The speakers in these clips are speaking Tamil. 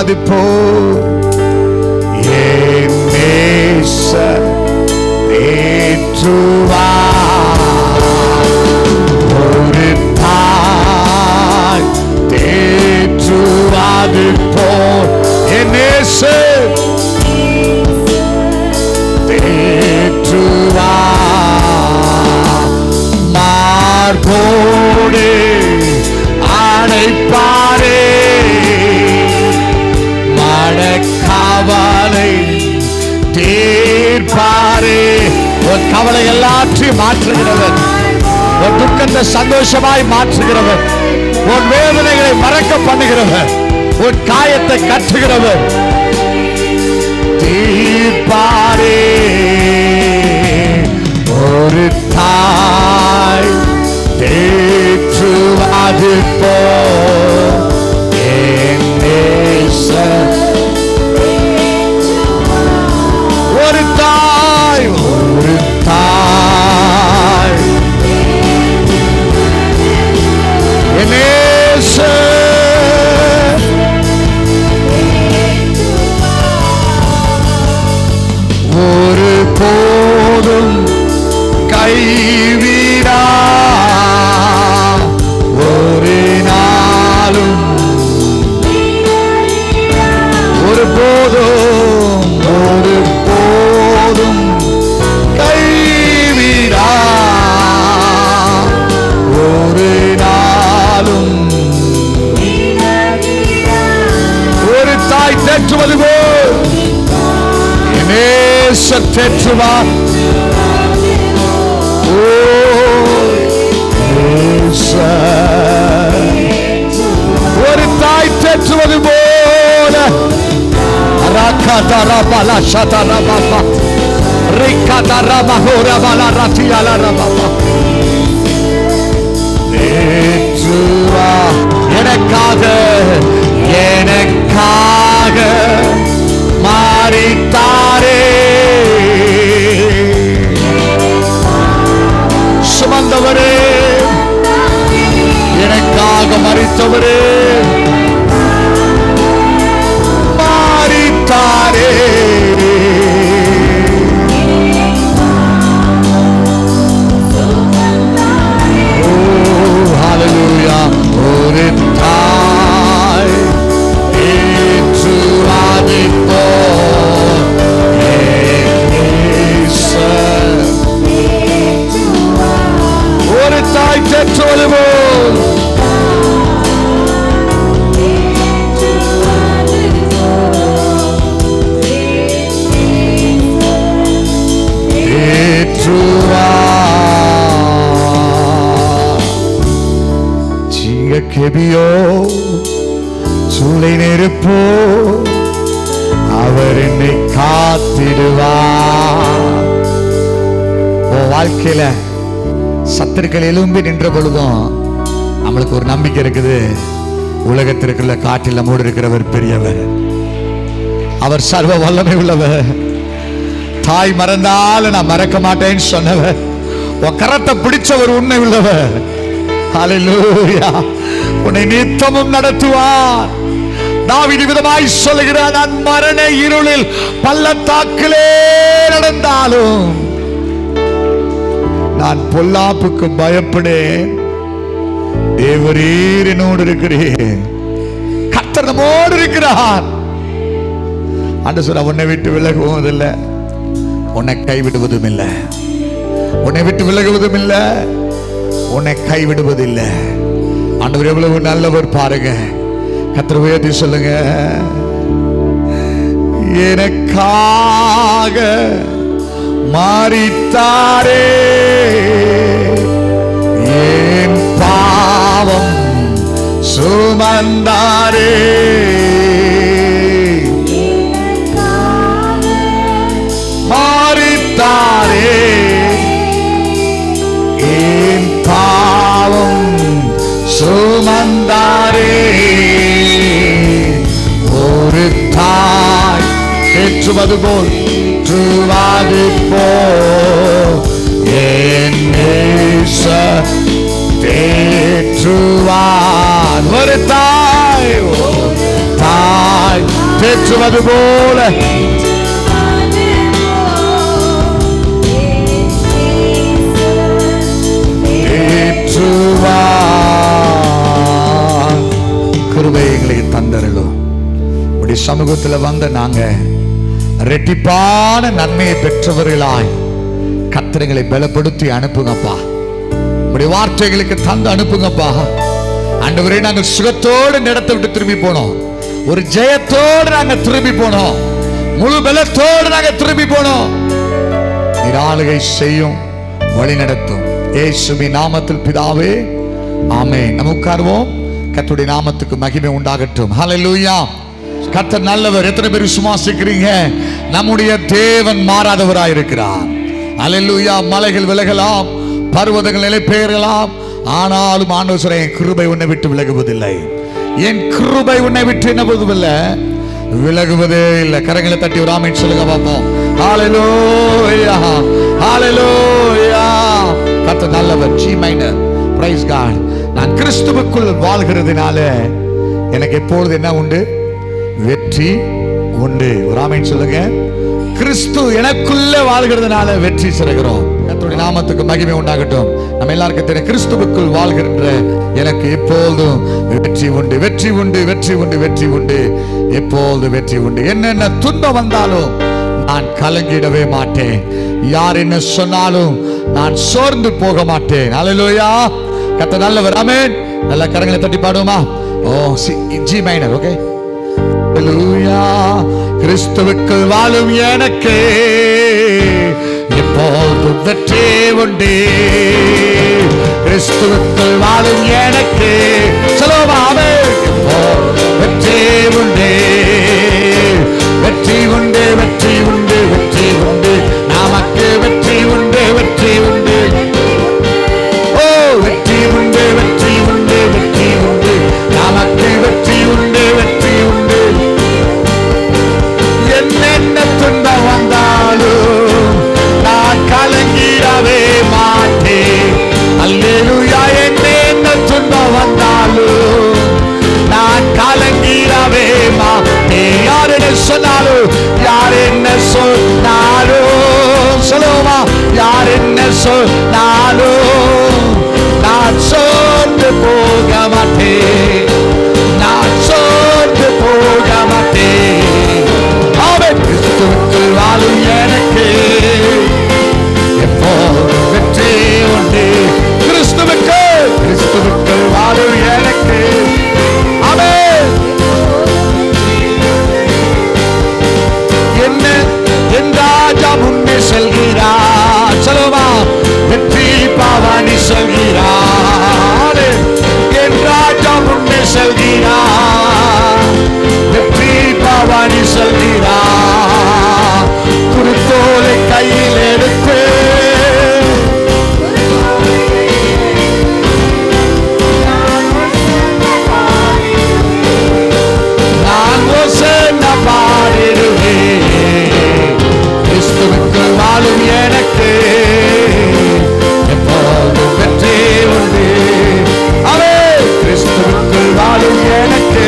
தேற்றுவாது போ என் நேசர் தேற்றுவா ஒரு தாய் தேற்றுவாது போ என் நேசர் தேற்றுவா மார்போடு அணைப்பாரே மடக்காவலை தீர்ப்பாரே உன் கவலை எல்லாற்றையும் மாற்றுகிறவர் உன் துக்கத்தை சந்தோஷமாய் மாற்றுகிறவர் உன் வேதனைகளை மறக்க பண்ணுகிறவர் உன் காயத்தை கட்டுகிறவர் தீர்ப்பாரே ஒரு தாய் தேற்றுவாது போ என் நேசர். ஒரு தாய் ஒரு தாய் என் நேசர். ஒரு போதும் கைவிடா ஒரு நாளும் ஒரு போதும் ஒரு போதும் கைவிடா ஒரு நாளும் ஒரு தாய் தேற்றுவது போல் நேச தேற்றுவா ஓ நேச. ஒரு தாய் தேற்றுவது போல ரகதரபல சதரபப. ரிகதரபஹோரபல ரதியலரபப. தேற்றுவா எனக்காக எனக்காக மாறித்தாரே சுமந்தவரே எனக்காக மறித்தவரே மாறித்தாரே ஓ ஹalleluya ஒரு தாய் ஏற்றுவாது போ ஒரு தாய் தேற்றுவது போல் தேற்றுவா சீங்க கெபியோ சூளை நெருப்போ அவர் என்னை காத்திடுவார் உன் வாழ்க்கையில சத்துருக்கள் எலும்பி நின்ற பொழுதும் நம்மளுக்கு ஒரு நம்பிக்கை இருக்குது உலகத்திற்குள்ள காட்டில் மூடி இருக்கிறவர் பெரியவர் அவர் சர்வ வல்லமை உள்ளவர் தாய் மறந்தாலும் நான் மறக்க மாட்டேன்னு சொன்னவர் உன் கரத்தை பிடிச்சவர் உண்மை உள்ளவர் ஹalleluya உன்னை நித்தமும் நடத்துவார் தாவீது விதமாய் சொல்லுகிறார் நான் மரண இருளில் பள்ளத்தாக்கிலே நடந்தாலும் நான் பொல்லாப்புக்கு பயப்படேன் தேவரீர் என்னோடு இருக்கிறேன் கர்த்தர் நம்மோடு இருக்கிறார் ஆண்டு சொல்ல உன்னை விட்டு விலகுவதும் இல்லை உன்னை கைவிடுவதும் இல்லை உன்னை விட்டு விலகுவதும் இல்லை உன்னை கைவிடுவதில்லை ஆண்டவர் எவ்வளவு நல்லவர் பாருங்க கத்திர உயர்த்தி சொல்லுங்க எனக்காக மாறித்தாரே என் பாவம் சுமந்தாரே மாறித்தாரே என் பாவம் சுமந்தாரே ஒரு தாய் ஏற்றுவது போல் ஏற்றுவது போல் என் நேசர் தேற்றுவார் ஒரு தாய் ஒரு தாய் ஏற்றுவது போல ஏற்றுவார் கிருபை எங்களுக்கு தந்தருளும் உடைய சமூகத்துல வந்த நாங்க ரெட்டிப்பான நன்மையை பெற்றவர்களாய் கத்திரங்களை பலப்படுத்தி அனுப்புங்கப்பா உடைய வார்த்தைகளுக்கு தந்து அனுப்புங்கப்பா ஆண்டவரே நாங்கள் சுகத்தோடு இந்த இடத்தை விட்டு திரும்பி போனோம் ஒரு ஜெயத்தோடு நாங்க திரும்பி போனோம் முழு பலத்தோடு நாங்க திரும்பி போனோம் நீர் ஆளுகை செய்யும் வழி நடத்தும் ஏசுமி நாமத்தில் பிதாவே ஆமே நம்ம உட்காருவோம் கர்த்தருடைய நாமத்துக்கு மகிமை உண்டாகட்டும் ஹalleluya கர்த்தர் நல்லவர் எத்தனை பேர் விசுவாசிக்கிறீங்க நம்முடைய தேவன் மாறாதவராய் இருக்கிறார் ஹalleluya மலைகள் விலகலாம் பர்வதங்கள் நிலை பெயரலாம் ஆனாலும் ஆண்டவர் சொல்ற, என் கிருபை உன்னை விட்டு விலகுவதில்லை என் கிருபை உன்னை விட்டு என்ன போவதில்லை விலகுவதே இல்லை கரங்களை தட்டி ஒரு ஆமீன் சொல்லுங்க பார்ப்போம் ஹalleluya ஹalleluya கர்த்தர் நல்லவர் ஜி மைனர் பிரைஸ் காட் நான் கிறிஸ்துவுக்குள் வாழ்கிறதுனால எனக்கு எப்பொழுது என்ன உண்டு வெற்றி உண்டு ஒரு ஆமீன் சொல்லுங்க கிறிஸ்து எனக்குள்ள வாழ்கிறதுனால வெற்றி சிறகிறோம் கர்த்தருடைய நாமத்துக்கு மகிமை உண்டாகட்டும் நம்ம எல்லாருக்கும் தெரியும் கிறிஸ்துவுக்குள் வாழ்கின்ற எனக்கு எப்பொழுதும் வெற்றி உண்டு வெற்றி உண்டு வெற்றி உண்டு வெற்றி உண்டு எப்பொழுது வெற்றி உண்டு என்னென்ன துன்பம் வந்தாலும் நான் கலங்கிடவே மாட்டேன் யார் என்ன சொன்னாலும் நான் சோர்ந்து போக மாட்டேன் அல்லேலூயா கத்த நல்லவர் ஆமென் நல்ல கரங்களை தட்டி பாடுவோமா oh C G minor okay ஹalleluya கிறிஸ்துவுக்குள் வாழும் எனக்கு எப்போதும் வெற்றி உண்டு கிறிஸ்துவுக்குள் வாழும் எனக்கு சொல்லுவாமே எப்போதும் வெற்றி உண்டு வெற்றி உண்டு வெற்றி உண்டு வெற்றி உண்டு நமக்கு வெற்றி உண்டு வெற்றி உண்டு ஓ வெற்றி உண்டு வெற்றி உண்டு வெற்றி உண்டு நமக்கு வெற்றி உண்டு வெற்றி உண்டு என்னென்ன துன்பம் வந்தாலும் நான் கலங்கிடவே மாட்டேன் அல்லேலூயா என்னென்ன துன்பம் வந்தாலும் நான் கலங்கிடவே மாட்டேன் யார் என்ன சொன்னாலும் யார் என்ன சொன்னாலும் சொல்லுவோமா யார் என்ன சொன்னாலும் நான் சோர்ந்து போக மாட்டேன் நான் சோர்ந்து போக மாட்டேன் அவன் கிறிஸ்துவுக்குள் வாழும் எனக்கு எப்போதும் வெற்றி உண்டு கிறிஸ்துவுக்கு கிறிஸ்துவுக்குள் வாழும் எனக்கு அவன் என்ன என் ராஜா முன்னே செல்கிறார் சொல்லுமா வெற்றி பாவாணி செல்கிறார் என் ராஜா முன்னே செல்கிறார் வெற்றி பாவாணி செல்கிறார் குருத்தோலை கையில் எடுத்து நான் ஓசன பாடிடுவேன் கிறிஸ்துவுக்குள் வாழும் எனக்கு எப்போதும் வெற்றி உண்டு அவே கிறிஸ்துவுக்குள் வாழும் எனக்கு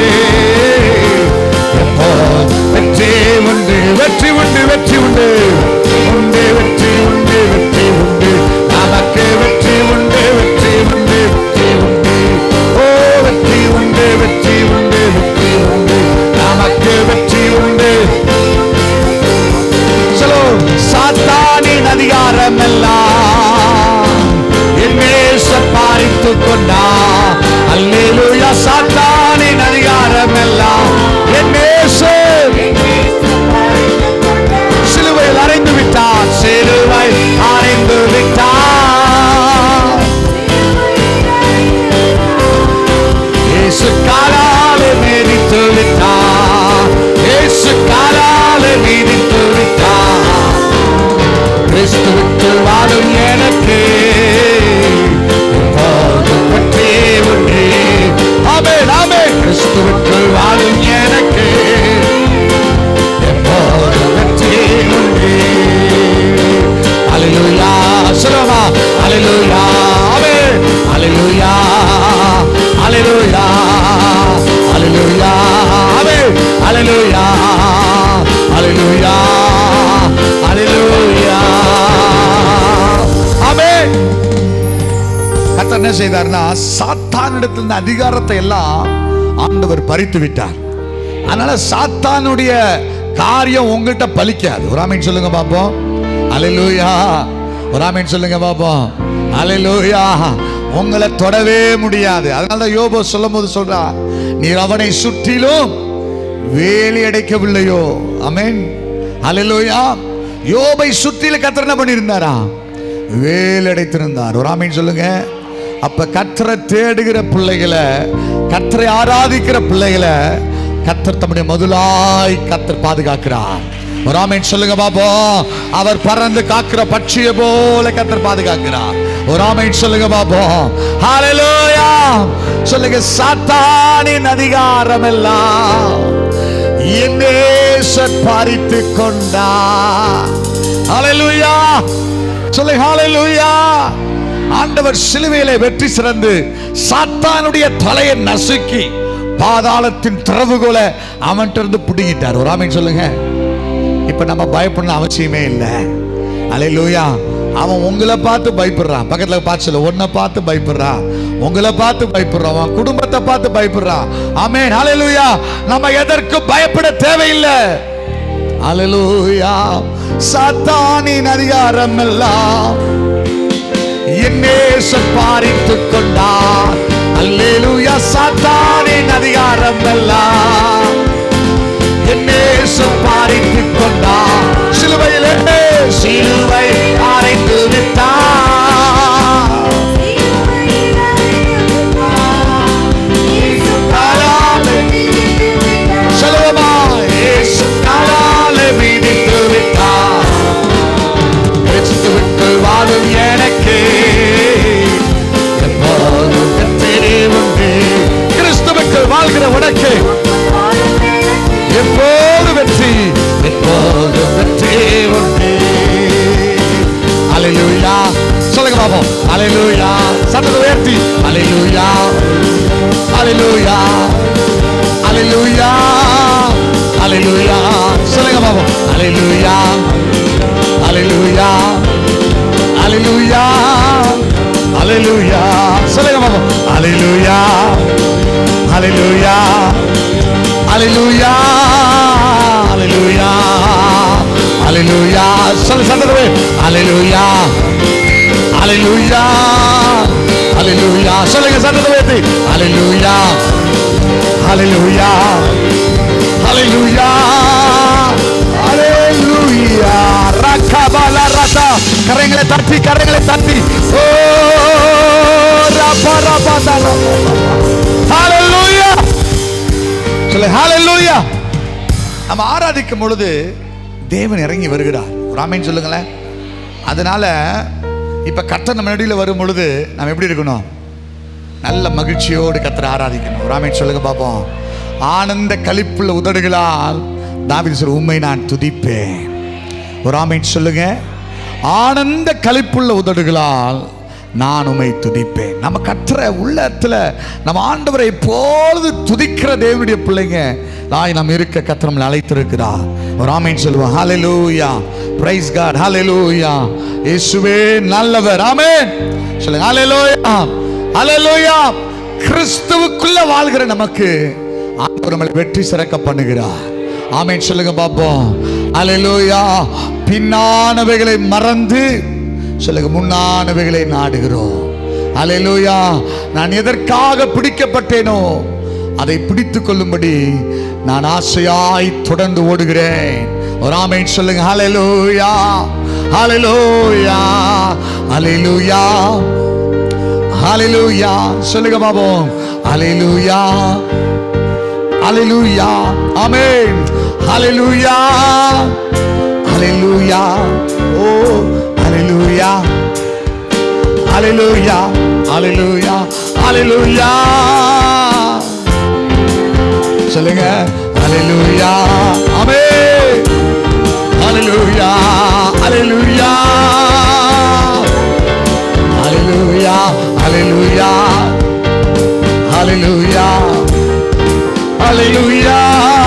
எப்போதும் வெற்றி உண்டு வெற்றி உண்டு வெற்றி உண்டு உண்டு வெற்றி உண்டு வெற்றி உண்டு நமக்கு வெற்றி உண்டு வெற்றி உண்டு வெற்றி உண்டு ஓ வெற்றி உண்டு வெற்றி உண்டு வெற்றி உண்டு நமக்கு வெற்றி உண்டு சொல்லோ சாத்தானின் அதிகாரம் எல்லாம் என்னேச பாரித்து கொண்டா அல்லேலூயா சாத்தானின் அதிகாரம் எல்லாம் என்னேச சிலுவையில் அறைந்து விட்டார் சிலுவை அறைந்து விட்டார் இயேசு காலாலே மீதித்து விட்டார் இயேசு காலாலே மீதித்து விட்டார் கிறிஸ்துவுக்கு வாழும் எனக்கு எப்போதும் வெற்றி உண்டு ஆமென் ஆமென் கிறிஸ்துவுக்கு வாழும் எனக்கு எப்போதும் வெற்றி உண்டு அல்லேலூயா சொல்லுமா அல்லேலூயா ஆமென் அல்லேலூயா அல்லேலூயா அல்லேலூயா ஆமென் அல்லேலூயா கர்த்தர் என்ன செய்தார்னா சாத்தானிடத்தில் இருந்த அதிகாரத்தை எல்லாம் ஆண்டவர் பறித்து விட்டார் அதனால சாத்தானுடைய காரியம் உங்கள்கிட்ட பலிக்காது ஒரு ஆமீன் சொல்லுங்க பாப்போம் அலையிலூயா ஒரு ஆமீன் சொல்லுங்க பாப்போம் அலையிலூயா உங்களை தொடவே முடியாது அதனால தான் யோபோ சொல்லும் போது சொல்றா நீர் அவனை சுற்றிலும் வேலி அடைக்கவில்லையோ அமேன் அலையிலூயா யோபை சுற்றில கத்தர் என்ன பண்ணியிருந்தாரா வேல் அடைத்திருந்தார் ஒரு ஆமீன் சொல்லுங்க அப்ப கத்தரை தேடுகிற பிள்ளைகளை கத்தரை ஆராதிக்கிற பிள்ளைகளை கத்தர் தம்முடைய முதலாய் கத்தர் பாதுகாக்கிறார் ஒரு ஆமீன் சொல்லுங்க பாப்போம் அவர் பறந்து காக்கிற பட்சியை போல கத்தர் பாதுகாக்கிறார் ஒரு ஆமீன் சொல்லுங்க பாப்போம் ஹalleluya சொல்லுங்க சாத்தானின் அதிகாரம் எல்லாம் என்னேசர் பாரித்து கொண்டா ஹalleluya சொல்லுங்க ஹalleluya ஆண்டவர் சிலுவையிலே வெற்றி சிறந்து சாத்தானுடைய தலையை நசுக்கி பாதாளத்தின் திறவுகோலை அவன்கிட்ட இருந்து பிடுங்கிட்டார் ஒரு ஆமீன் சொல்லுங்க இப்ப நம்ம பயப்படணும் அவசியமே இல்லை அலையிலூயா அவன் உங்களை பார்த்து பயப்படுறான் பக்கத்துல பார்த்து சொல்ல உன்னை பார்த்து பயப்படுறான் உங்களை பார்த்து பயப்படுறான் அவன் குடும்பத்தை பார்த்து பயப்படுறான் ஆமென் அலையிலூயா நம்ம எதற்கும் பயப்பட தேவையில்லை அலையிலூயா சாத்தானின் அதிகாரம் எல்லாம் என்னேசன் பாரித்துக் கொண்டார் அல்லேலூயா சாத்தானின் அதிகாரம் எல்லாம் என்னேசன் பாரித்துக் கொண்டார் சிலுவையிலே சிலுவை அரைத்து விட்டார் செலவமா இயேசு காலாலே மிதித்து விட்டார் கிறிஸ்து விட்டு வாழும் எனக்கு எப்போதும் வெற்றி உண்டு கிறிஸ்துவுக்கு வாழ்கிற உனக்கு எப்போது வெற்றி எப்போது வெற்றி உண்டு அலையிலூயா சொல்லுங்க பாப்போம் அலையிலூயா சத்தத்தை உயர்த்தி அலையிலூயா அலையிலூயா அலையிலூயா அலையிலூயா சொல்லுங்க பாப்போம் அலையிலூயா அலையிலூயா அலையிலூயா அலையிலூயா சொல்லுங்க பாப்போம் அலையிலூயா அலையிலூயா அலையிலூயா அலையிலூயா அலையிலூயா சொல்லு சத்தமே அலையிலூயா அலையிலூயா அலையிலூயா சொல்லுங்க சத்தத்தை உயர்த்தி அலையிலூயா அலையிலூயா அலையிலூயா அலையிலூயா ரக்கபல ரத கரங்களை தட்டி கரங்களை தட்டி ஓ ரப ரப தர ஹalleluya சொல்லு ஹalleluya நம்ம ஆராதிக்கும் பொழுது தேவன் இறங்கி வருகிறார் ராமேன் சொல்லுங்களேன் அதனால இப்ப கர்த்தர் நம்ம நடுவில் வரும் பொழுது நம்ம எப்படி இருக்கணும் நல்ல மகிழ்ச்சியோடு கத்தரை ஆராதிக்கணும் ராமேன் சொல்லுங்க பார்ப்போம் ஆனந்த களிப்புள்ள உதடுகளால் தாவீது சொல்ற உண்மை நான் துதிப்பேன் ஒரு ஆமீன் சொல்லுங்க ஆனந்த களிப்புள்ள உதடுகளால் நான் உமை துதிப்பேன் நம்ம கற்ற உள்ளத்துல நம்ம ஆண்டவரை எப்பொழுது துதிக்கிற தேவனுடைய பிள்ளைங்க நாய் நாம் இருக்க கத்திர நம்மளை அழைத்திருக்கிறார் ஒரு ஆமீன் சொல்லுவோம் ஹalleluya praise god hallelujah இயேசுவே நல்லவர் ஆமென் சொல்லுங்க ஹalleluya ஹalleluya கிறிஸ்துவுக்குள்ள வாழ்கிற நமக்கு ஆண்டவர் நம்மளை வெற்றி சிறக்க பண்ணுகிறார் ஆமென் சொல்லுங்க பாப்போம் ஹalleluya பின்னானவைகளை மறந்து சொல்லுங்க முன்னானவைகளை நாடுகிறோம் ஹalleluya நான் எதற்காக பிடிக்கப்பட்டேனோ அதை பிடித்துக் கொள்ளும்படி நான் ஆசையாய் தொடர்ந்து ஓடுகிறேன் ஒரு ஆமென் சொல்லுங்க ஹalleluya ஹalleluya ஹalleluya ஹalleluya சொல்லுங்க பாப்போம் ஹalleluya ஹalleluya ஆமென் ஹalleluya ஹalleluya ஓ ஹalleluya ஹalleluya ஹalleluya ஹalleluya சொல்லுங்க ஹalleluya ஆமென் ஹalleluya ஹalleluya ஹalleluya ஹalleluya ஹalleluya ஹalleluya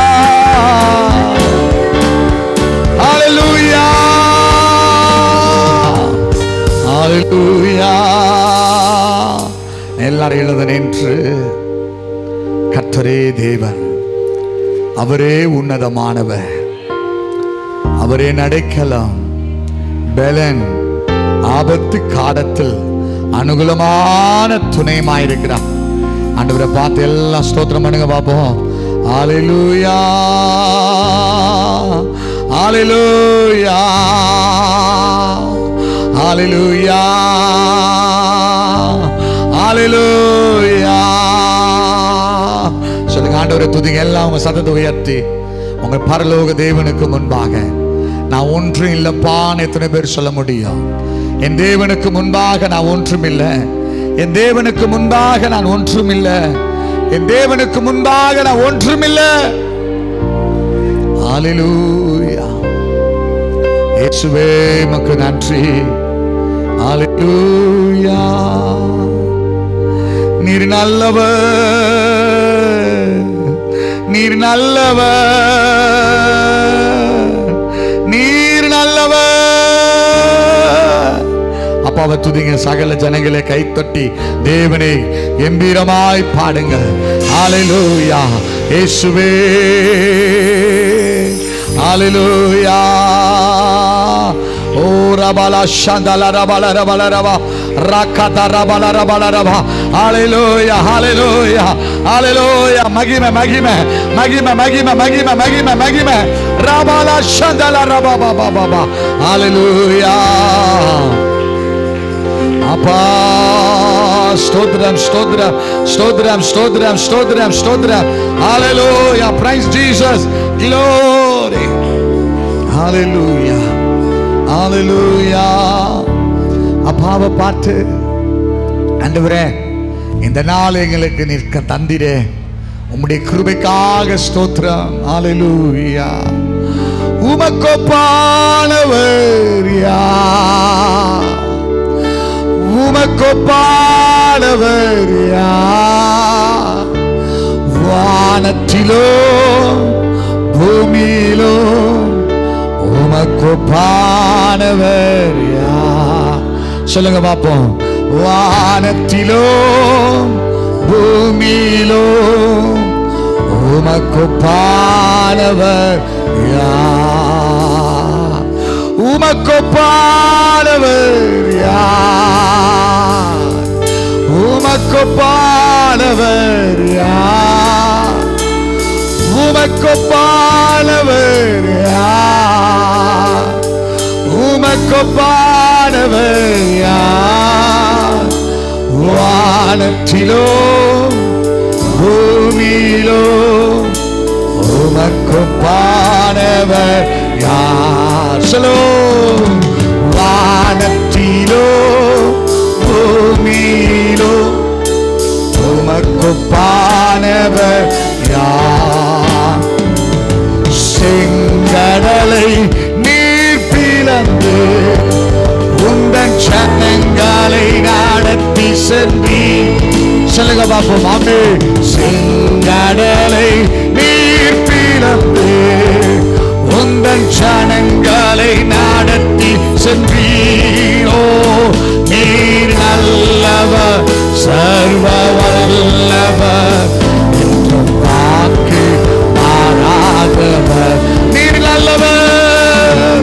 ஹalleluya ஹalleluya எல்லாரும் எழுத நின்று கர்த்தரே தேவன் அவரே உன்னதமானவர் அவரே நடைக்கலாம் பலன் ஆபத்து காலத்தில் அனுகூலமான துணையுமாயிருக்கிறார் ஆண்டவரை பார்த்து எல்லாம் ஸ்தோத்திரம் பண்ணுங்க பார்ப்போம் ஆலிலூயா ஆலிலூயா ஆலிலூயா ஆலிலூயா சொல்லுங்க ஆண்டவரை துதிங்க எல்லாம் உங்க சத்தத்தை உயர்த்தி உங்க பரலோக தேவனுக்கு முன்பாக நான் ஒன்றும் இல்லப்பான்னு எத்தனை பேர் சொல்ல முடியும் என் தேவனுக்கு முன்பாக நான் ஒன்றும் இல்லை என் தேவனுக்கு முன்பாக நான் ஒன்றும் இல்லை என் தேவனுக்கு முன்பாக நான் ஒன்றும் இல்லை ஹalleluya இயேசுவே மக்கு நன்றி ஹalleluya நீர் நல்லவர் நீர் நல்லவர் நீர் நல்லவர் அப்பாவை துதிங்க சகல ஜனங்களை கைத்தட்டி தேவனை கம்பீரமாய் பாடுங்கள் ஹalleluya இயேசுவே ஹalleluya ஓ ரபல சந்தல ரபல ரபல ரப ரக்கத ரபல ரபல ரப ஹalleluya ஹalleluya ஹalleluya மகிமை மகிமை மகிமை மகிமை மகிமை மகிமை மகிமை ரபல சந்தல ரப பப பப ஹalleluya அப்பா ஸ்தோத்திரம் ஸ்தோத்திரம் ஸ்தோத்திரம் ஸ்தோத்திரம் ஸ்தோத்திரம் ஸ்தோத்திரம் ஹalleluya praise jesus glory hallelujah hallelujah அப்பாவை பார்த்து ஆண்டவரே இந்த நாள் எங்களுக்கு நிற்க தந்திரே உம்முடைய கிருபைக்காக ஸ்தோத்திரம் ஹalleluya உமக்கொப்பானவர் யார் உமக்கொப்பானவர் யார் வானத்திலோ பூமியிலோ உமக்கொப்பானவர் யார் சொல்லுங்க பார்ப்போம் வானத்திலோ பூமியிலோ உமக்கொப்பானவர் யார் உமக்கொப்பானவர் யார் உமக்கொப்பானவர் யார் உமக்கொப்பானவர் யார் உமக்கொப்பானவர் யார் வானத்திலோ பூமியிலோ உமக்கொப்பானவர் யார் சொல்லோ வானத்திலோ பூமியிலோ உமக்கொப்பானவர் யார் செங்கடலை நீர் பிளந்து உந்தன் சன்னங்களை நடத்தி சென்றி சொல்லுங்க பாப்போம் ஆமே செங்கடலை நீர் பிளந்து உந்தன் சனங்களை நடத்தி சென்றீரோ நீர் நல்லவர் சர்வ வல்லவர் என்று வாக்கு மாறாதவர் நீர் நல்லவர்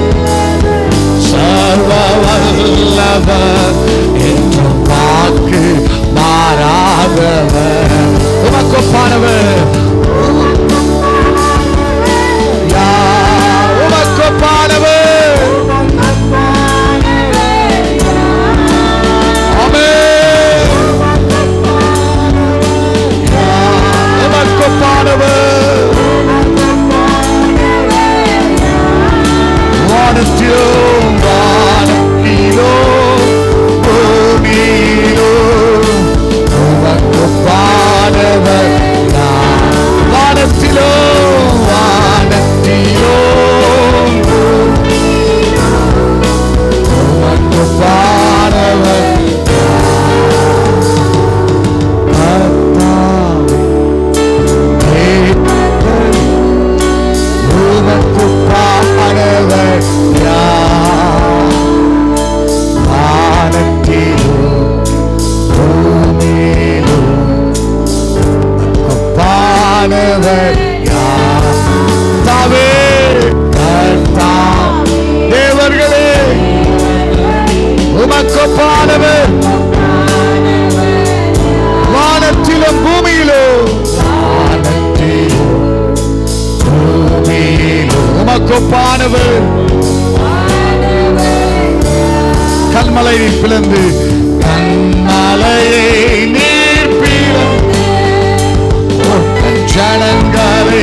சர்வ வல்லவர் என்று வாக்கு மாறாதவர் உமக்கொப்பானவர் யா, உமக்கொப்பானவர் ஒப்பானவர் யார் தாவே கர்த்தாவே. தேவர்களே உமக்கொப்பானவர் வானத்திலும் பூமியிலும் வானத்திலும் பூமியிலும் உமக்கொப்பானவர் கல்மலை பிளந்து கண்மலையை நீர் பிளந்து ஜனங்களே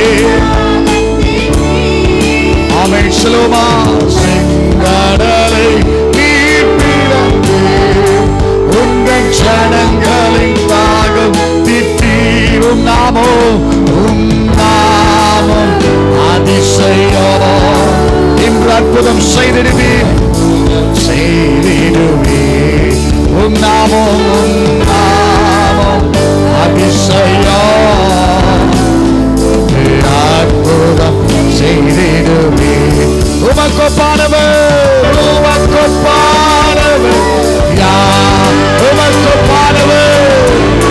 அவை சுலமா செங்கடலை நீர் பிளந்து உங்கள் ஜனங்களின் தாகம் திட்டீரும் நாமோ உம் நாமம் அதிசயோ இன்று அற்புதம் செய்திடுவீர் செய்திடுவே உம் நாமம் உம் நாமம் அதிசயோ அற்புதம் செய்திடுவே உமக்கொப்பானவர் உமக்கொப்பானவர் யார் உமக்கொப்பானவர்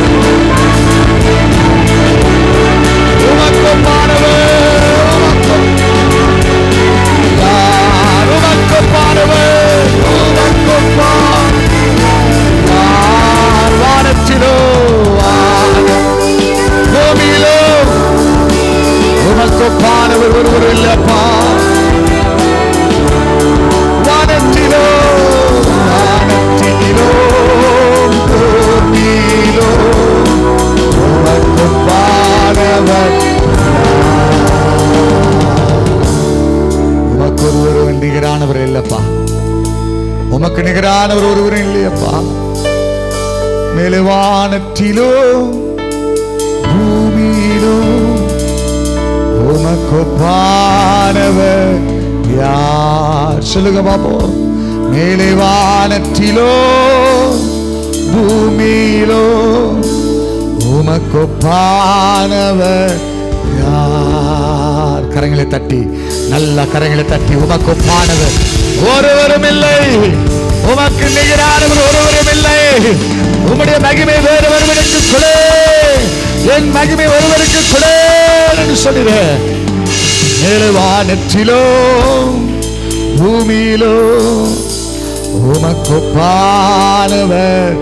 உமக்கொப்பானவர் உமக்கொ- யார் உமக்கொப்பானவர் உமக்கொப்பான் யார் வானத்திலோ வானம் பூமியிலோ உமக்கொப்பானவர் ஒருவர் இல்லப்பா வானத்திலோ வானத்திலோ பூமியிலோ உமக்கொப்பானவர் உமக்கு ஒருவர் நிகரானவர் இல்லப்பா உமக்கு நிகரானவர் ஒருவர் இல்லையப்பா மேலே வானத்திலோ பூமியிலோ உமக்கொப்பானவர் யார் சொல்லுங்க பாப்போம் மேலே வானத்திலோ பூமியிலோ உமக்கொப்பானவர் யார் கரங்களை தட்டி நல்ல கரங்களை தட்டி உமக்கொப்பானவர் ஒருவரும் இல்லை உமக்கு நிகரானவர் ஒருவரும் இல்லை உம்முடைய மகிமை வேறு ஒருவருக்கு கொடு என் மகிமை ஒருவருக்கு கொடு என்று சொல்லுகிறேன் மேலே வானத்திலோ பூமியிலோ உமக்கொப்பானவர்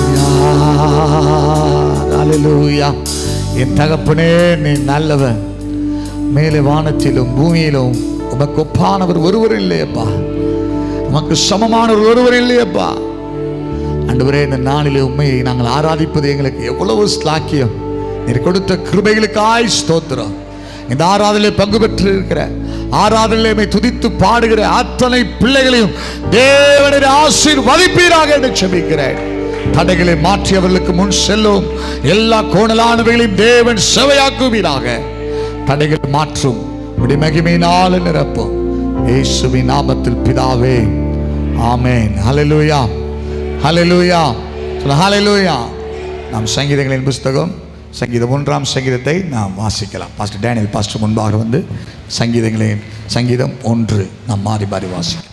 யார் அல்லேலூயா என் தகப்பனே நீ நல்லவன் மேலே வானத்திலும் பூமியிலும் உமக்கு ஒப்பானவர் ஒருவர் இல்லையப்பா உமக்கு சமமானவர் ஒருவர் இல்லையப்பா ஆண்டவரே இந்த நாளிலே உண்மையை நாங்கள் ஆராதிப்பது எங்களுக்கு எவ்வளவு ஸ்லாக்கியம் நீர் கொடுத்த கிருபைகளுக்காய் ஸ்தோத்திரம் இந்த ஆராதனை பங்கு பெற்று இருக்கிற ஆராதனை துதித்து பாடுகிற அத்தனை பிள்ளைகளையும் தேவனின் ஆசீர்வதிப்பீராக என்று செபிக்கிறேன் தடைகளை மாற்றி அவர்களுக்கு முன் செல்லும் எல்லா கோணலானவைகளையும் தேவன் செவையாக்குவீராக தடைகளை மாற்றும் உடைய மகிமையினால் நிரப்பும் இயேசுவின் நாமத்தில் பிதாவே ஆமென் ஹalleluya ஹalleluya சொல்ல ஹalleluya நாம் சங்கீதங்களின் புஸ்தகம் சங்கீதம் ஒன்றாம் சங்கீதத்தை நாம் வாசிக்கலாம் பாஸ்டர் டேனியல் பாஸ்டர் முன்பாக வந்து சங்கீதங்களின் சங்கீதம் ஒன்று நாம் மாறி மாறி வாசிக்கலாம்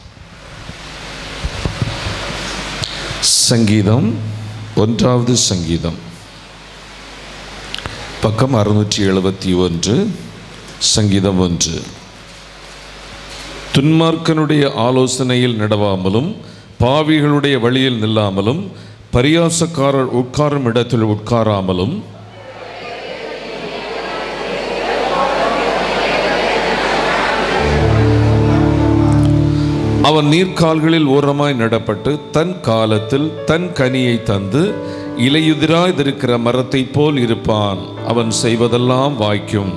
சங்கீதம் ஒன்றாவது சங்கீதம் பக்கம் அறுநூற்றி எழுபத்தி ஒன்று சங்கீதம் ஒன்று துன்மார்க்கனுடைய ஆலோசனையில் நடவாமலும் பாவிகளுடைய வழியில் நில்லாமலும் பரியாசக்காரர் உட்காரும் இடத்தில் உட்காராமலும் அவன் நீர்க்கால்களில் ஓரமாய் நடப்பட்டு தன் காலத்தில் தன் கனியை தந்து இலையுதிராயிருக்கிற மரத்தைப் போல் இருப்பான் அவன் செய்வதெல்லாம் வாய்க்கும்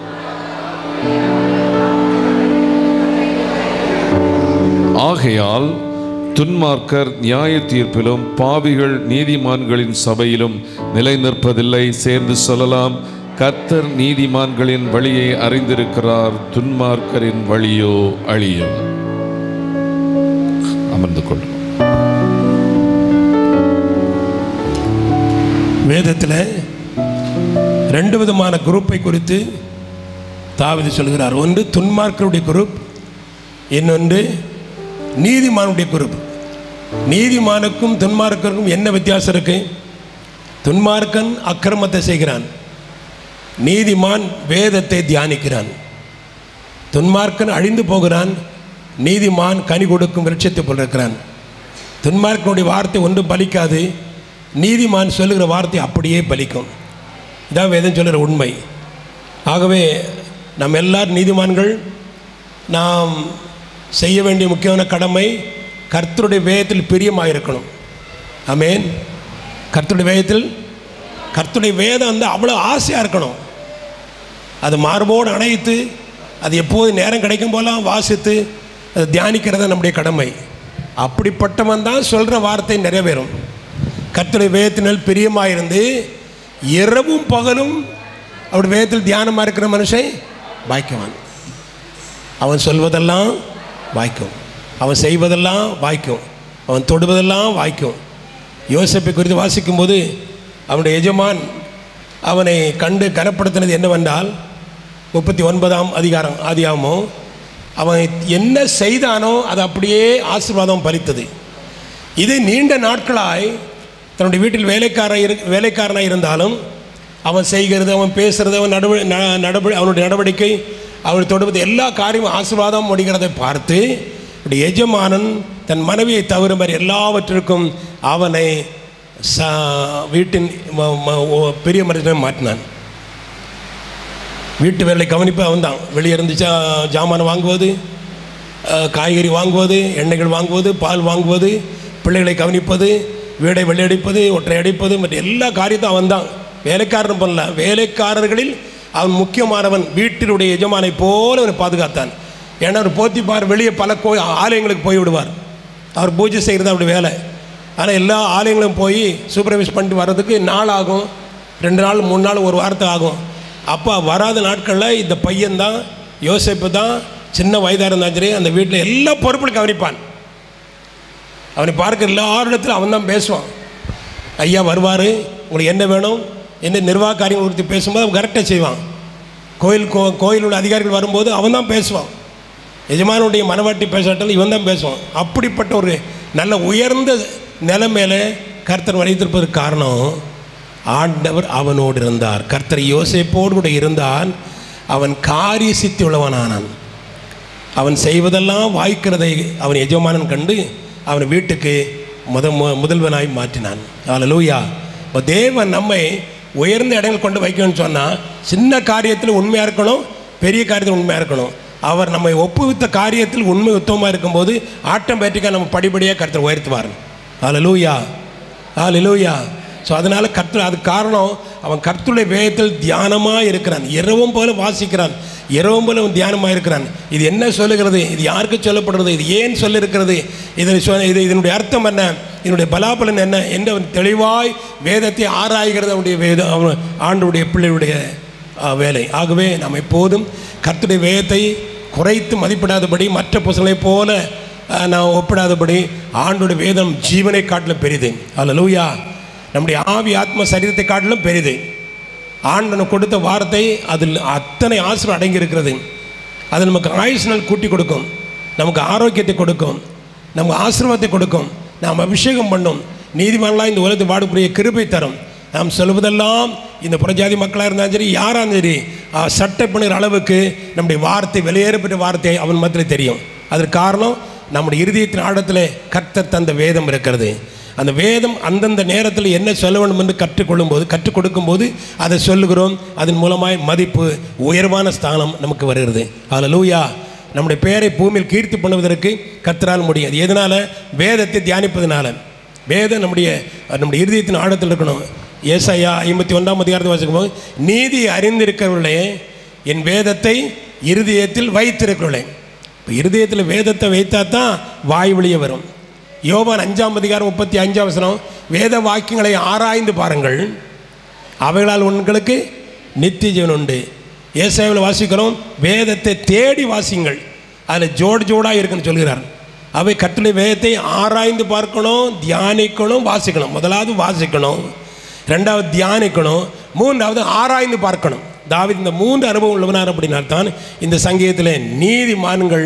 ஆகையால் துன்மார்க்கர் நியாய தீர்ப்பிலும் பாவிகள் நீதிமான்களின் சபையிலும் நிலை நிற்பதில்லை சேர்ந்து சொல்லலாம் கர்த்தர் நீதிமான்களின் வழியை அறிந்திருக்கிறார் துன்மார்க்கரின் வழியோ அழியும் அமர்ந்து கொள்ளும் வேதத்தில் ரெண்டு விதமான குரூப்பை குறித்து தாவீது சொல்கிறார் ஒன்று துன்மார்க்கருடைய குரூப் இன்னொன்று நீதிமானுடைய குரூப் நீதிமானுக்கும் துன்மார்க்கருக்கும் என்ன வித்தியாசம் இருக்கு துன்மார்க்கன் அக்கிரமத்தை செய்கிறான் நீதிமான் வேதத்தை தியானிக்கிறான் துன்மார்க்கன் அழிந்து போகிறான் நீதிமான் கனி கொடுக்கும் விருட்சத்தை போல் இருக்கிறான் துன்மார்க்கனுடைய வார்த்தை ஒன்றும் பலிக்காது நீதிமான் சொல்லுகிற வார்த்தை அப்படியே பலிக்கும் இதான் வேதம் சொல்லுகிற உண்மை ஆகவே நம்ம எல்லாரும் நீதிமான்கள் நாம் செய்ய வேண்டிய முக்கியமான கடமை கர்த்தருடைய வேதத்தில் பிரியமாக இருக்கணும் ஆமென் கர்த்தருடைய வேதத்தில் கர்த்தருடைய வேதம் வந்து அவ்வளோ ஆசையாக இருக்கணும் அது மார்போடு அணைத்து அது எப்போது நேரம் கிடைக்கும் போலாம் வாசித்து அதை தியானிக்கிறது நம்முடைய கடமை அப்படிப்பட்டவன் தான் சொல்கிற வார்த்தை நிறைவேறும் கர்த்தருடைய வேதத்தினால் பிரியமாக இருந்து இரவும் பகலும் அவருடைய வேதத்தில் தியானமாக இருக்கிற மனுஷன் பாய்க்குவான் அவன் சொல்வதெல்லாம் வாய்க்கும் அவன் செய்வதெல்லாம் வாய்க்கும் அவன் தொடுவதெல்லாம் வாய்க்கும் யோசப்பை குறித்து வாசிக்கும்போது அவனுடைய எஜமான் அவனை கண்டு கனப்படுத்தினது என்னவென்றால் முப்பத்தி ஒன்பதாம் அதிகாரம் ஆதியாமோ அவன் என்ன செய்தானோ அது அப்படியே ஆசீர்வாதம் பலித்தது இது நீண்ட நாட்களாய் தன்னுடைய வீட்டில் வேலைக்கார இரு வேலைக்காரனாக இருந்தாலும் அவன் செய்கிறது அவன் பேசுகிறது அவன் நடவ ந- நடவ அவனுடைய நடவடிக்கை அவன் தொடுவது எல்லா காரியமும் ஆசீர்வாதம் முடிகிறதை பார்த்து அவருடைய எஜமானன் தன் மனைவியை தவிர மாதிரி எல்லாவற்றிற்கும் அவனை ச வீட்டின் ம- ம- ஓ- பெரிய மனிதனை மாற்றினான் வீட்டு வேலை கவனிப்பு அவன் தான் வெளியே இருந்துச்சா ஜாமான் வாங்குவது அஹ், காய்கறி வாங்குவது எண்ணெய்கள் வாங்குவது பால் வாங்குவது பிள்ளைகளை கவனிப்பது வீடை வெள்ளையடிப்பது ஒற்றை அடிப்பது மற்ற எல்லா காரியத்தையும் அவன் தான் வேலைக்காரன் பண்ணல வேலைக்காரர்களில் அவன் முக்கியமானவன் வீட்டினுடைய எஜமானை போல அவனை பாதுகாத்தான் ஏன்னா அவர் போத்திப்பார் வெளியே பல கோ ஆலயங்களுக்கு போய் விடுவார் அவர் பூஜை செய்கிறது அவருடைய வேலை ஆனால் எல்லா ஆலயங்களும் போய் சூப்பர்வைஸ் பண்ணிட்டு வர்றதுக்கு நாள் ஆகும் ரெண்டு நாள் மூணு நாள் ஒரு வாரத்துக்கு ஆகும் அப்போ வராத நாட்களில் இந்த பையன்தான் யோசிப்பு தான் சின்ன வயதாக இருந்தாலும் சரி அந்த வீட்டில் எல்லா பொறுப்புகளும் கவனிப்பான் அவனை பார்க்குற எல்லாரிடத்திலும் அவன் தான் பேசுவான் ஐயா வருவார் உங்களுக்கு என்ன வேணும் என்ன நிர்வாக காரியங்கள் குறித்து பேசும்போது அவன் கரெக்டாக செய்வான் கோயில் கோ கோயில் உள்ள அதிகாரிகள் வரும்போது அவன் தான் பேசுவான் எஜமானுடைய மனவாட்டி பேசாட்டாலும் இவன் தான் பேசுவான் அப்படிப்பட்ட ஒரு நல்ல உயர்ந்த நிலைமையில கர்த்தர் வைத்திருப்பதற்கு காரணம் ஆண்டவர் அவனோடு இருந்தார் கர்த்தர் யோசேப்போடு கூட இருந்தான் அவன் காரிய சித்தி உள்ளவனானான் அவன் செய்வதெல்லாம் வாய்க்கிறதை அவன் எஜமானன் கண்டு அவன் வீட்டுக்கு முத மு- முதல்வனாய் மாற்றினான் அல்லூயா இப்போ தேவன் நம்மை உயர்ந்த இடங்கள் கொண்டு வைக்கணும்னு சொன்னால் சின்ன காரியத்தில் உண்மையாக இருக்கணும் பெரிய காரியத்தில் உண்மையாக இருக்கணும் அவர் நம்மை ஒப்புவித்த காரியத்தில் உண்மை உத்தமமாக இருக்கும்போது ஆட்டோமேட்டிக்காக நம்ம படிப்படியாக கருத்தை உயர்த்துவார் அல்லூயா அல்லூயா ஸோ அதனால் கர்த்தர் அதுக்கு காரணம் அவன் கர்த்தருடைய வேதத்தில் தியானமாக இருக்கிறான் இரவும் போல வாசிக்கிறான் இரவும் போல அவன் தியானமாக இருக்கிறான் இது என்ன சொல்லுகிறது இது யாருக்கு சொல்லப்படுறது இது ஏன் சொல்லிருக்கிறது இதை சொ- இது இதனுடைய அர்த்தம் என்ன இதனுடைய பலாபலன் என்ன என்று அவன் தெளிவாய் வேதத்தை ஆராய்கிறது அவனுடைய வேதம் அவன் ஆண்டுடைய பிள்ளையுடைய ஆ, வேலை ஆகவே நாம் எப்போதும் கர்த்தருடைய வேதத்தை குறைத்து மதிப்பிடாதபடி மற்ற புசங்களைப் போல ஆ, நான் ஒப்பிடாதபடி ஆண்டோட வேதம் ஜீவனை காட்டிலும் பெரிது அல்லூயா நம்முடைய ஆவி ஆத்ம சரீரத்தை காட்டிலும் பெரிது ஆண்டவன் கொடுத்த வார்த்தை அதில் அத்தனை ஆசிரியர் அடங்கி இருக்கிறது அது நமக்கு ஆயுசு நாள் கூட்டி கொடுக்கும் நமக்கு ஆரோக்கியத்தை கொடுக்கும் நமக்கு ஆசீர்வாதத்தை கொடுக்கும் நாம் அபிஷேகம் பண்ணும் நீதிமன்றம் இந்த உலகத்தை வாடக்கூடிய கிருபை தரும் நாம் சொல்வதெல்லாம் இந்த புறஜாதி மக்களாக இருந்தாலும் சரி யாராக இருந்தாலும் சரி ஆ, சட்டை பண்ணுகிற அளவுக்கு நம்முடைய வார்த்தை வெளியேறப்பட்ட வார்த்தை அவன் மத்தியில் தெரியும் அதற்கு காரணம் நம்முடைய இருதயத்தின் ஆழத்தில் கர்த்தர் தந்த வேதம் இருக்கிறது அந்த வேதம் அந்தந்த நேரத்தில் என்ன சொல்ல வேண்டும் என்று கற்றுக்கொள்ளும்போது கற்றுக் கொடுக்கும்போது அதை சொல்லுகிறோம் அதன் மூலமாய் மதிப்பு உயர்வான ஸ்தானம் நமக்கு வருகிறது அதில் லூயா நம்முடைய பெயரை பூமியில் கீர்த்தி பண்ணுவதற்கு கர்த்தரால் முடியும் அது எதனால் வேதத்தை தியானிப்பதனால வேதம் நம்முடைய நம்முடைய இருதயத்தின் ஆழத்தில் இருக்கணும் ஏசாயா ஐம்பத்தி ஒன்றாம் அதிகாரத்தை வாசிக்கும் போது நீதி அறிந்திருக்கிறவர்களே என் வேதத்தை இருதயத்தில் வைத்திருக்கிறவர்களே இப்போ இருதயத்தில் வேதத்தை வைத்தா தான் வாய் வெளியே வரும் யோவான் அஞ்சாம் அதிகாரம் முப்பத்தி அஞ்சாம் வசனம் வேத வாக்கியங்களை ஆராய்ந்து பாருங்கள் அவைகளால் உங்களுக்கு நித்திய ஜீவன் உண்டு ஏசாயாவில் வாசிக்கிறோம் வேதத்தை தேடி வாசிங்கள் அதில் ஜோடு ஜோடாக இருக்குன்னு சொல்கிறார் அவை கட்டுரை வேதத்தை ஆராய்ந்து பார்க்கணும் தியானிக்கணும் வாசிக்கணும் முதலாவது வாசிக்கணும் ரெண்டாவது தியானிக்கணும் மூன்றாவது ஆராய்ந்து பார்க்கணும் தாவீது இந்த மூன்று அனுபவம் உள்ளவனார் அப்படின்னா தான் இந்த சங்கீதத்தில் நீதிமான்கள்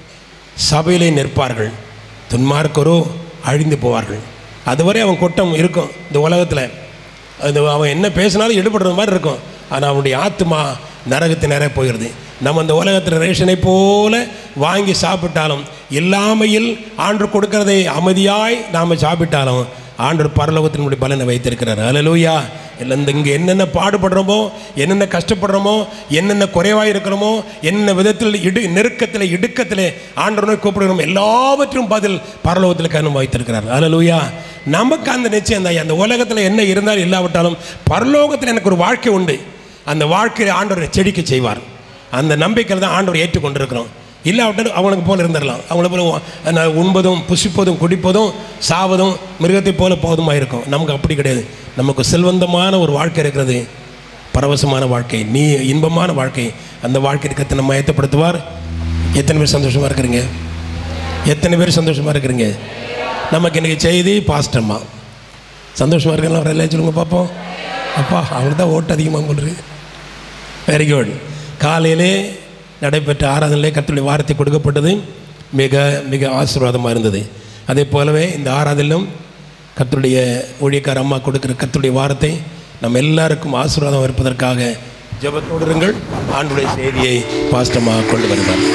சபையிலே நிற்பார்கள் துன்மார்க்கரோ அழிந்து போவார்கள் அதுவரை அவன் கூட்டம் இருக்கும் இந்த உலகத்தில் அது அவன் என்ன பேசினாலும் எடுபடுற மாதிரி இருக்கும் ஆனால் அவனுடைய ஆத்மா நரகத்தை நேர போகிறது நம்ம இந்த உலகத்தில் ரேஷனை போல வாங்கி சாப்பிட்டாலும் இல்லாமையில் ஆண்டு கொடுக்கிறதை அமைதியாய் நாம் சாப்பிட்டாலும் ஆண்டவர் பரலோகத்தினுடைய பலனை வைத்திருக்கிறார் அலலூயா இல்லை இந்த இங்கே என்னென்ன பாடுபடுறோமோ என்னென்ன கஷ்டப்படுறோமோ என்னென்ன குறைவாக இருக்கிறோமோ என்னென்ன விதத்தில் இடு நெருக்கத்தில் இடுக்கத்தில் ஆண்டவனை கூப்பிடுகிறோம் எல்லாவற்றும் பதில் பரலோகத்தில் கண்ணு வைத்திருக்கிறார் அலலூயா நமக்கு அந்த நிச்சயம் தான் அந்த உலகத்தில் என்ன இருந்தாலும் இல்லாவிட்டாலும் பரலோகத்தில் எனக்கு ஒரு வாழ்க்கை உண்டு அந்த வாழ்க்கையை ஆண்டவர் செடிக்க செய்வார் அந்த நம்பிக்கையில் தான் ஆண்டவர் ஏற்றுக்கொண்டிருக்கிறோம் இல்லாவிட்டால் அவனுக்கு போல இருந்துடலாம் அவங்கள போல அந்த உண்பதும் புசிப்பதும் குடிப்பதும் சாவதும் மிருகத்தை போல போதுமாக இருக்கும் நமக்கு அப்படி கிடையாது நமக்கு செல்வந்தமான ஒரு வாழ்க்கை இருக்கிறது பரவசமான வாழ்க்கை நீ இன்பமான வாழ்க்கை அந்த வாழ்க்கையை கத்தை நம்ம ஏற்றப்படுத்துவார் எத்தனை பேர் சந்தோஷமாக இருக்கிறீங்க எத்தனை பேர் சந்தோஷமாக இருக்கிறீங்க நமக்கு இன்றைக்கி செய்தி பாஸ்டம்மா சந்தோஷமாக இருக்கலாம் ஒரு எல்லாம் சொல்லுங்க பார்ப்போம் அப்பா அவங்களுக்கு தான் ஓட்டு அதிகமாக போடுறது வெரி குட் காலையிலே நடைபெற்ற ஆராதனையிலே கர்த்தருடைய வார்த்தை கொடுக்கப்பட்டது மிக மிக ஆசீர்வாதமாக இருந்தது அதே போலவே இந்த ஆராதனையிலும் கர்த்தருடைய ஊழியக்கார அம்மா கொடுக்கிற கர்த்தருடைய வார்த்தை நம்ம எல்லாருக்கும் ஆசீர்வாதம் இருப்பதற்காக ஜெபத்தோடு இருங்கள் ஆண்டுடைய செய்தியை பாஸ்டமாக கொண்டு வருவார்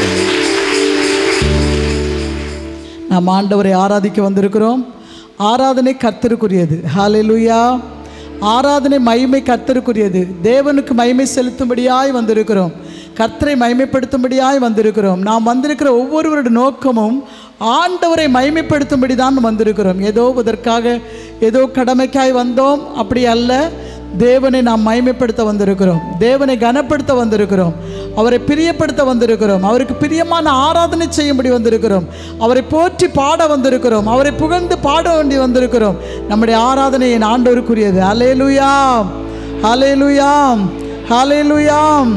நாம் ஆண்டவரை ஆராதிக்க வந்திருக்கிறோம் ஆராதனை கர்த்தருக்குரியது ஹalleluya ஆராதனை மகிமை கர்த்தருக்குரியது தேவனுக்கு மகிமை செலுத்தும்படியாய் வந்திருக்கிறோம் கர்த்தரை மகிமைப்படுத்தும்படியாய் வந்திருக்கிறோம் நாம் வந்திருக்கிற ஒவ்வொருவருடைய நோக்கமும் ஆண்டவரை மகிமைப்படுத்தும்படி தான் வந்திருக்கிறோம் ஏதோ இதற்காக ஏதோ கடமைக்காய் வந்தோம் அப்படி அல்ல தேவனை நாம் மகிமைப்படுத்த வந்திருக்கிறோம் தேவனை கனப்படுத்த வந்திருக்கிறோம் அவரை பிரியப்படுத்த வந்திருக்கிறோம் அவருக்கு பிரியமான ஆராதனை செய்யும்படி வந்திருக்கிறோம் அவரை போற்றி பாட வந்திருக்கிறோம் அவரை புகழ்ந்து பாட வேண்டி வந்திருக்கிறோம் நம்முடைய ஆராதனை என் ஆண்டவருக்குரியது அலேலுயாம் ஹalleluyaம் ஹalleluyaம்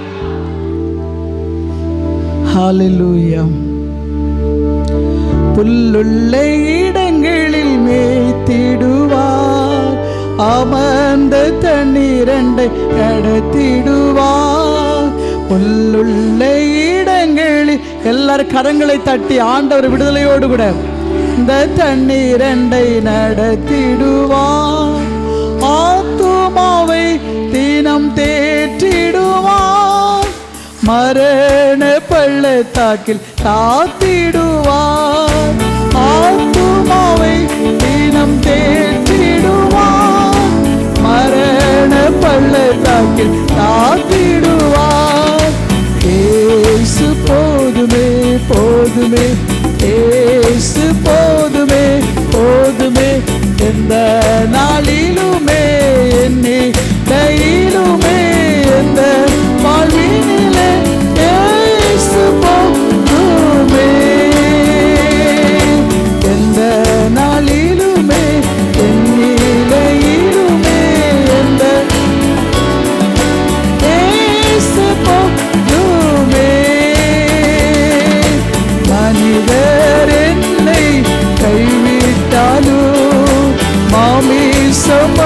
ஹalleluyaம் புல்லுள்ள இடங்களில் மேய்த்திடுவார் அமர்ந்த தண்ணீரண்டை கடத்திடுவார் புல்லுள்ள இடங்களில் எல்லாரும் கரங்களை தட்டி ஆண்டவர் விடுதலையோடு கூட இந்த தண்ணீரண்டை நடத்திடுவார் ஆத்துமாவை தினம் தேற்றிடுவார் மரண பள்ளத்தாக்கில் காத்திடுவார் ஆத்துமாவை தினம் தேற்றிடுவார் மரண பள்ளத்தாக்கில் காத்திடுவார் ஏசு போதுமே போதுமே ஏசு போதுமே போதுமே எந்த நாளிலுமே என்னை கையிலுமே எந்த வாழ்வினிலே ஏசு போதுமே எந்த நாளிலுமே என்னிலையிலுமே எந்த ஏசு போதுமே மனிதர் என்னை கைவிட்டாலும் மாமிசம்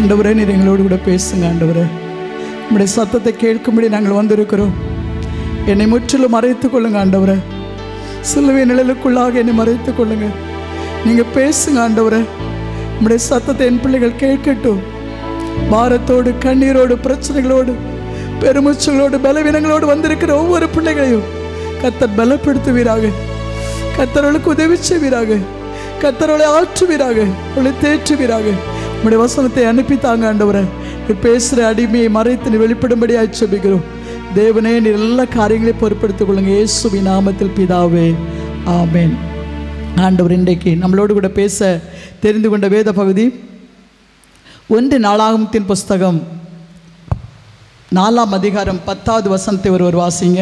ஆண்டவரே நீர் எங்களோடு கூட பேசுங்க ஆண்டவரே உம்முடைய சத்தத்தை கேட்கும்படி நாங்கள் வந்திருக்கிறோம் என்னை முற்றிலும் மறைத்துக் கொள்ளுங்க ஆண்டவரே சிலுவை நிழலுக்குள்ளாக என்னை மறைத்துக் கொள்ளுங்க நீங்க பேசுங்க ஆண்டவரே உம்முடைய சத்தத்தை என் பிள்ளைகள் கேட்கட்டும் பாரத்தோடு கண்ணீரோடு பிரச்சனைகளோடு பெருமூச்சுகளோடு பலவீனங்களோடு வந்திருக்கிற ஒவ்வொரு பிள்ளைகளையும் கத்தர் பலப்படுத்துவீராக கத்தர்களுக்கு உதவி செய்வீராக கத்தர்களை ஆற்றுவீராக அவளை தேற்றுவீராக உம்முடைய வசனத்தை அனுப்பி தாங்க ஆண்டவரை நீ பேசுகிற அடிமையை மறைத்து நீ வெளிப்படும்படி ஆட்சேபிக்கிறோம் தேவனே நீ எல்லா காரியங்களையும் பொறுப்படுத்திக் கொள்ளுங்க இயேசுவின் நாமத்தில் பிதாவே ஆமென் ஆண்டவர் இன்றைக்கு நம்மளோடு கூட பேச தெரிந்து கொண்ட வேத பகுதி ஒன்று நாளாகமத்தின் புஸ்தகம் நாலாம் அதிகாரம் பத்தாவது வசனத்தை ஒருவர் வாசிங்க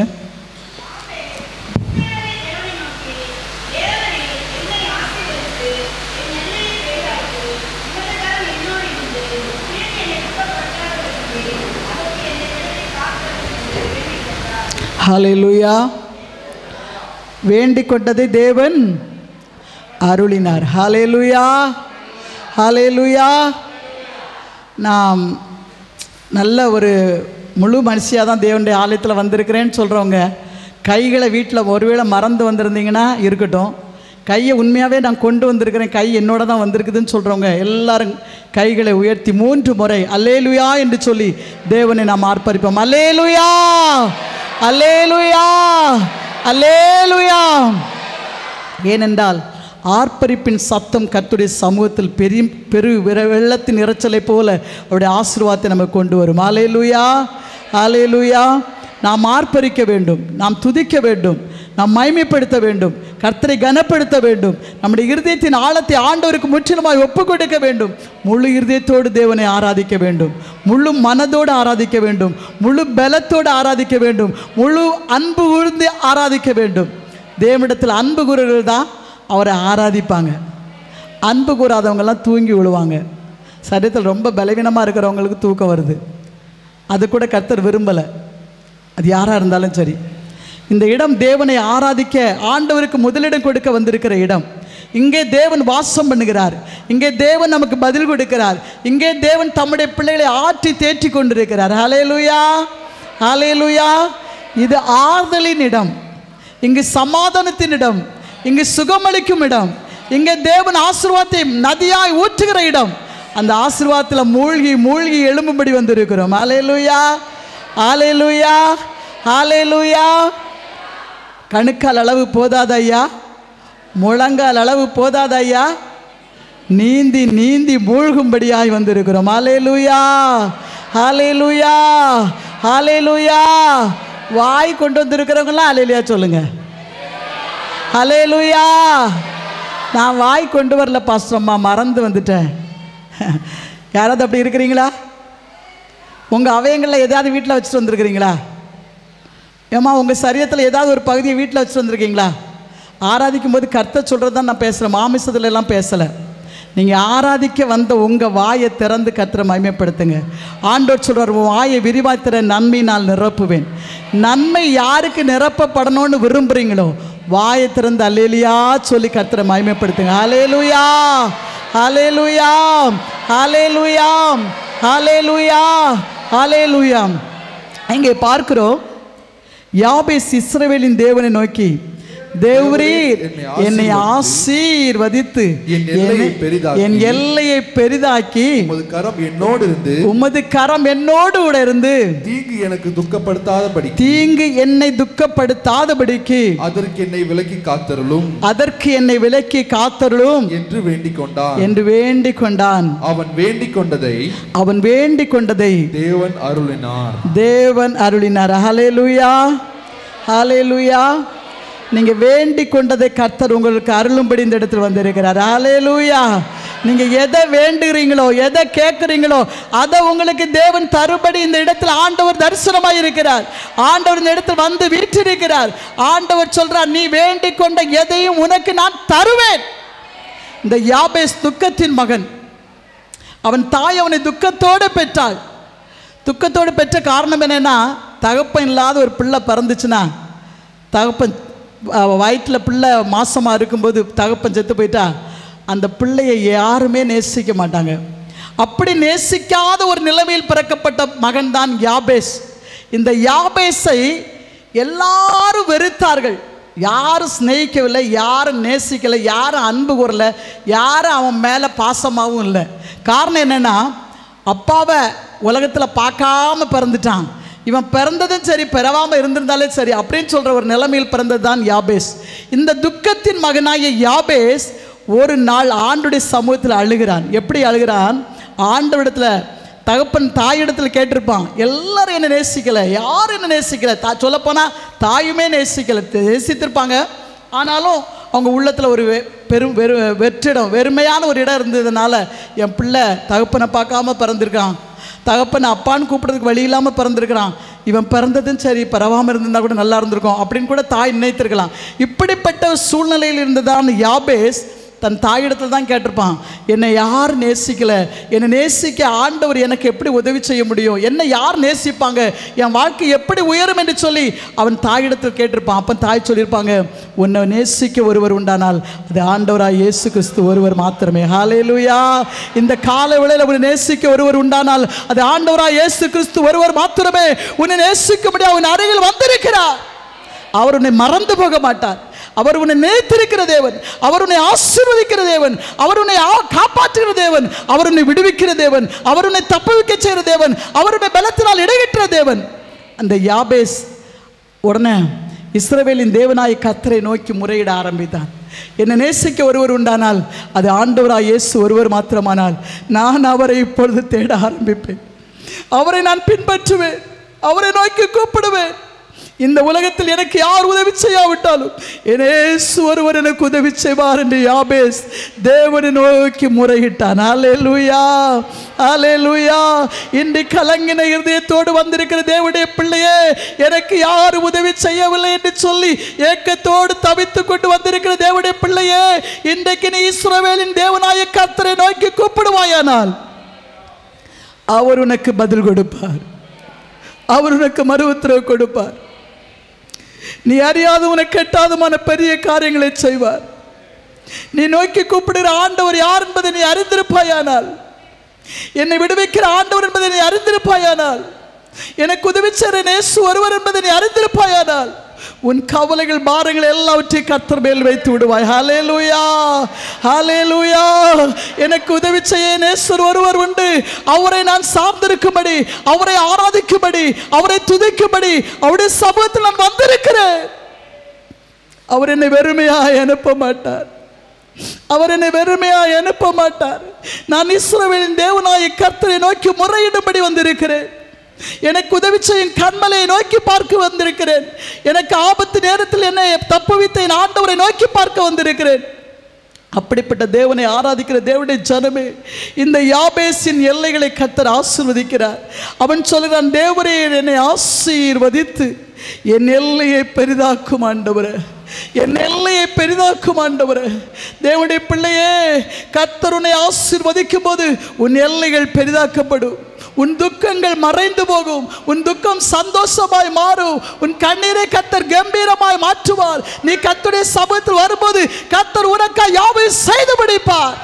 ஹalleluya வேண்டிக் கொண்டதை தேவன் அருளினார் ஹalleluya ஹalleluya நாம் நல்ல ஒரு முழு மனுஷியாக தான் தேவனுடைய ஆலயத்தில் வந்திருக்கிறேன்னு சொல்கிறவங்க கைகளை வீட்டில் ஒருவேளை மறந்து வந்திருந்தீங்கன்னா இருக்கட்டும் கையை உண்மையாகவே நான் கொண்டு வந்திருக்கிறேன் கை என்னோட தான் வந்திருக்குதுன்னு சொல்கிறவங்க எல்லாரும் கைகளை உயர்த்தி மூன்று முறை அல்லேலுயா என்று சொல்லி தேவனை நாம் ஆர்ப்பரிப்போம் அல்லேலுயா அல்லேலுயா அல்லேலுயா ஏனென்றால் ஆர்ப்பரிப்பின் சத்தம் கர்த்தருடைய சமூகத்தில் பெரிய பெரு விர- வெள்ளத்தின் இரைச்சலை போல அவருடைய ஆசீர்வாதத்தை நமக்கு கொண்டு வரும் ஆலேலுயா ஆலேலுயா நாம் ஆர்ப்பரிக்க வேண்டும் நாம் துதிக்க வேண்டும் நாம் மைமைப்படுத்த வேண்டும் கர்த்தரை கனப்படுத்த வேண்டும் நம்முடைய இருதயத்தின் ஆழத்தை ஆண்டவருக்கு முற்றிலுமாய் ஒப்புக் கொடுக்க வேண்டும் முழு இருதயத்தோடு தேவனை ஆராதிக்க வேண்டும் முழு மனதோடு ஆராதிக்க வேண்டும் முழு பலத்தோடு ஆராதிக்க வேண்டும் முழு அன்பு உழுந்து ஆராதிக்க வேண்டும் தேவனிடத்தில் அன்பு கூறுகள் தான் அவரை ஆராதிப்பாங்க அன்பு கூறாதவங்கெல்லாம் தூங்கி விழுவாங்க சரீரத்தில் ரொம்ப பலவீனமாக இருக்கிறவங்களுக்கு தூக்கம் வருது அது கூட கர்த்தர் விரும்பலை அது யாராக இருந்தாலும் சரி இந்த இடம் தேவனை ஆராதிக்க ஆண்டவருக்கு முதலிடம் கொடுக்க வந்திருக்கிற இடம் இங்கே தேவன் வாசம் பண்ணுகிறார் இங்கே தேவன் நமக்கு பதில் கொடுக்கிறார் இங்கே தேவன் தம்முடைய பிள்ளைகளை ஆற்றி தேற்றி கொண்டிருக்கிறார் ஹalleluya ஹalleluya இது ஆறுதலின் இடம் இங்கு சமாதானத்தின் இடம் இங்கு சுகமளிக்கும் இடம் இங்கே தேவன் ஆசீர்வாதத்தை நதியாய் ஊற்றுகிற இடம் அந்த ஆசீர்வாதத்தில் மூழ்கி மூழ்கி எழும்பும்படி வந்திருக்கிறோம் ஹalleluya ஹalleluya ஹalleluya கணுக்கால் அளவு போதாத ஐயா முழங்கால் அளவு போதாத ஐயா நீந்தி நீந்தி மூழ்கும்படியாய் வந்திருக்கிறோம் ஹalleluya ஹalleluya ஹalleluya வாய் கொண்டு வந்திருக்கிறவங்களாம் ஹalleluya சொல்லுங்க ஹalleluya நான் வாய் கொண்டு வரல பாஸ்டர் அம்மா மறந்து வந்துட்டேன் யாராவது அப்படி இருக்கிறீங்களா உங்கள் அவயங்களில் எதாவது வீட்டில் வச்சுட்டு வந்திருக்கிறீங்களா ஏம்மா உங்கள் சரீரத்தில் ஏதாவது ஒரு பகுதியை வீட்டில் வச்சுட்டு வந்திருக்கீங்களா ஆராதிக்கும் போது கர்த்த சொல்கிறது தான் நான் பேசுகிறேன் மாமிசத்துல எல்லாம் பேசலை நீங்கள் ஆராதிக்க வந்த உங்கள் வாயை திறந்து கர்த்தரை மகிமைப்படுத்துங்க ஆண்டோர் சொல்றார் உன் வாயை விரிவாத்திர நன்மை நான் நிரப்புவேன் நன்மை யாருக்கு நிரப்பப்படணும்னு விரும்புகிறீங்களோ வாயை திறந்து அலேலியா சொல்லி கர்த்தரை மகிமைப்படுத்துங்க அலேலுயா அலேலுயா அலேலுயா அலேலுயா அலேலுயா இங்கே பார்க்கிறோம் யாபேஸ் இஸ்ரவேலின் தேவனை நோக்கி தேவரீர் என்னை ஆசீர்வதித்து என் எல்லையை பெரிதாக்கி, என் எல்லையை பெரிதாக்கி உமது கரம் என்னோடு இருந்து உமது கரம் என்னோடு கூட இருந்து தீங்கு எனக்கு துக்கப்படுத்தாதபடி தீங்கு என்னை துக்கப்படுத்தாதபடிக்கு அதற்கு என்னை விலக்கி காத்தருளும் அதற்கு என்னை விலக்கி காத்தருளும் என்று வேண்டிக் கொண்டான் என்று வேண்டிக் கொண்டான் அவன் வேண்டிக் கொண்டதை அவன் வேண்டிக் கொண்டதை தேவன் அருளினார் தேவன் அருளினார் ஹalleluya ஹalleluya நீங்க வேண்டிக் கொண்டதை கர்த்தர் உங்களுக்கு அருளும்படி இந்த இடத்தில் வந்திருக்கிறார் ஹalleluya நீங்க எதை வேண்டுகிறீங்களோ எதை கேட்குறீங்களோ அதை உங்களுக்கு தேவன் தருபடி இந்த இடத்தில் ஆண்டவர் தரிசனமாக இருக்கிறார் ஆண்டவர் இந்த இடத்தில் வந்து வீற்றிருக்கிறார் ஆண்டவர் சொல்றார் நீ வேண்டிக் கொண்ட எதையும் உனக்கு நான் தருவேன் இந்த யாபேஸ் துக்கத்தின் மகன் அவன் தாய் அவனை துக்கத்தோடு பெற்றாள் துக்கத்தோடு பெற்ற காரணம் என்னன்னா தகப்பன் இல்லாத ஒரு பிள்ளை பிறந்துச்சுன்னா தகப்பன் வயிற்றில் பிள்ளை மாசமாக இருக்கும்போது தகப்பன் செத்து போயிட்டா அந்த பிள்ளையை யாருமே நேசிக்க மாட்டாங்க அப்படி நேசிக்காத ஒரு நிலைமையில் பிறக்கப்பட்ட மகன் தான் யாபேஸ் இந்த யாபேஸை எல்லாரும் வெறுத்தார்கள் யாரும் சிநேகிக்கவில்லை யாரும் நேசிக்கலை யாரும் அன்பு கூறல யாரும் அவன் மேலே பாசமாகவும் இல்லை காரணம் என்னென்னா அப்பாவை உலகத்தில் பார்க்காம பிறந்துட்டான் இவன் பிறந்ததும் சரி பிறவாமல் இருந்திருந்தாலே சரி அப்படின்னு சொல்கிற ஒரு நிலைமையில் பிறந்தது தான் யாபேஸ் இந்த துக்கத்தின் மகனாகிய யாபேஸ் ஒரு நாள் ஆண்டுடைய சமூகத்தில் அழுகிறான் எப்படி அழுகிறான் ஆண்டவரிடத்தில் தகப்பன் தாயிடத்தில் கேட்டிருப்பான் எல்லாரும் என்ன நேசிக்கலை யாரும் என்ன நேசிக்கலை தா சொல்லப்போனால் தாயுமே நேசிக்கலை நேசித்திருப்பாங்க ஆனாலும் அவங்க உள்ளத்தில் ஒரு வெ- பெரும் வெறு வெற்றிடம் வெறுமையான ஒரு இடம் இருந்ததுனால என் பிள்ளை தகப்பனை பார்க்காம பிறந்திருக்கான் தகப்பனை அப்பான்னு கூப்பிடுறதுக்கு வழி இல்லாமல் பிறந்திருக்கிறான் இவன் பிறந்ததும் சரி பரவாமல் இருந்திருந்தா கூட நல்லா இருந்திருக்கும் அப்படின்னு கூட தாய் நினைத்திருக்கலாம் இப்படிப்பட்ட சூழ்நிலையில் இருந்ததான் யாபேஸ் தன் தாயிடத்தில் தான் கேட்டிருப்பான் என்னை யார் நேசிக்கல என்னை நேசிக்க ஆண்டவர் எனக்கு எப்படி உதவி செய்ய முடியும் என்னை யார் நேசிப்பாங்க என் வாழ்க்கை எப்படி உயரும் என்று சொல்லி அவன் தாயிடத்தில் கேட்டிருப்பான் அப்போ தாய் சொல்லியிருப்பாங்க உன்னை நேசிக்க ஒருவர் உண்டானால் அது ஆண்டவராய் இயேசு கிறிஸ்து ஒருவர் மாத்திரமே ஹalleluya இந்த கால வேளையில் உன்னை நேசிக்க ஒருவர் உண்டானால் அது ஆண்டவராய் இயேசு கிறிஸ்து ஒருவர் மாத்திரமே உன்னை நேசிக்கும்படி அவன் அருகில் வந்திருக்கிறார் அவர் உன்னை மறந்து போக மாட்டார் அவர் உன்னை நினைத்திருக்கிற தேவன் அவர் உன்னை ஆசீர்வதிக்கிற தேவன் அவர் உன்னை ஆ- காப்பாற்றுகிற தேவன் அவர் உன்னை விடுவிக்கிற தேவன் அவர் உன்னை தப்புவிக்க செய்கிற தேவன் அவர் உன்னை பலத்தினால் இடையிற்ற தேவன் அந்த யாபேஸ் உடனே இஸ்ரவேலின் தேவனாய் கத்தரை நோக்கி முறையிட ஆரம்பித்தான் என்னை நேசிக்க ஒருவர் உண்டானால் அது ஆண்டவராய் இயேசு ஒருவர் மாத்திரமானால் நான் அவரை இப்பொழுது தேட ஆரம்பிப்பேன் அவரை நான் பின்பற்றுவேன் அவரை நோக்கி கூப்பிடுவேன் இந்த உலகத்தில் எனக்கு யார் உதவி செய்யாவிட்டாலும் எனேசு ஒருவர் எனக்கு உதவி செய்வார் என்று யாபேஸ் தேவனை நோக்கி முறையிட்டான் அல்லேலூயா அல்லேலூயா இன்று கலங்கின இருதயத்தோடு வந்திருக்கிற தேவனுடைய பிள்ளையே எனக்கு யார் உதவி செய்யவில்லை என்று சொல்லி ஏக்கத்தோடு தவித்துக் கொண்டு வந்திருக்கிற தேவனுடைய பிள்ளையே இன்றைக்கு நீ இஸ்ரவேலின் தேவனாய கர்த்தரை நோக்கி கூப்பிடுவாயானால் அவர் உனக்கு பதில் கொடுப்பார் அவர் உனக்கு மறு உத்தரவு கொடுப்பார் நீ அறியாத உனக்கு எட்டாதமான பெரிய காரியங்களை செய்வார் நீ நோக்கி கூப்பிடுகிற ஆண்டவர் யார் என்பதை நீ அறிந்திருப்பாயானால் என்னை விடுவிக்கிற ஆண்டவர் என்பதை நீ அறிந்திருப்பாயானால் எனக்கு உதவி செய்கிற நேசு ஒருவர் என்பதை நீ அறிந்திருப்பாயானால் உன் கவலைகள் பாரங்கள் எல்லாவற்றையும் கர்த்தர் மேல் வைத்து விடுவாய் ஹalleluya ஹalleluya எனக்கு உதவி செய்ய நேசர் ஒருவர் உண்டு அவரை நான் சார்ந்திருக்கும்படி அவரை ஆராதிக்கும்படி அவரை துதிக்கும்படி அவருடைய சமூகத்தில் நான் வந்திருக்கிறேன் அவர் என்னை வெறுமையாய் அனுப்ப மாட்டார் அவர் என்னை வெறுமையாய் அனுப்ப மாட்டார் நான் இஸ்ரவேலின் தேவனாய கர்த்தரை நோக்கி முறையிடும்படி வந்திருக்கிறேன் எனக்கு உதவி செய்யும் கண்மலையை நோக்கி பார்க்க வந்திருக்கிறேன் எனக்கு ஆபத்து நேரத்தில் என்னை தப்புவித்த என் ஆண்டவரை நோக்கி பார்க்க வந்திருக்கிறேன் அப்படிப்பட்ட தேவனை ஆராதிக்கிற தேவனுடைய ஜனமே இந்த யாபேசின் எல்லைகளை கத்தர் ஆசீர்வதிக்கிறார் அவன் சொல்கிறான் தேவரே என்னை ஆசீர்வதித்து என் எல்லையை பெரிதாக்கும் ஆண்டவரே என் எல்லையை பெரிதாக்கும் ஆண்டவரே தேவனுடைய பிள்ளையே கர்த்தர் உன்னை ஆசீர்வதிக்கும் போது உன் எல்லைகள் பெரிதாக்கப்படும் உன் துக்கங்கள் மறைந்து போகும் உன் துக்கம் சந்தோஷமாய் மாறும் உன் கண்ணீரை கத்தர் கம்பீரமாய் மாற்றுவார் நீ கத்துடைய சமூகத்தில் வரும்போது கத்தர் உனக்காய் யாவை செய்து முடிப்பார்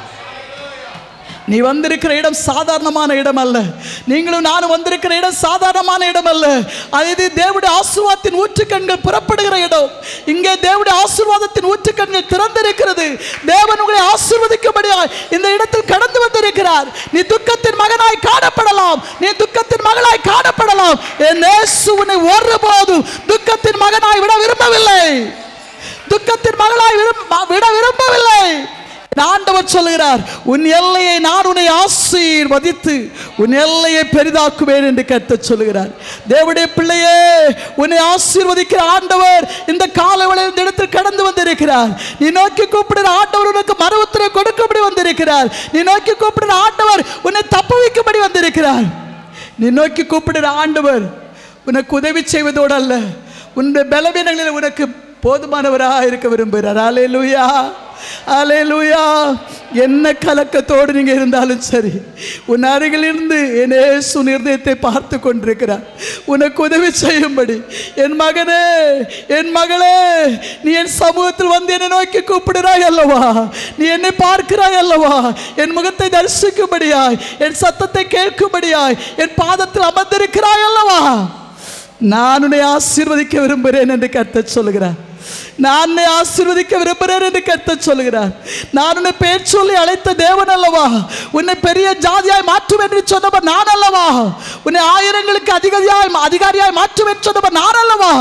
நீ வந்திருக்கிற இடம் சாதாரணமான இடம் அல்ல நீங்களும் நானும் வந்திருக்கிற இடம் சாதாரணமான இடம் அல்ல அது இது தேவனுடைய ஆசீர்வாதத்தின் ஊற்றுக்கண்கள் புறப்படுகிற இடம் இங்கே தேவனுடைய ஆசீர்வாதத்தின் ஊற்றுக்கண்கள் திறந்திருக்கிறது தேவன் உங்களை ஆசீர்வதிக்கும்படியாய் இந்த இடத்தில் கடந்து வந்திருக்கிறார் நீ துக்கத்தின் மகனாய் காணப்படலாம் நீ துக்கத்தின் மகளாய் காணப்படலாம் என் இயேசு உன்னை ஒருபோதும் துக்கத்தின் மகனாய் விட விரும்பவில்லை துக்கத்தின் மகளாய் விரும்ப- விட விரும்பவில்லை என் ஆண்டவர் சொல்லுகிறார் உன் எல்லையை நான் உன்னை ஆசீர்வதித்து உன் எல்லையை பெரிதாக்குவேன் என்று கர்த்தர் சொல்லுகிறார் தேவனுடைய பிள்ளையே உன்னை ஆசீர்வதிக்கிற ஆண்டவர் இந்த காலவளையில் இந்த இடத்தில் கடந்து வந்திருக்கிறார் நீ நோக்கி கூப்பிடுற ஆண்டவர் உனக்கு மறு உத்தரவு கொடுக்கும்படி வந்திருக்கிறார் நீ நோக்கி கூப்பிடுற ஆண்டவர் உன்னை தப்பு வைக்கும்படி வந்திருக்கிறார் நீ நோக்கி கூப்பிடுற ஆண்டவர் உனக்கு உதவி செய்வதோடு அல்ல உன்னுடைய பலவீனங்களில் உனக்கு போதுமானவராக இருக்க விரும்புகிறார் அல்லேலூயா அலேலுயா என்ன கலக்கத்தோடு நீங்க இருந்தாலும் சரி உன் அருகில் இருந்து என் இயேசு நிர்ணயத்தை பார்த்து கொண்டிருக்கிறார் உனக்கு உதவி செய்யும்படி என் மகனே என் மகளே நீ என் சமூகத்தில் வந்து என்னை நோக்கி கூப்பிடுறாய் அல்லவா நீ என்னை பார்க்கிறாய் அல்லவா என் முகத்தை தரிசிக்கும்படியாய் என் சத்தத்தை கேட்கும்படியாய் என் பாதத்தில் அமர்ந்திருக்கிறாய் அல்லவா நான் உன்னை ஆசீர்வதிக்க விரும்புகிறேன் என்று கர்த்தர் சொல்லுகிறார் நான் உன்னை ஆசீர்வதிக்க விரும்புகிறேன் என்று கர்த்தர் சொல்லுகிறார் நான் உன்னை பேர் சொல்லி அழைத்த தேவன் அல்லவா உன்னை பெரிய ஜாதியாய் மாற்றுவேன் என்று சொன்னவர் நான் அல்லவா உன்னை ஆயிரங்களுக்கு அதிகாரியாய் அதிகாரியாய் மாற்றுவேன் என்று சொன்னவர் நான் அல்லவா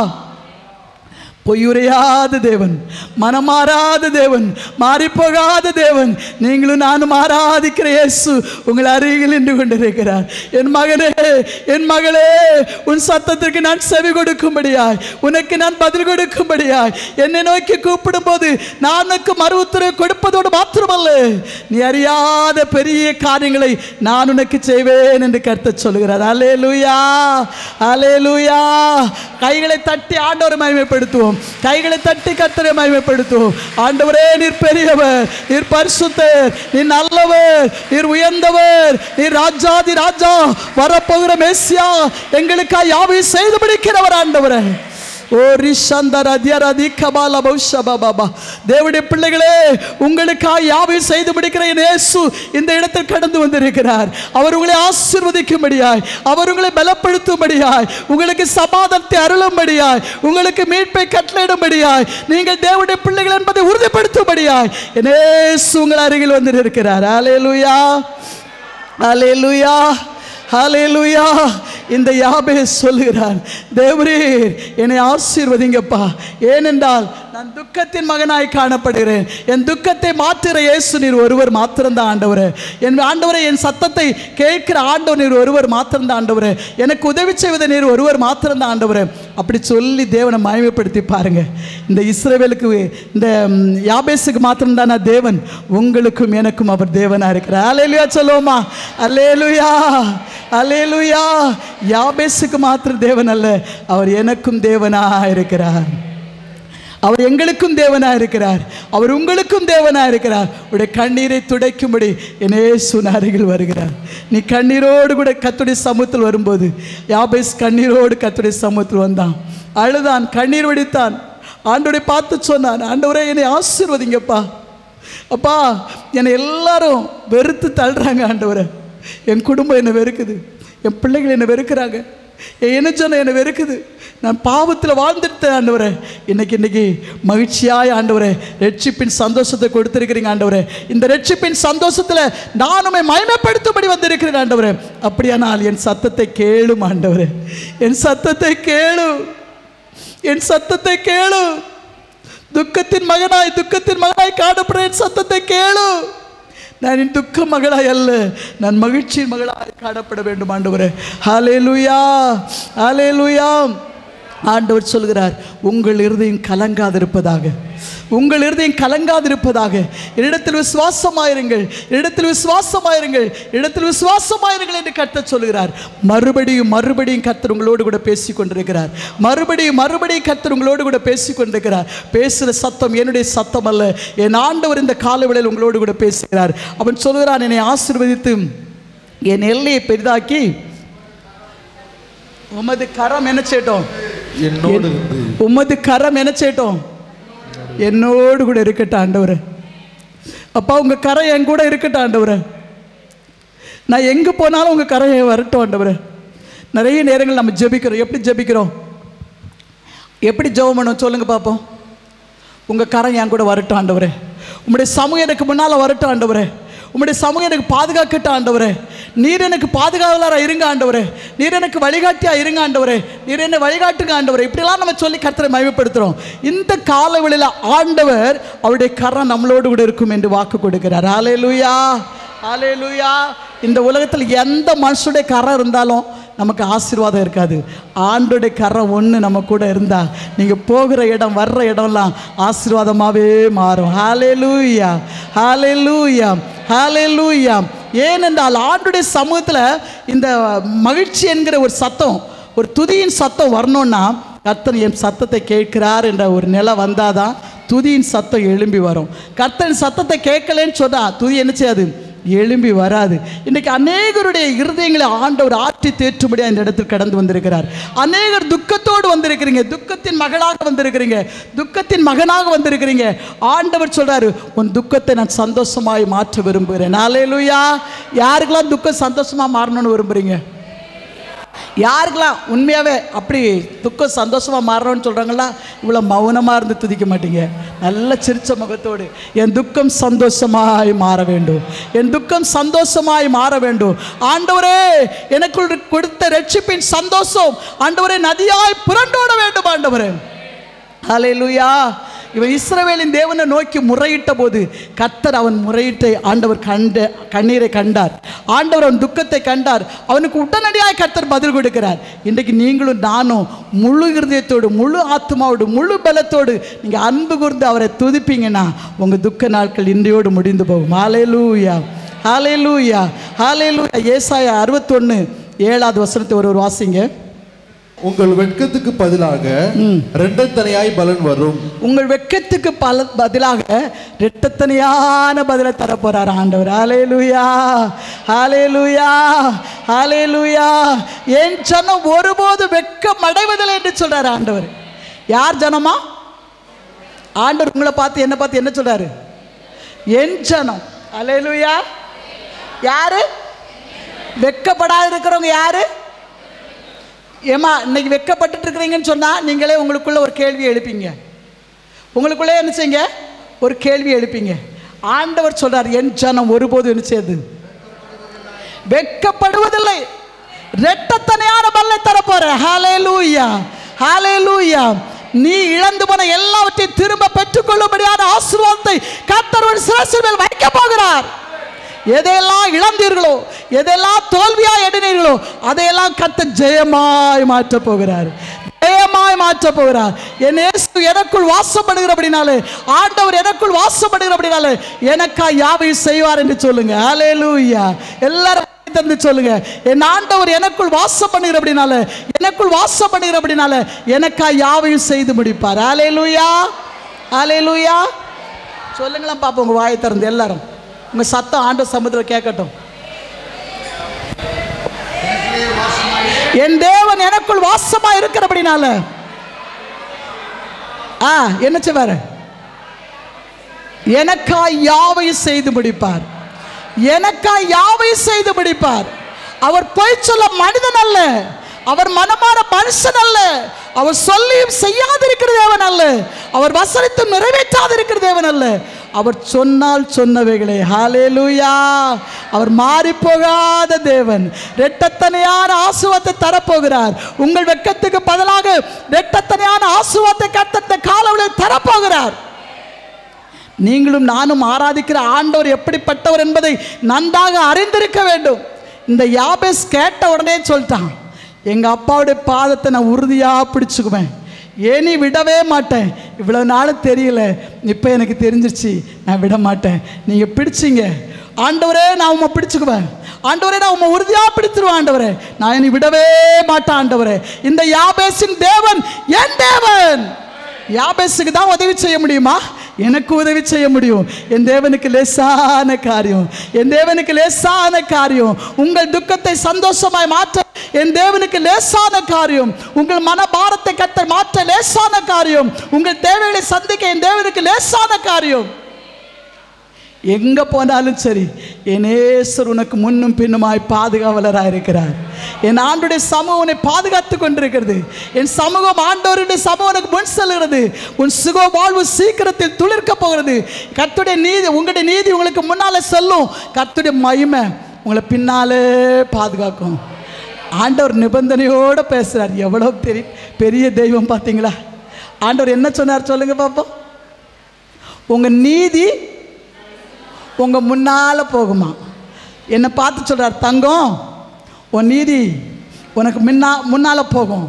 பொய்யுரையாத தேவன் மனம் மாறாத தேவன் மாறிப்போகாத தேவன் நீங்களும் நானும் ஆராதிக்கிற இயேசு உங்கள் அருகில் நின்று கொண்டிருக்கிறார் என் மகனே என் மகளே உன் சத்தத்திற்கு நான் செவி கொடுக்கும்படியாய் உனக்கு நான் பதில் கொடுக்கும்படியாய் என்னை நோக்கி கூப்பிடும் போது நான் உனக்கு மறு உத்தரவு கொடுப்பதோடு மாத்திரமல்ல நீ அறியாத பெரிய காரியங்களை நான் உனக்கு செய்வேன் என்று கருத்த சொல்கிறார் அலே லூயா அலே லூயா கைகளை தட்டி ஆண்டவரை மகிமைப்படுத்துவோம் கைகளை தட்டி கத்தரை மகிமைப்படுத்துவோம் ஆண்டவரே நீர் பெரியவர் நீர் பரிசுத்தர் நீர் நல்லவர் நீர் உயர்ந்தவர் நீர் ராஜாதி ராஜா வரப்போகிற மேசியா எங்களுக்காக யாவை செய்து முடிக்கிறவர் ஆண்டவரே ஓ ரிஷந்தர் அதியரதி கபால பௌஷபா பாபா தேவனுடைய பிள்ளைகளே உங்களுக்காக யாவையும் செய்து முடிக்கிற என் இயேசு இந்த இடத்தில் கடந்து வந்திருக்கிறார் அவர் உங்களை ஆசீர்வதிக்கும்படியாய் அவர் உங்களை பலப்படுத்தும்படியாய் உங்களுக்கு சமாதானத்தை அருளும்படியாய் உங்களுக்கு மீட்பை கட்டளையிடும்படியாய் நீங்கள் தேவனுடைய பிள்ளைகள் என்பதை உறுதிப்படுத்தும்படியாய் என் இயேசு உங்கள் அருகில் வந்திருக்கிறார் அலேலுயா அலேலுயா ஹalleluya இந்த யாபே சொல்லுகிறார் தேவரீர் என்னை ஆசீர்வதிங்கப்பா ஏனென்றால் நான் துக்கத்தின் மகனாய் காணப்படுகிறேன் என் துக்கத்தை மாற்றுகிற இயேசு நீர் ஒருவர் மாத்திரம்தான் ஆண்டவரே என் ஆண்டவரே என் சத்தத்தை கேட்கிற ஆண்டவர் நீர் ஒருவர் மாத்திரம்தான் ஆண்டவரே எனக்கு உதவி செய்வதை நீர் ஒருவர் மாத்திரம்தான் ஆண்டவரே அப்படி சொல்லி தேவனை மகிமைப்படுத்தி பாருங்க இந்த இஸ்ரவேலுக்கு இந்த ம், யாபேசுக்கு மாத்திரம்தானா தேவன் உங்களுக்கும் எனக்கும் அவர் தேவனா இருக்கிறார் அலேலுயா சொல்லுவோமா அலேலுயா அலேலுயா யாபேசுக்கு மாத்திரம் தேவன் அல்ல அவர் எனக்கும் தேவனா இருக்கிறார் அவர் எங்களுக்கும் தேவனா இருக்கிறார் அவர் உங்களுக்கும் தேவனா இருக்கிறார் உடைய கண்ணீரை துடைக்கும்படி என்னே அருகில் வருகிறார் நீ கண்ணீரோடு கூட கத்துடைய சமூகத்தில் வரும்போது யாபேஸ் கண்ணீரோடு கத்துடைய சமூகத்தில் வந்தான் அழுதான் கண்ணீர் வடித்தான் ஆண்டோடைய பார்த்து சொன்னான் ஆண்டவரே என்னை ஆசீர்வதிங்கப்பா அப்பா என்னை எல்லாரும் வெறுத்து தள்ளுறாங்க ஆண்டவரை என் குடும்பம் என்னை வெறுக்குது என் பிள்ளைகள் என்னை வெறுக்கிறாங்க என் இனஜனம் என்னை வெறுக்குது நான் பாவத்தில் வாழ்ந்துட்டேன் ஆண்டவரே இன்னைக்கு இன்னைக்கு மகிழ்ச்சியாய் ஆண்டவரே ரட்சிப்பின் சந்தோஷத்தை கொடுத்திருக்கிறீங்க ஆண்டவரே இந்த ரட்சிப்பின் சந்தோஷத்தில் நானுமே மயமப்படுத்தும்படி வந்திருக்கிறேன் ஆண்டவரே அப்படியானால் என் சத்தத்தை கேளும் ஆண்டவரே என் சத்தத்தை கேளும் என் சத்தத்தை கேளு துக்கத்தின் மகனாய் துக்கத்தின் மகனாய் காணப்படுற என் சத்தத்தை கேளு நான் என் துக்க மகளாய் அல்ல நான் மகிழ்ச்சியின் மகளாய் காணப்பட வேண்டும் ஆண்டவரே ஹalleluya ஹalleluya ஆண்டவர் சொல்கிறார் உங்கள் இருதயம் கலங்காதிருப்பதாக உங்கள் இருதயம் கலங்காதிருப்பதாக என்னிடத்தில் விசுவாசமாயிருங்கள் என்னிடத்தில் விசுவாசமாயிருங்கள் இடத்தில் விசுவாசமாயிருங்கள் என்று கர்த்தர் சொல்கிறார் மறுபடியும் மறுபடியும் கர்த்தர் உங்களோடு கூட பேசி கொண்டிருக்கிறார் மறுபடியும் மறுபடியும் கர்த்தர் உங்களோடு கூட பேசி கொண்டிருக்கிறார் பேசுகிற சத்தம் என்னுடைய சத்தம் அல்ல என் ஆண்டவர் இந்த காலவேளையில் உங்களோடு கூட பேசுகிறார் அவன் சொல்கிறான் என்னை ஆசீர்வதித்து என் எல்லையை பெரிதாக்கி உமது கரம் என்ன செய்யட்டும் என்னோடு இருந்து உமது கரம் என்ன செய்யட்டும் என்னோடு கூட இருக்கட்டும் ஆண்டவரே அப்பா உங்க கரை என் கூட இருக்கட்டும் ஆண்டவரே நான் எங்கே போனாலும் உங்க கரை என் வரட்டும் ஆண்டவரே நிறைய நேரங்கள் நம்ம ஜெபிக்கிறோம் எப்படி ஜெபிக்கிறோம் எப்படி ஜெபம் பண்ணுவோம் சொல்லுங்க பார்ப்போம் உங்க கரம் என் கூட வரட்டும் ஆண்டவரே உம்முடைய சமூகம் எனக்கு முன்னால் வரட்டும் ஆண்டவரே உம்முடைய சமூகம் எனக்கு பாதுகாக்கட்டும் ஆண்டவரே நீர் எனக்கு பாதுகாவலராக இருங்க ஆண்டவரே நீர் எனக்கு வழிகாட்டியா இருங்க ஆண்டவரே நீர் என்னை வழிகாட்டுங்க ஆண்டவரே இப்படிலாம் நம்ம சொல்லி கர்த்தரை மகிமைப்படுத்துகிறோம் இந்த காலவெளியில் ஆண்டவர் அவருடைய கரம் நம்மளோடு கூட இருக்கும் என்று வாக்கு கொடுக்கிறார் ஹalleluya ஹalleluya இந்த உலகத்தில் எந்த மனுஷனுடைய கரம் இருந்தாலும் நமக்கு ஆசீர்வாதம் இருக்காது ஆண்டோடைய கரம் ஒன்று நம்ம கூட இருந்தால் நீங்கள் போகிற இடம் வர்ற இடம்லாம் ஆசீர்வாதமாகவே மாறும் ஹalleluya ஹalleluya ஹalleluya ஏனென்றால் ஆண்டுடைய சமூகத்தில் இந்த மகிழ்ச்சி என்கிற ஒரு சத்தம் ஒரு துதியின் சத்தம் வரணும்னா கர்த்தர் என் சத்தத்தை கேட்கிறார் என்ற ஒரு நிலை வந்தாதான் துதியின் சத்தம் எழும்பி வரும் கர்த்தரின் சத்தத்தை கேட்கலன்னு சொன்னா துதி என்ன செய்யாது எழும்பி வராது இன்னைக்கு அநேகருடைய இருதயங்களை ஆண்டவர் ஆற்றி தேற்றும்படியா இந்த இடத்தில் கடந்து வந்திருக்கிறார் அநேகர் துக்கத்தோடு வந்திருக்கிறீங்க துக்கத்தின் மகளாக வந்திருக்கிறீங்க துக்கத்தின் மகனாக வந்திருக்கிறீங்க ஆண்டவர் சொல்றாரு உன் துக்கத்தை நான் சந்தோஷமாய் மாற்ற விரும்புகிறேன் நாளையிலுயா யாருக்கெல்லாம் துக்கம் சந்தோஷமா மாறணும்னு விரும்புறீங்க யாருக்கெல்லாம் உண்மையாகவே அப்படி துக்கம் சந்தோஷமாக மாறணும்னு சொல்கிறாங்களா இவ்வளோ மௌனமாக இருந்து துதிக்க மாட்டீங்க நல்ல சிரிச்ச முகத்தோடு என் துக்கம் சந்தோஷமாய் மாற வேண்டும் என் துக்கம் சந்தோஷமாய் மாற வேண்டும் ஆண்டவரே எனக்குள் கொடுத்த ரட்சிப்பின் சந்தோஷம் ஆண்டவரே நதியாய் புரண்டோட வேண்டும் ஆண்டவரே ஹalleluya இவன் இஸ்ரவேலின் தேவனை நோக்கி முறையிட்ட போது கர்த்தர் அவன் முறையிட்டை ஆண்டவர் கண்ட கண்ணீரை கண்டார் ஆண்டவர் அவன் துக்கத்தை கண்டார் அவனுக்கு உடனடியாக கர்த்தர் பதில் கொடுக்கிறார் இன்றைக்கு நீங்களும் நானும் முழு இருதயத்தோடு முழு ஆத்மாவோடு முழு பலத்தோடு நீங்கள் அன்பு கூர்ந்து அவரை துதிப்பீங்கன்னா உங்கள் துக்க நாட்கள் இன்றையோடு முடிந்து போகும் ஹalleluya ஹalleluya ஹalleluya ஏசாயா அறுபத்தொன்று ஏழாவது வசனத்தை ஒரு ஒரு வாசிங்க உங்கள் வெட்கத்துக்கு பதிலாக ரெண்டத்தனையாய் பலன் வரும் உங்கள் வெட்கத்துக்கு பல பதிலாக ரெட்டத்தனையான பதிலை தர போறார் ஆண்டவர் ஹalleluya ஹalleluya ஹalleluya என் ஜனம் ஒருபோது வெட்கம் அடைவதில்லை என்று சொல்றார் ஆண்டவர் யார் ஜனமா ஆண்டவர் உங்களை பார்த்து என்ன பார்த்து என்ன சொல்றாரு என் ஜனம் ஹalleluya யாரு வெட்கப்படாது இருக்கிறவங்க யாரு ஏமா இன்னைக்கு வெட்கப்பட்டுட்டு இருக்கிறீங்கன்னு சொன்னால் நீங்களே உங்களுக்குள்ள ஒரு கேள்வி எழுப்பீங்க உங்களுக்குள்ளே என்ன செய்யுங்க ஒரு கேள்வி எழுப்பீங்க ஆண்டவர் சொல்றார் என் ஜனம் ஒருபோதும் என்ன செய்யுது வெட்கப்படுவதில்லை ரெட்டத்தனையான பல்லை தரப்போற ஹalleluya ஹalleluya நீ இழந்து போன எல்லாவற்றையும் திரும்ப பெற்றுக்கொள்ளும்படியான ஆசீர்வாதத்தை கர்த்தர் ஒரு சிரசின் மேல் வைக்க போகிறார் எதையெல்லாம் இழந்தீர்களோ எதெல்லாம் தோல்வியா எண்ணினீர்களோ அதையெல்லாம் கத்த ஜெயமாய் மாற்ற போகிறார் ஜெயமாய் மாற்ற போகிறார் என் இயேசு எனக்குள் வாசப்படுகிறபடினாலே ஆண்டவர் எனக்குள் வாசப்படுகிறபடினாலே எனக்கா யாவையும் செய்வார் என்று சொல்லுங்க ஹalleluya எல்லாரும் வாய் திறந்து சொல்லுங்க என் ஆண்டவர் எனக்குள் வாசம் பண்ணுகிறபடினால எனக்குள் வாசம் பண்ணுகிறபடினால எனக்கா யாவையும் செய்து முடிப்பார் ஹalleluya ஹalleluya சொல்லுங்களேன் பாப்போம் உங்க வாயை திறந்து எல்லாரும் உங்க சத்தம் ஆண்ட சமுத்திரம் கேட்கட்டும் என் தேவன் எனக்குள் வாசமா இருக்கிறபடினால ஆ என்ன செய்வாரு எனக்காய் யாவையும் செய்து முடிப்பார் எனக்காய் யாவையும் செய்து முடிப்பார் அவர் பொய் சொல்ல மனிதன் அல்ல அவர் மனமான மனுஷன் அல்ல அவர் சொல்லியும் செய்யாதிருக்கிற தேவன் அல்ல அவர் வசனித்தும் நிறைவேற்றாதிருக்கிற தேவன் அல்ல அவர் சொன்னால் சொன்னவைகளே ஹalleluya அவர் மாறி போகாத தேவன் ரெட்டத்தனையான ஆசுவத்தை தரப்போகிறார் உங்கள் வெட்கத்துக்கு பதிலாக ரெட்டத்தனையான ஆசுவத்தை கத்தத்த காலவழியில் தரப்போகிறார் நீங்களும் நானும் ஆராதிக்கிற ஆண்டவர் எப்படிப்பட்டவர் என்பதை நன்றாக அறிந்திருக்க வேண்டும் இந்த யாபேஸ் கேட்ட உடனே சொல்லிட்டான் எங்கள் அப்பாவுடைய பாதத்தை நான் உறுதியாக பிடிச்சுக்குவேன் ஏனி விடவே மாட்டேன் இவ்வளோ நாளும் தெரியல இப்போ எனக்கு தெரிஞ்சிருச்சு நான் விட மாட்டேன் நீங்கள் பிடிச்சிங்க ஆண்டவரே நான் உம்மை பிடிச்சுக்குவேன் ஆண்டவரே நான் உம்மை உறுதியாக பிடிச்சிருவேன் ஆண்டவரே நான் இனி விடவே மாட்டேன் ஆண்டவரே இந்த யாபேசின் தேவன் என் தேவன் யாபேஸுக்கு தான் உதவி செய்ய முடியுமா எனக்கு உதவி செய்ய முடியும் என் தேவனுக்கு லேசான காரியம் என் தேவனுக்கு லேசான காரியம் உங்கள் துக்கத்தை சந்தோஷமாய் மாற்ற என் தேவனுக்கு லேசான காரியம் உங்கள் மனபாரத்தை கத்த மாற்ற லேசான காரியம் உங்கள் தேவைகளை சந்திக்க என் தேவனுக்கு லேசான காரியம் எங்க போனாலும் சரி என் ஏசர் உனக்கு முன்னும் பின்னுமாய் பாதுகாவலராக இருக்கிறார் என் ஆண்டுடைய சமூகம் உன்னை பாதுகாத்து கொண்டிருக்கிறது என் சமூகம் ஆண்டவருடைய சமூகம் உனக்கு முன் செல்கிறது உன் சுக வாழ்வு சீக்கிரத்தில் துளிர்க்க போகிறது கர்த்தருடைய நீதி உங்களுடைய நீதி உங்களுக்கு முன்னாலே செல்லும் கர்த்தருடைய மகிமை உங்களை பின்னாலே பாதுகாக்கும் ஆண்டவர் நிபந்தனையோடு பேசுகிறார் எவ்வளோ பெரிய பெரிய தெய்வம் பார்த்தீங்களா ஆண்டவர் என்ன சொன்னார் சொல்லுங்க பார்ப்போம் உங்கள் நீதி உங்கள் முன்னால் போகுமா என்னை பார்த்து சொல்கிறார் தங்கம் உன் நீதி உனக்கு முன்னா முன்னால் போகும்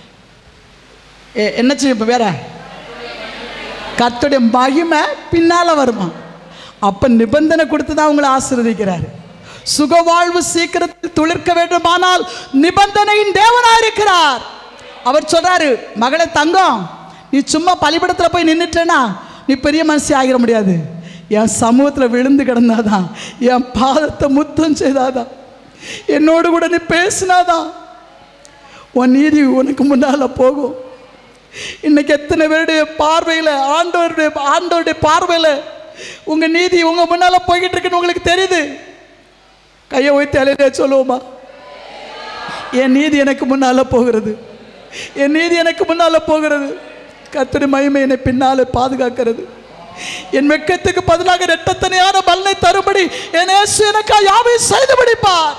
எ- என்ன செய்யும் இப்போ வேற கர்த்தருடைய மகிமை பின்னால் வருமா அப்போ நிபந்தனை கொடுத்து தான் உங்களை ஆசீர்வதிக்கிறார் சுகவாழ்வு சீக்கிரத்தில் துளிர்க்க வேண்டுமானால் நிபந்தனையின் தேவனாக இருக்கிறார் அவர் சொல்றாரு மகளே தங்கம் நீ சும்மா பலிபடத்தில் போய் நின்றுட்டேன்னா நீ பெரிய மனசி ஆகிட முடியாது என் சமூகத்தில் விழுந்து கிடந்தாதான் என் பாதத்தை முத்தம் செய்தாதான் என்னோடு கூட நீ பேசினாதான் உன் நீதி உனக்கு முன்னால் போகும் இன்னைக்கு எத்தனை பேருடைய பார்வையில் ஆண்டவருடைய ஆண்டவருடைய பார்வையில் உங்கள் நீதி உங்கள் முன்னால் போய்கிட்டு இருக்குன்னு உங்களுக்கு தெரியுது கையை வைத்து அலையில சொல்லுவோமா என் நீதி எனக்கு முன்னால் போகிறது என் நீதி எனக்கு முன்னால் போகிறது கர்த்தருடைய மகிமை என்னை பின்னாலே பாதுகாக்கிறது என் வெட்கத்துக்கு பதிலாக ரெட்டத்தனையான பலனை தரும்படி என் இயேசு எனக்கா யாவையும் செய்து முடிப்பார்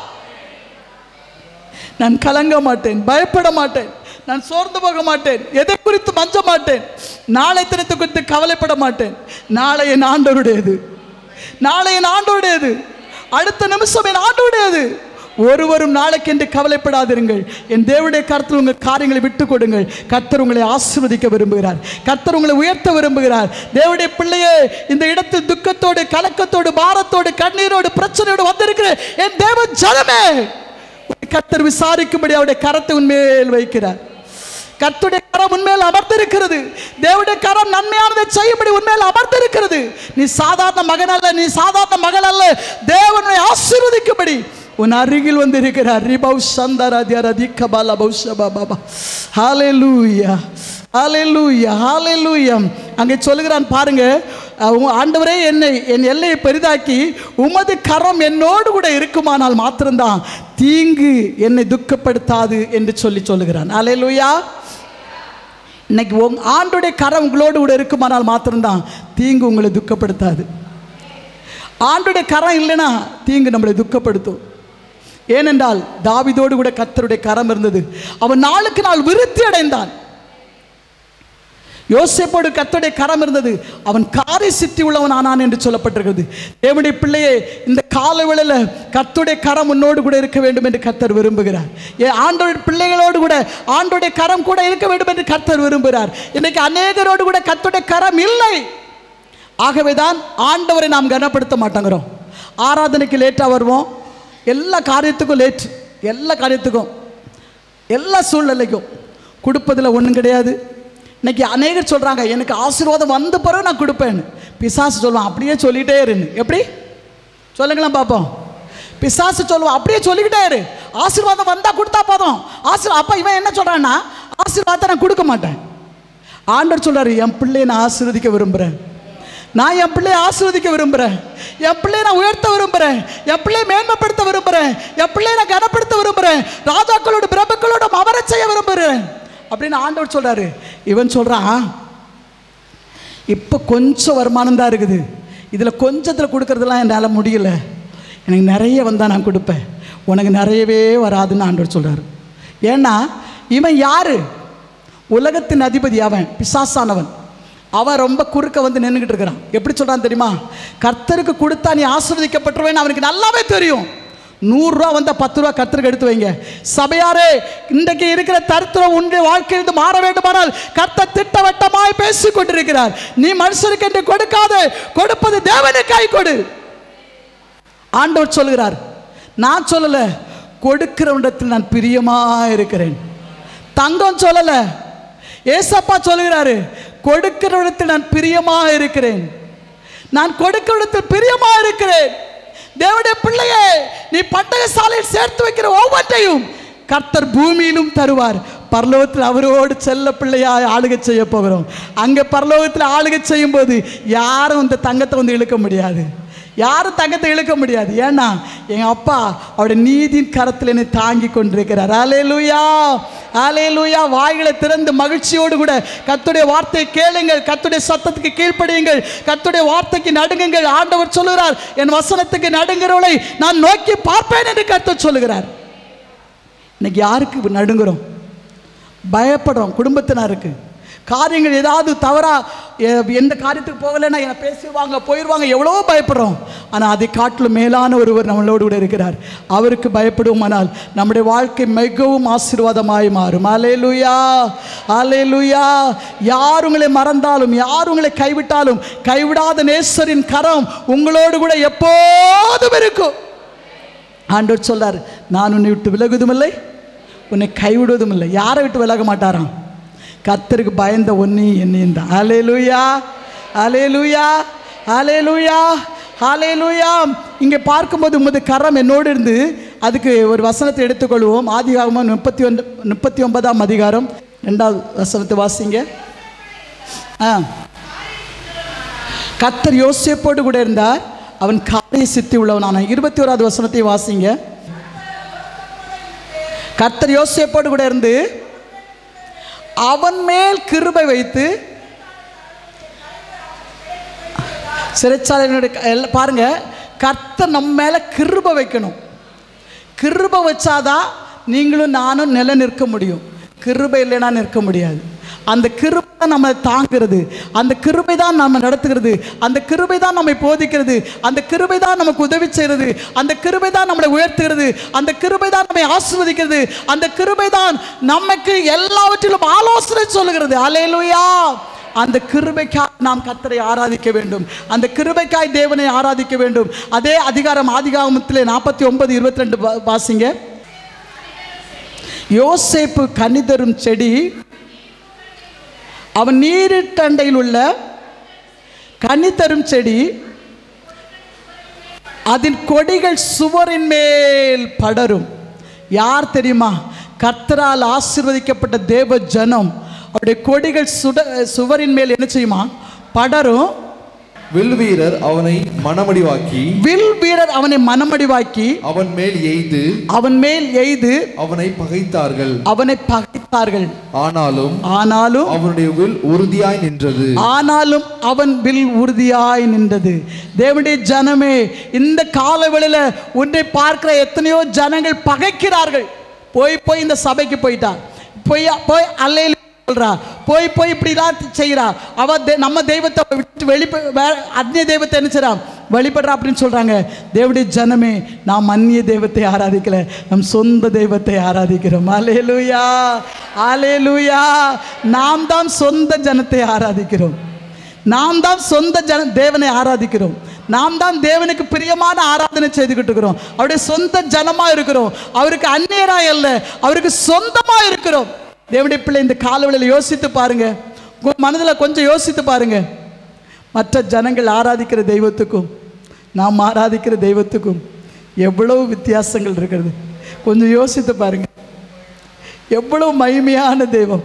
நான் கலங்க மாட்டேன் பயப்பட மாட்டேன் நான் சோர்ந்து போக மாட்டேன் எதை குறித்து மஞ்ச மாட்டேன் நாளை தினத்தை குறித்து கவலைப்பட மாட்டேன் நாளை என் ஆண்டவருடையது நாளை என் ஆண்டவருடையது அடுத்த நிமிஷம் என் ஆண்டவருடையது ஒருவரும் நாளைக்கு என்று கவலைப்படாதிருங்கள் என் தேவனுடைய கருத்தில் உங்கள் காரியங்களை விட்டு கொடுங்கள் கர்த்தர் உங்களை ஆசீர்வதிக்க விரும்புகிறார் கர்த்தர் உங்களை உயர்த்த விரும்புகிறார் தேவனுடைய பிள்ளையே இந்த இடத்தில் துக்கத்தோடு கலக்கத்தோடு பாரத்தோடு கண்ணீரோடு பிரச்சனையோடு வந்திருக்கிற என் தேவ ஜனமே கர்த்தர் விசாரிக்கும்படி அவருடைய கரத்தை உண்மையில் வைக்கிறார் கர்த்தருடைய கரம் உண்மையில் அமர்ந்திருக்கிறது தேவனுடைய கரம் நன்மையானதை செய்யும்படி உண்மையில் அமர்ந்திருக்கிறது நீ சாதாரண மகன் அல்ல நீ சாதாரண மகள் அல்ல தேவனை ஆசீர்வதிக்கும்படி உன் அருகில் வந்து இருக்கிறார் ரிபவ் சந்தராதியார் அதிகபால பௌஷபா பாபா ஹalleluya ஹalleluya ஹalleluya அங்கே சொல்லுகிறான் பாருங்க அஹ் உங்க ஆண்டவரே என்னை என் எல்லையை பெரிதாக்கி உமது கரம் என்னோடு கூட இருக்குமானால் மாத்திரம்தான் தீங்கு என்னை துக்கப்படுத்தாது என்று சொல்லி சொல்லுகிறான் ஹalleluya இன்னைக்கு உங் ஆண்டுடைய கரம் உங்களோடு கூட இருக்குமானால் மாத்திரம்தான் தீங்கு உங்களை துக்கப்படுத்தாது ஆண்டுடைய கரம் இல்லைன்னா தீங்கு நம்மளை துக்கப்படுத்தும் ஏனென்றால் தாவிதோடு கூட கர்த்தருடைய கரம் இருந்தது அவன் நாளுக்கு நாள் விருத்தி அடைந்தான் யோசேப்போடு கர்த்தருடைய கரம் இருந்தது அவன் காரை சித்தி உள்ளவன் ஆனான் என்று சொல்லப்பட்டிருக்கிறது தேவனுடைய பிள்ளையே இந்த கால வேளையில் கர்த்தருடைய கரம் உன்னோடு கூட இருக்க வேண்டும் என்று கர்த்தர் விரும்புகிறார் ஏ ஆண்டோட பிள்ளைகளோடு கூட ஆண்டோடைய கரம் கூட இருக்க வேண்டும் என்று கர்த்தர் விரும்புகிறார் இன்னைக்கு அநேகரோடு கூட கர்த்தருடைய கரம் இல்லை ஆகவே தான் ஆண்டவரை நாம் கனப்படுத்த மாட்டேங்கிறோம் ஆராதனைக்கு லேட்டாக வருவோம் எல்லா காரியத்துக்கும் லேட் எல்லா காரியத்துக்கும் எல்லா சூழ்நிலைக்கும் கொடுப்பதில் ஒன்றும் கிடையாது இன்னைக்கு அநேகர் சொல்கிறாங்க எனக்கு ஆசீர்வாதம் வந்த பிறகு நான் கொடுப்பேன்னு பிசாசு சொல்லுவான் அப்படியே சொல்லிகிட்டே இருன்னு எப்படி சொல்லுங்களேன் பார்ப்போம் பிசாசு சொல்லுவான் அப்படியே சொல்லிக்கிட்டே இரு ஆசீர்வாதம் வந்தால் கொடுத்தா போதும் ஆசீர் அப்போ இவன் என்ன சொல்கிறான்னா ஆசீர்வாதத்தை நான் கொடுக்க மாட்டேன் ஆண்டவர் சொல்றாரு என் பிள்ளையை நான் ஆசீர்வதிக்க விரும்புகிறேன் நான் என் பிள்ளையை ஆசீர்வதிக்க விரும்புகிறேன் என் பிள்ளையை நான் உயர்த்த விரும்புகிறேன் என் பிள்ளையை மேன்மைப்படுத்த விரும்புகிறேன் என் பிள்ளையை நான் கனப்படுத்த விரும்புகிறேன் ராஜாக்களோட பிரபுக்களோட அமர செய்ய விரும்புகிறேன் அப்படின்னு ஆண்டவர் சொல்றாரு இவன் சொல்றான் இப்போ கொஞ்சம் வருமானம் தான் இருக்குது இதில் கொஞ்சத்தில் கொடுக்கறதெல்லாம் என்னால் முடியல எனக்கு நிறைய வந்தால் நான் கொடுப்பேன் உனக்கு நிறையவே வராதுன்னு ஆண்டவர் சொல்கிறார் ஏன்னா இவன் யாரு உலகத்தின் அதிபதி அவன் பிசாசானவன் அவன் ரொம்ப குறுக்க வந்து நின்றுக்கிட்டு இருக்கிறான் எப்படி சொல்கிறான் தெரியுமா கர்த்தருக்கு கொடுத்தா நீ ஆசீர்வதிக்கப்பட்டுருவேன்னு அவனுக்கு நல்லாவே தெரியும் நூறுரூவா வந்தால் பத்து ரூபா கர்த்தருக்கு எடுத்து வைங்க சபையாரே இன்றைக்கு இருக்கிற தருத்திரம் உன்னுடைய வாழ்க்கையிலிருந்து மாற வேண்டுமானால் கர்த்தர் திட்டவட்டமாய் பேசிக் கொண்டிருக்கிறார் நீ மனுஷனுக்கு என்று கொடுக்காத கொடுப்பது தேவனுக்காய் கொடு ஆண்டவர் சொல்கிறார் நான் சொல்லல கொடுக்கிறவனிடத்தில் நான் பிரியமா இருக்கிறேன் தங்கம் சொல்லல ஏசப்பா சொல்லுகிறாரு கொடுக்கிறவனிடத்தில் நான் பிரியமா இருக்கிறேன் நான் கொடுக்கிறவனிடத்தில் பிரியமா இருக்கிறேன் தேவனுடைய பிள்ளையே நீ பட்டக சாலையில் சேர்த்து வைக்கிற ஒவ்வொன்றையும் கர்த்தர் பூமியிலும் தருவார் பரலோகத்தில் அவரோடு செல்ல பிள்ளையாய் ஆளுகை செய்ய போகிறோம் அங்கே பரலோகத்தில் ஆளுகை செய்யும்போது யாரும் இந்த தங்கத்தை வந்து இழுக்க முடியாது யாரும் தங்கத்தை இழுக்க முடியாது ஏன்னா எங்கள் அப்பா அவருடைய நீதியின் கரத்தில் என்னை தாங்கி கொண்டிருக்கிறார் அலே லூயா அலே லூயா வாய்களை திறந்து மகிழ்ச்சியோடு கூட கத்துடைய வார்த்தையை கேளுங்கள் கத்துடைய சத்தத்துக்கு கீழ்ப்படியுங்கள் கத்துடைய வார்த்தைக்கு நடுங்குங்கள் ஆண்டவர் சொல்லுகிறார் என் வசனத்துக்கு நடுங்கிறவளை நான் நோக்கி பார்ப்பேன் என்று கர்த்தர் சொல்லுகிறார் இன்னைக்கு யாருக்கு நடுங்குறோம் பயப்படுறோம் குடும்பத்தினருக்கு காரியங்கள் ஏதாவது தவறா எ- எந்த காரியத்துக்கு போகலைன்னா என்னை பேசிடுவாங்க போயிடுவாங்க எவ்வளோ பயப்படுறோம் ஆனால் அதை காட்டிலும் மேலான ஒருவர் நம்மளோடு கூட இருக்கிறார் அவருக்கு பயப்படுவோமானால் நம்முடைய வாழ்க்கை மிகவும் ஆசீர்வாதமாய் மாறும் அலேலுயா அலேலுயா யார் உங்களை மறந்தாலும் யார் உங்களை கைவிட்டாலும் கைவிடாத நேசரின் கரம் உங்களோடு கூட எப்போதும் இருக்கும் ஆண்டவர் சொல்றார் நான் உன்னை விட்டு விலகுவதும் இல்லை உன்னை கைவிடுவதும் இல்லை யாரை விட்டு விலக மாட்டாராம் கர்த்தருக்கு பயந்த ஒன்னையும் என்னையும் தான் அலேலுயா ஹalleluya ஹalleluya ஹalleluya இங்கே பார்க்கும்போது உமது கரம் என்னோடு இருந்து அதுக்கு ஒரு வசனத்தை எடுத்துக்கொள்வோம் ஆதிகாகமம் முப்பத்தி ஒன்று முப்பத்தி ஒன்பதாம் அதிகாரம் ரெண்டாவது வசனத்தை வாசிங்க ஆ கத்தர் யோசேப்போடு கூட இருந்தார் அவன் காலை சித்தி உள்ளவனான இருபத்தி ஓராவது வசனத்தை வாசிங்க கர்த்தர் யோசேப்போடு கூட இருந்து அவன் மேல் கிருபை வைத்து சிறைச்சாலையினுடைய க- எல்லாம் பாருங்க கர்த்தர் நம்ம மேலே கிருபை வைக்கணும் கிருபை வச்சாதான் நீங்களும் நானும் நிலை நிற்க முடியும் கிருபை இல்லைன்னா நிற்க முடியாது அந்த கிருபை தான் நம்ம தாங்குறது அந்த கிருபை தான் நம்ம நடத்துகிறது அந்த கிருபை தான் நம்மை போதிக்கிறது அந்த கிருபை தான் நமக்கு உதவி செய்கிறது அந்த கிருபை தான் நம்மளை உயர்த்துகிறது அந்த கிருபை தான் நம்மை ஆசிர்வதிக்கிறது அந்த கிருபை தான் நமக்கு எல்லாவற்றிலும் ஆலோசனை சொல்லுகிறது அலையலுயா அந்த கிருபைக்காய் நாம் கர்த்தரை ஆராதிக்க வேண்டும் அந்த கிருபைக்காய் தேவனை ஆராதிக்க வேண்டும் அதே அதிகாரம் ஆதிகாமத்திலே நாற்பத்தி ஒன்பது இருபத்தி ரெண்டு வாசிங்க யோசேப்பு கனிதரும் செடி அவன் நீரிட்டண்டையில் உள்ள கனி தரும் செடி அதன் கொடிகள் சுவரின் மேல் படரும் யார் தெரியுமா கர்த்தரால் ஆசீர்வதிக்கப்பட்ட தேவ ஜனம் அவருடைய கொடிகள் சுட சுவரின் மேல் என்ன செய்யுமா படரும் வில் வீரர் அவனை மனமடிவாக்கி வில் வீரர் அவனை மனமடிவாக்கி அவன் மேல் எய்து அவன் மேல் எய்து அவனை பகைத்தார்கள் அவனை பகைத்தார்கள் ஆனாலும் ஆனாலும் அவனுடைய வில் உறுதியாய் நின்றது ஆனாலும் அவன் வில் உறுதியாய் நின்றது தேவனுடைய ஜனமே இந்த காலவெளியில் உன்னை பார்க்கிற எத்தனையோ ஜனங்கள் பகைக்கிறார்கள் போய் போய் இந்த சபைக்கு போயிட்டா போய் போய் அல்லையில் சொல்றா போய் போய் இப்படிலாம் செய்கிறா அவ தே- நம்ம தெய்வத்தை விட்டு வெளி அந்நிய தெய்வத்தை என்ன செய்றா வழிபடுறா அப்படின்னு சொல்றாங்க தேவனுடைய ஜனமே நாம் அந்நிய தெய்வத்தை ஆராதிக்கல நம் சொந்த தெய்வத்தை ஆராதிக்கிறோம் அலேலுயா அலேலுயா நாம் தான் சொந்த ஜனத்தை ஆராதிக்கிறோம் நாம் தான் சொந்த ஜன தேவனை ஆராதிக்கிறோம் நாம் தான் தேவனுக்கு பிரியமான ஆராதனை செய்துக்கிட்டு இருக்கிறோம் அவருடைய சொந்த ஜனமாக இருக்கிறோம் அவருக்கு அந்நியராய் அல்ல அவருக்கு சொந்தமாக இருக்கிறோம் தேவனுடைய பிள்ளை இந்த காலவெளியில் யோசித்து பாருங்க உங்க மனதில் கொஞ்சம் யோசித்து பாருங்க மற்ற ஜனங்கள் ஆராதிக்கிற தெய்வத்துக்கும் நாம் ஆராதிக்கிற தெய்வத்துக்கும் எவ்வளவு வித்தியாசங்கள் இருக்கிறது கொஞ்சம் யோசித்து பாருங்க எவ்வளவு மகிமையான தெய்வம்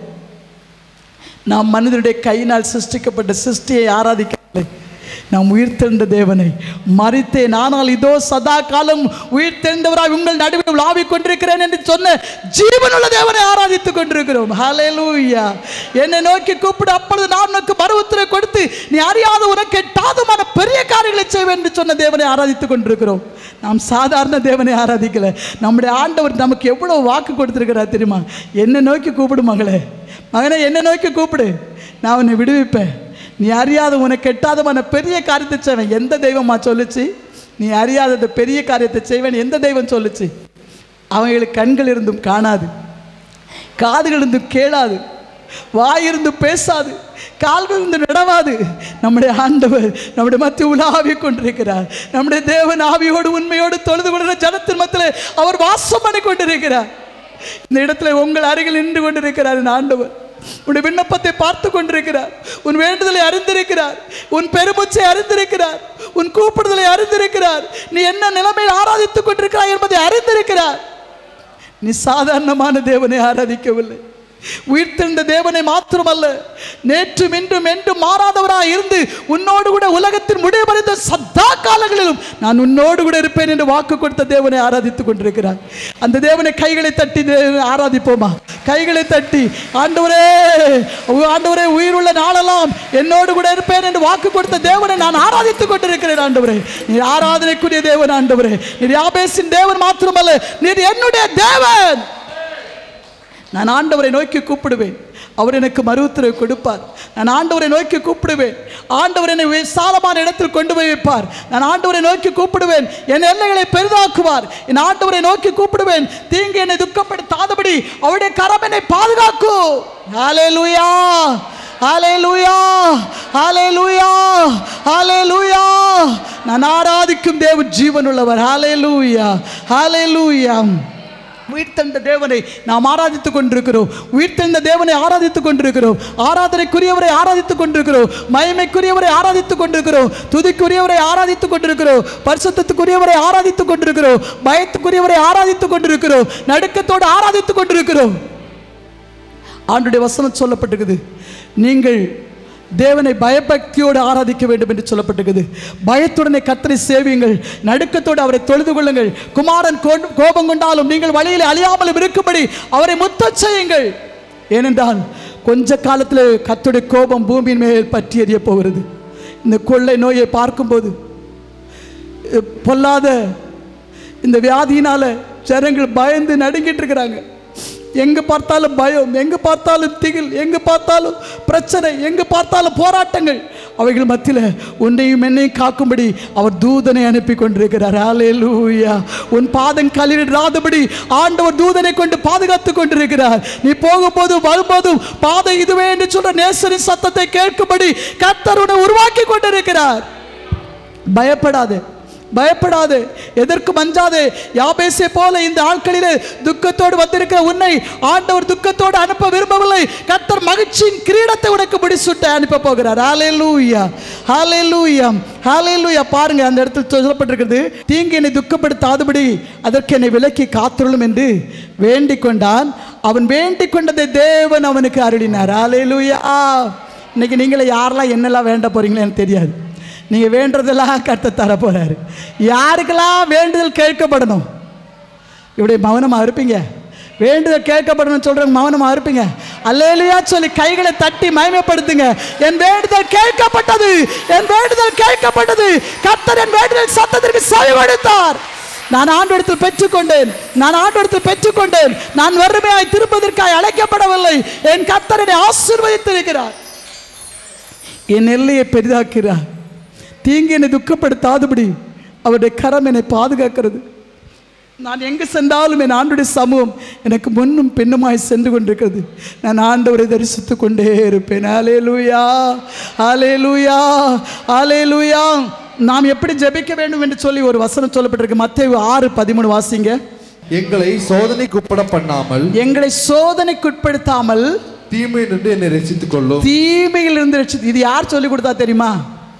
நாம் மனிதனுடைய கையினால் சிருஷ்டிக்கப்பட்ட சிருஷ்டியை ஆராதிக்கவில்லை நாம் உயிர்த்தெழுந்த தேவனை மறித்தேன் ஆனால் இதோ சதா காலம் உயிர்த்தெழுந்தவராய் உங்கள் நடுவில் உலாவிக் கொண்டிருக்கிறேன் என்று சொன்ன ஜீவனுள்ள தேவனை ஆராதித்துக் கொண்டிருக்கிறோம் ஹalleluya என்னை நோக்கி கூப்பிடு அப்பொழுது நான் உனக்கு மறு உத்தரவு கொடுத்து நீ அறியாத உனக்கு எட்டாதமான பெரிய காரியங்களை செய்வேன் என்று சொன்ன தேவனை ஆராதித்துக் கொண்டிருக்கிறோம் நாம் சாதாரண தேவனை ஆராதிக்கல நம்முடைய ஆண்டவர் நமக்கு எவ்வளவு வாக்கு கொடுத்திருக்கிறார் தெரியுமா என்னை நோக்கி கூப்பிடு மகளே மகனே என்னை நோக்கி கூப்பிடு நான் உன்னை விடுவிப்பேன் நீ அறியாத உனக்கு எட்டாதமான பெரிய காரியத்தை செய்வேன் எந்த தெய்வமா சொல்லுச்சு நீ அறியாதது பெரிய காரியத்தை செய்வேன் எந்த தெய்வம் சொல்லுச்சு அவங்களுக்கு கண்கள் இருந்தும் காணாது காதுகள் இருந்தும் கேளாது வாயிருந்து பேசாது கால்கள் இருந்து நடவாது நம்முடைய ஆண்டவர் நம்முடைய மத்திய உலாவி கொண்டிருக்கிறார் நம்முடைய தேவன் ஆவியோடு உண்மையோடு தொழுது கொள்கிற ஜனத்தின் மத்தியில் அவர் வாசம் பண்ணி கொண்டிருக்கிறார் இந்த இடத்துல உங்கள் அருகில் நின்று கொண்டிருக்கிறார் இந்த ஆண்டவர் உன்னுடைய விண்ணப்பத்தை பார்த்து கொண்டிருக்கிறார் உன் வேண்டுதலை அறிந்திருக்கிறார் உன் பெருமூச்சை அறிந்திருக்கிறார் உன் கூப்பிடுதலை அறிந்திருக்கிறார் நீ என்ன நிலைமையில் ஆராதித்துக் கொண்டிருக்கிறாய் என்பதை அறிந்திருக்கிறார் நீ சாதாரணமான தேவனை ஆராதிக்கவில்லை உயிர்த்தெழுந்த தேவனை மாத்திரமல்ல நேற்றும் இன்றும் என்றும் மாறாதவராய் இருந்து உன்னோடு கூட உலகத்தின் முடிவடைந்த சதா காலங்களிலும் நான் உன்னோடு கூட இருப்பேன் என்று வாக்கு கொடுத்த தேவனை ஆராதித்துக் கொண்டிருக்கிறார் அந்த தேவனை கைகளை தட்டி தேவனை ஆராதிப்போமா கைகளை தட்டி ஆண்டவரே உ- ஆண்டவரே உயிருள்ள நாளெல்லாம் என்னோடு கூட இருப்பேன் என்று வாக்கு கொடுத்த தேவனை நான் ஆராதித்துக் கொண்டிருக்கிறேன் ஆண்டவரே நீர் ஆராதனைக்குரிய தேவன் ஆண்டவரே நீர் யாபேசின் தேவன் மாத்திரமல்ல நீர் என்னுடைய தேவன் நான் ஆண்டவரை நோக்கி கூப்பிடுவேன் அவர் எனக்கு மறு உத்தரவு கொடுப்பார் நான் ஆண்டவரை நோக்கி கூப்பிடுவேன் ஆண்டவர் என்னை விசாலமான இடத்தில் கொண்டு போய் வைப்பார் நான் ஆண்டவரை நோக்கி கூப்பிடுவேன் என் எல்லைகளை பெரிதாக்குவார் என் ஆண்டவரை நோக்கி கூப்பிடுவேன் தீங்கு என்னை துக்கப்படுத்தாதபடி அவருடைய கரம் என்னை பாதுகாக்கும் ஹalleluya ஹalleluya ஹalleluya ஹalleluya நான் ஆராதிக்கும் தேவன் ஜீவனுள்ளவர் ஹalleluya ஹalleluya உயிர்த்தெழுந்த தேவனை நாம் ஆராதித்துக் கொண்டிருக்கிறோம் உயிர்த்தெழுந்த தேவனை ஆராதித்துக் கொண்டிருக்கிறோம் ஆராதனைக்குரியவரை ஆராதித்துக் கொண்டிருக்கிறோம் மகிமைக்குரியவரை ஆராதித்துக் கொண்டிருக்கிறோம் துதிக்குரியவரை ஆராதித்துக் கொண்டிருக்கிறோம் பரிசுத்தத்துக்குரியவரை ஆராதித்துக் கொண்டிருக்கிறோம் பயத்துக்குரியவரை ஆராதித்துக் கொண்டிருக்கிறோம் நடுக்கத்தோடு ஆராதித்துக் கொண்டிருக்கிறோம் ஆண்டுடைய வசனம் சொல்லப்பட்டிருக்குது நீங்கள் தேவனை பயபக்தியோடு ஆராதிக்க வேண்டும் என்று சொல்லப்பட்டிருக்குது பயத்துடனே கத்தரை சேவியுங்கள் நடுக்கத்தோடு அவரை தொழுது கொள்ளுங்கள் குமாரன் கோ- கோபம் கொண்டாலும் நீங்கள் வழியில் அழியாமலும் இருக்கும்படி அவரை முத்தச் செய்யுங்கள் ஏனென்றால் கொஞ்ச காலத்தில் கத்துடைய கோபம் பூமியின் மேல் பற்றி எறிய போகிறது இந்த கொள்ளை நோயை பார்க்கும்போது அஹ், பொல்லாத இந்த வியாதியினால ஜனங்கள் பயந்து நடுங்கிட்டு இருக்கிறாங்க எங்க பார்த்தாலும் பயம் எங்க பார்த்தாலும் திகில் எங்க பார்த்தாலும் பிரச்சனை எங்க பார்த்தாலும் போராட்டங்கள் அவைகள் மத்தியில் உன்னையும் என்னையும் காக்கும்படி அவர் தூதனை அனுப்பி கொண்டிருக்கிறார் ஹalleluya உன் பாதம் கலிடாதபடி ஆண்டவர் தூதனை கொண்டு பாதுகாத்து கொண்டிருக்கிறார் நீ போகும்போதும் வரும்போதும் பாதை இதுவே என்று சொல்ற நேசரின் சத்தத்தை கேட்கும்படி கர்த்தர் உன்னை உருவாக்கி கொண்டிருக்கிறார் பயப்படாதே பயப்படாதே எதற்கும் அஞ்சாதே யாபேசை போல இந்த ஆட்களிலே துக்கத்தோடு வந்திருக்கிற உன்னை ஆண்டவர் துக்கத்தோடு அனுப்ப விரும்பவில்லை கர்த்தர் மகிழ்ச்சியின் கிரீடத்தை உனக்கு முடிசூட்ட அனுப்ப போகிறார் ஹalleluya ஹalleluya ஹalleluya பாருங்க அந்த இடத்துல சொல்லப்பட்டிருக்கிறது தீங்கு என்னை துக்கப்படுத்தாதபடி அதற்கு என்னை விலக்கி காத்துள்ளும் என்று வேண்டிக் கொண்டான் அவன் வேண்டிக் கொண்டதை தேவன் அவனுக்கு அருளினார் ஹalleluya இன்னைக்கு நீங்களே யாரெல்லாம் என்னெல்லாம் வேண்ட போறீங்களோ எனக்கு தெரியாது நீங்கள் வேண்டதெல்லாம் கத்த தர போறாரு யாருக்கெல்லாம் வேண்டுதல் கேட்கப்படணும் இப்படி மௌனமாக இருப்பீங்க வேண்டுதல் கேட்கப்படணும்னு சொல்றவங்க மௌனமாக இருப்பீங்க அல்லேலியா சொல்லி கைகளை தட்டி மயமைப்படுத்துங்க என் வேண்டுதல் கேட்கப்பட்டது என் வேண்டுதல் கேட்கப்பட்டது கர்த்தர் என் வேண்டுதல் சத்தத்திற்கு செவிமடுத்தார் நான் ஆண்டோடத்தில் பெற்றுக்கொண்டேன் நான் ஆண்டோடத்தில் பெற்றுக்கொண்டேன் நான் வறுமையாய் திருப்பதற்காய் அழைக்கப்படவில்லை என் கர்த்தரனை ஆசீர்வதித்திருக்கிறார் என் எல்லையை பெரிதாக்கிறார் தீங்கு என்னை துக்கப்படுத்தாதபடி அவருடைய கரம் என்னை பாதுகாக்கிறது நான் எங்கு சென்றாலும் என் ஆண்டுடைய சமூகம் எனக்கு முன்னும் பின்னுமாய் சென்று கொண்டிருக்கிறது நான் ஆண்டவரை தரிசித்து கொண்டே இருப்பேன் ஆலே லூயா ஆலே லூயா ஆலே லூயா நாம் எப்படி ஜெபிக்க வேண்டும் என்று சொல்லி ஒரு வசனம் சொல்லப்பட்டிருக்கு மத்தேயு ஆறு பதிமூணு வாசிங்க எங்களை சோதனைக்கு உட்பட பண்ணாமல் எங்களை சோதனைக்குட்படுத்தாமல் தீமை நின்று என்னை ரசித்துக் கொள்ளும் தீமையில் இருந்து ரட்சி இது யார் சொல்லி கொடுத்தா தெரியுமா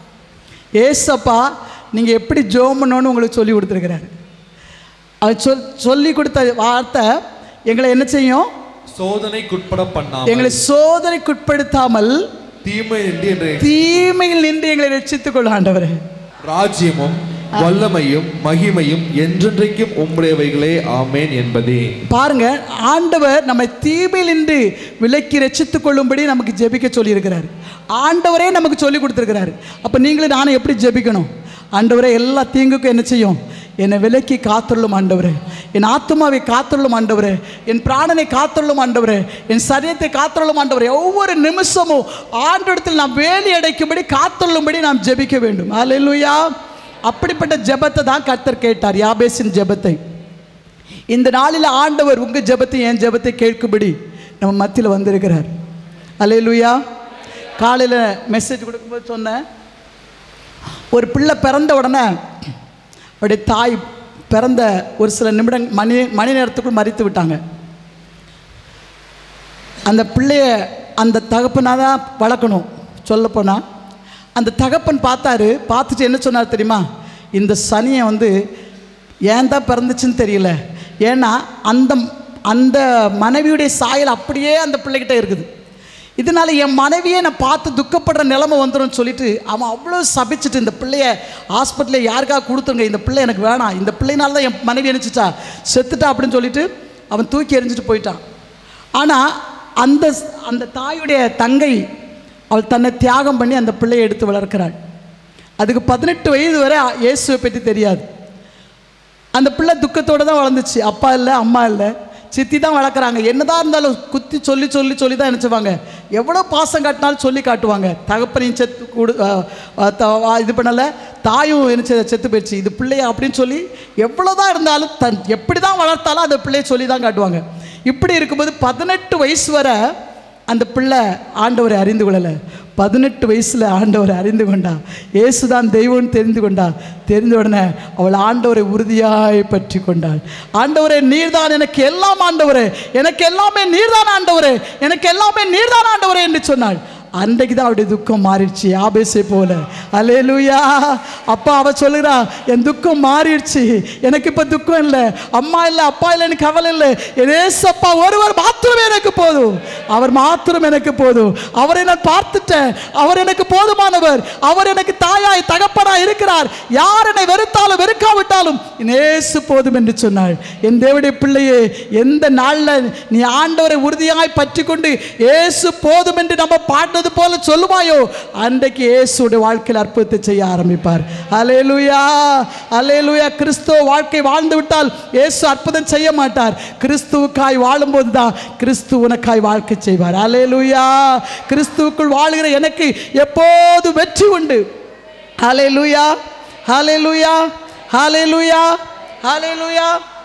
ஏசப்பா நீங்கள் எப்படி ஜோம் பண்ணணும்னு உங்களுக்கு சொல்லி கொடுத்துருக்கிறாரு அவர் சொல் சொல்லி கொடுத்த வார்த்தை எங்களை என்ன செய்யும் சோதனைக்குட்பட பண்ணாமல் எங்களை சோதனைக்குட்படுத்தாமல் தீமை நின்று என்னை தீமையில் நின்று எங்களை ரட்சித்துக் கொள்ளும் ஆண்டவரே ராஜ்யமும் வல்லமையும் மகிமையும் என்றென்றைக்கும் உம்முடையவைகளே ஆமேன் என்பதே பாருங்க ஆண்டவர் நம்மை தீமையில் நின்று விலக்கி ரட்சித்துக் கொள்ளும்படி நமக்கு ஜெபிக்க சொல்லியிருக்கிறார் ஆண்டவரே நமக்கு சொல்லி கொடுத்துருக்கிறாரு அப்போ நீங்களும் நானும் எப்படி ஜெபிக்கணும் ஆண்டவரே எல்லா தீங்குக்கும் என்ன செய்யும் என்னை விலக்கி காத்துள்ளும் ஆண்டவரே என் ஆத்மாவை காத்துள்ளும் ஆண்டவரே என் பிராணனை காத்துள்ளும் ஆண்டவரே என் சரீரத்தை காத்துள்ளும் ஆண்டவரே ஒவ்வொரு நிமிஷமும் ஆண்டவரத்தில் நாம் வேலி அடைக்கும்படி காத்துள்ளும்படி நாம் ஜெபிக்க வேண்டும் அல்லேலூயா அப்படிப்பட்ட ஜெபத்தை தான் கர்த்தர் கேட்டார் யாபேசின் ஜெபத்தை இந்த நாளில் ஆண்டவர் உங்கள் ஜெபத்தை என் ஜெபத்தை கேட்கும்படி நம்ம மத்தியில் வந்திருக்கிறார் அல்லேலூயா காலையில் மெசேஜ் கொடுக்கும்போது சொன்னேன் ஒரு பிள்ளை பிறந்த உடனே அவருடைய தாய் பிறந்த ஒரு சில நிமிடம் மணி மணி நேரத்துக்குள் மறித்து விட்டாங்க அந்த பிள்ளைய அந்த தகப்பனாக தான் வளர்க்கணும் சொல்லப்போனால் அந்த தகப்பன் பார்த்தாரு பார்த்துட்டு என்ன சொன்னார் தெரியுமா இந்த சனியை வந்து ஏன் தான் பிறந்துச்சுன்னு தெரியல ஏன்னா அந்த அந்த மனைவியுடைய சாயல் அப்படியே அந்த பிள்ளைகிட்ட இருக்குது இதனால என் மனைவியே நான் பார்த்து துக்கப்படுற நிலைமை வந்துடும் சொல்லிட்டு அவன் அவ்வளோ சபிச்சுட்டு இந்த பிள்ளைய ஹாஸ்பிட்டலில் யாருக்காக கொடுத்துருங்க இந்த பிள்ளை எனக்கு வேணாம் இந்த பிள்ளைனால தான் என் மனைவி நினச்சிட்டா செத்துட்டா அப்படின்னு சொல்லிட்டு அவன் தூக்கி எறிஞ்சிட்டு போயிட்டான் ஆனால் அந்த அந்த தாயுடைய தங்கை அவள் தன்னை தியாகம் பண்ணி அந்த பிள்ளையை எடுத்து வளர்க்கிறாள் அதுக்கு பதினெட்டு வயது வரை இயேசுவை பற்றி தெரியாது அந்த பிள்ளை துக்கத்தோடு தான் வளர்ந்துச்சு அப்பா இல்லை அம்மா இல்லை சித்தி தான் வளர்க்குறாங்க என்னதான் இருந்தாலும் குத்தி சொல்லி சொல்லி சொல்லி தான் நினச்சிவாங்க எவ்வளோ பாசம் காட்டினாலும் சொல்லி காட்டுவாங்க தகப்பனையும் செத்து கொடு அஹ், அஹ், த- அஹ், இது பண்ணலை தாயும் என்ன செய்த செத்து போயிடுச்சு இது பிள்ளையா அப்படின்னு சொல்லி எவ்வளோ தான் இருந்தாலும் தன் எப்படி தான் வளர்த்தாலும் அந்த பிள்ளையை சொல்லி தான் காட்டுவாங்க இப்படி இருக்கும்போது பதினெட்டு வயசு வரை அந்த பிள்ளை ஆண்டவரை அறிந்து கொள்ளலை பதினெட்டு வயசில் ஆண்டவரை அறிந்து கொண்டா இயேசுதான் தெய்வம்னு தெரிந்து கொண்டா தெரிந்த உடனே அவள் ஆண்டவரை உறுதியாய் பற்றி கொண்டாள் ஆண்டவரே நீர்தான் எனக்கு எல்லாம் ஆண்டவரே எனக்கு எல்லாமே நீர்தான் ஆண்டவரே எனக்கு எல்லாமே நீர்தான் ஆண்டவரே என்று சொன்னாள் அன்றைக்கு தான் அவருடைய துக்கம் மாறிடுச்சு ஆபேசை போல அலேலுயா அப்பா அவ சொல்லுறா என் துக்கம் மாறிடுச்சு எனக்கு இப்போ துக்கம் இல்லை அம்மா இல்லை அப்பா இல்லை எனக்கு கவலை இல்லை என் ஏசப்பா ஒருவர் மாத்திரமே எனக்கு போதும் அவர் மாத்திரம் எனக்கு போதும் அவரை நான் பார்த்துட்டேன் அவர் எனக்கு போதுமானவர் அவர் எனக்கு தாயாய் தகப்பனா இருக்கிறார் யார் என்னை வெறுத்தாலும் வெறுக்காவிட்டாலும் என் ஏசு போதும் என்று சொன்னாள் என் தேவடைய பிள்ளையே எந்த நாளில் நீ ஆண்டவரை உறுதியாய் பற்றி கொண்டு ஏசு போதும் என்று நம்ம பாடினது போல சொல்லுவாயோ அன்றைக்கு இயேசுடைய வாழ்க்கையில் அற்புதத்தை செய்ய ஆரம்பிப்பார் அலேலுயா அலேலுயா கிறிஸ்துவ வாழ்க்கை வாழ்ந்து விட்டால் இயேசு அற்புதம் செய்ய மாட்டார் கிறிஸ்துவுக்காய் வாழும்போது தான் கிறிஸ்து உனக்காய் வாழ்க்கை செய்வார் அலேலுயா கிறிஸ்துவுக்குள் வாழுகிற எனக்கு எப்போது வெற்றி உண்டு ஹalleluya ஹalleluya ஹalleluya ஹalleluya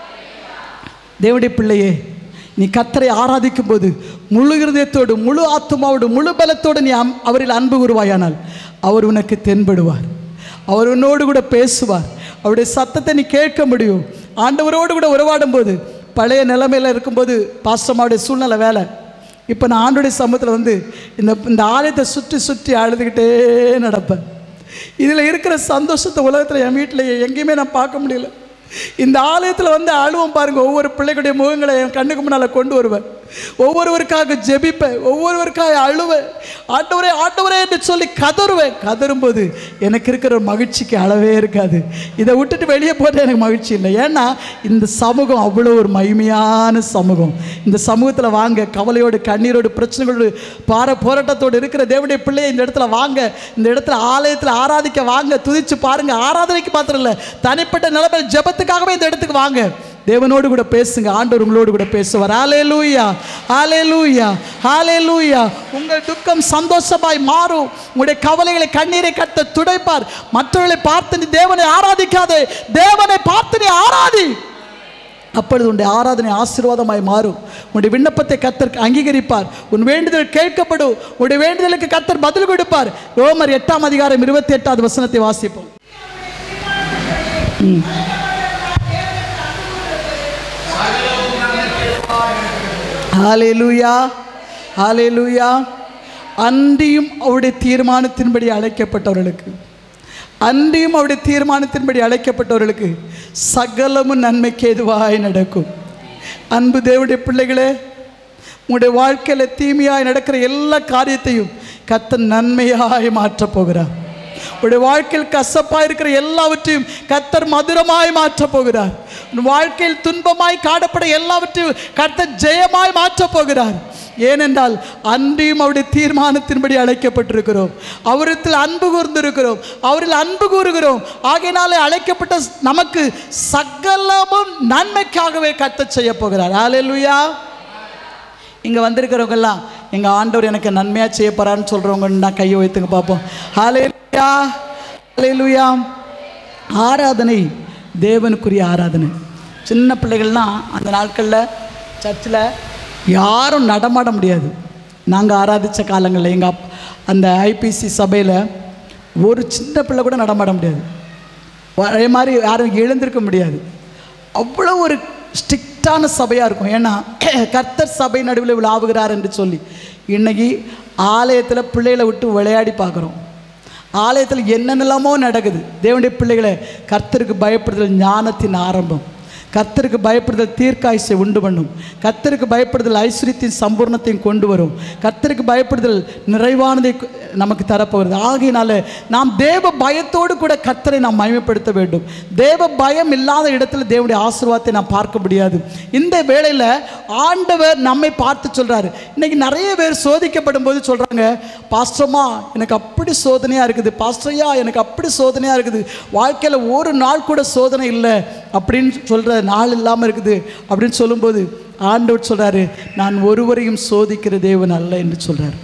தேவனுடைய பிள்ளையே நீ கத்தரை ஆராதிக்கும் போது முழு இருதயத்தோடு முழு ஆத்மாவோடு முழு பலத்தோடு நீ அம்- அவரில் அன்பு உருவாயானால் அவர் உனக்கு தென்படுவார் அவர் உன்னோடு கூட பேசுவார் அவருடைய சத்தத்தை நீ கேட்க முடியும் ஆண்டவரோடு கூட உறவாடும் போது பழைய நிலைமையில் இருக்கும்போது பாஸ்டமாவுடைய சூழ்நிலை வேலை இப்போ நான் ஆண்டுடைய சமூகத்தில் வந்து இந்த இந்த ஆலயத்தை சுற்றி சுற்றி அழுதுகிட்டே நடப்பேன் இதில் இருக்கிற சந்தோஷத்தை உலகத்தில் என் வீட்டில் எங்கேயுமே நான் பார்க்க முடியல இந்த ஆலயத்தில் வந்து அழுவோம் பாருங்க ஒவ்வொரு பிள்ளைகளுடைய முகங்களை என் கண்ணுக்கு முன்னால் கொண்டு வருவேன் ஒவ்வொருவருக்காக ஜெபிப்பேன் ஒவ்வொருவருக்காக அழுவேன் ஆண்டவரே ஆண்டவரே என்று சொல்லி கதறுவேன் கதறும்போது எனக்கு இருக்கிற ஒரு மகிழ்ச்சிக்கு அளவே இருக்காது இதை விட்டுட்டு வெளியே போட்டு எனக்கு மகிழ்ச்சி இல்லை ஏன்னா இந்த சமூகம் அவ்வளோ ஒரு மகிமையான சமூகம் இந்த சமூகத்தில் வாங்க கவலையோடு கண்ணீரோடு பிரச்சனைகளோடு பார போராட்டத்தோடு இருக்கிற தேவனுடைய பிள்ளையை இந்த இடத்துல வாங்க இந்த இடத்துல ஆலயத்தில் ஆராதிக்க வாங்க துதிச்சு பாருங்க ஆராதனைக்கு மாத்திரம் இல்லை தனிப்பட்ட நிலைமையில் ஜெபத்துக்காகவே இந்த இடத்துக்கு வாங்க தேவனோடு கூட பேசுங்க ஆண்டவர் உங்களோடு கூட பேசுவார் ஹalleluya ஹalleluya ஹalleluya உங்கள் துக்கம் சந்தோஷமாய் மாறும் உங்களுடைய கவலைகளை கண்ணீரை கட்ட துடைப்பார் மற்றவர்களை பார்த்து நீ தேவனை ஆராதிக்காதே தேவனை பார்த்து நீ ஆராதி அப்பொழுது உன்னுடைய ஆராதனை ஆசீர்வாதமாய் மாறும் உன்னுடைய விண்ணப்பத்தை கத்தர் அங்கீகரிப்பார் உன் வேண்டுதல் கேட்கப்படும் உன்னுடைய வேண்டுதலுக்கு கத்தர் பதில் கொடுப்பார் ரோமர் எட்டாம் அதிகாரம் இருபத்தி எட்டாவது வசனத்தை வாசிப்போம் ஹalleluya ஹalleluya அன்றியும் அவருடைய தீர்மானத்தின்படி அழைக்கப்பட்டவர்களுக்கு அன்றியும் அவருடைய தீர்மானத்தின்படி அழைக்கப்பட்டவர்களுக்கு சகலமும் நன்மைக்கு எதுவாய் நடக்கும் அன்பு தேவனுடைய பிள்ளைகளே உங்களுடைய வாழ்க்கையில் தீமையாய் நடக்கிற எல்லா காரியத்தையும் கத்தர் நன்மையாய் மாற்றப் போகிறார் உடைய வாழ்க்கையில் கசப்பாக இருக்கிற எல்லாவற்றையும் கத்தர் மதுரமாய் மாற்றப் போகிறார் உன் வாழ்க்கையில் துன்பமாய் காணப்பட எல்லாவற்றையும் கர்த்தர் ஜெயமாய் மாற்றப் போகிறார் ஏனென்றால் அன்றியும் அவருடைய தீர்மானத்தின்படி அழைக்கப்பட்டிருக்கிறோம் அவரிடத்தில் அன்பு கூர்ந்திருக்கிறோம் அவரில் அன்பு கூறுகிறோம் ஆகையினாலே அழைக்கப்பட்ட நமக்கு சகலமும் நன்மைக்காகவே கர்த்தர் செய்ய போகிறார் ஹalleluya இங்கே வந்திருக்கிறவங்கெல்லாம் எங்கள் ஆண்டவர் எனக்கு நன்மையாக செய்ய போகிறான்னு சொல்கிறவங்க நான் கையை வைத்துங்க பார்ப்போம் ஹalleluya ஹalleluya ஆராதனை தேவனுக்குரிய ஆராதனை சின்ன பிள்ளைகள்லாம் அந்த நாட்களில் சர்ச்சில் யாரும் நடமாட முடியாது நாங்கள் ஆராதித்த காலங்களில் எங்கள் அப் அந்த ஐபிசி சபையில் ஒரு சின்ன பிள்ளை கூட நடமாட முடியாது அதே மாதிரி யாரும் எழுந்திருக்க முடியாது அவ்வளோ ஒரு ஸ்ட்ரிக்டான சபையாக இருக்கும் ஏன்னா கர்த்தர் சபை நடுவில் விழாவுகிறார் என்று சொல்லி இன்னைக்கு ஆலயத்தில் பிள்ளைகளை விட்டு விளையாடி பார்க்குறோம் ஆலயத்தில் என்னென்னலாமோ நடக்குது தேவனுடைய பிள்ளைகளை கர்த்தருக்கு பயப்படுதல் ஞானத்தின் ஆரம்பம் கர்த்தருக்கு பயப்படுதல் தீர்க்காயுசை உண்டு பண்ணும் கர்த்தருக்கு பயப்படுதல் ஐஸ்வர்யத்தின் சம்பூர்ணத்தையும் கொண்டு வரும் கர்த்தருக்கு பயப்படுதல் நிறைவானதை கு- நமக்கு தரப்போகிறது ஆகையினால நாம் தேவ பயத்தோடு கூட கர்த்தரை நாம் மகிமைப்படுத்த வேண்டும் தேவ பயம் இல்லாத இடத்துல தேவனுடைய ஆசீர்வாதத்தை நாம் பார்க்க முடியாது இந்த வேளையில் ஆண்டவர் நம்மை பார்த்து சொல்றாரு இன்னைக்கு நிறைய பேர் சோதிக்கப்படும் போது சொல்றாங்க பாஸ்டர்மா எனக்கு அப்படி சோதனையாக இருக்குது பாஸ்டர்யா எனக்கு அப்படி சோதனையாக இருக்குது வாழ்க்கையில் ஒரு நாள் கூட சோதனை இல்லை அப்படின்னு சொல்கிற நாள் இல்லாமல் இருக்குது அப்படின்னு சொல்லும்போது ஆண்டவர் சொல்றாரு நான் ஒருவரையும் சோதிக்கிற தேவன் அல்ல என்று சொல்றாரு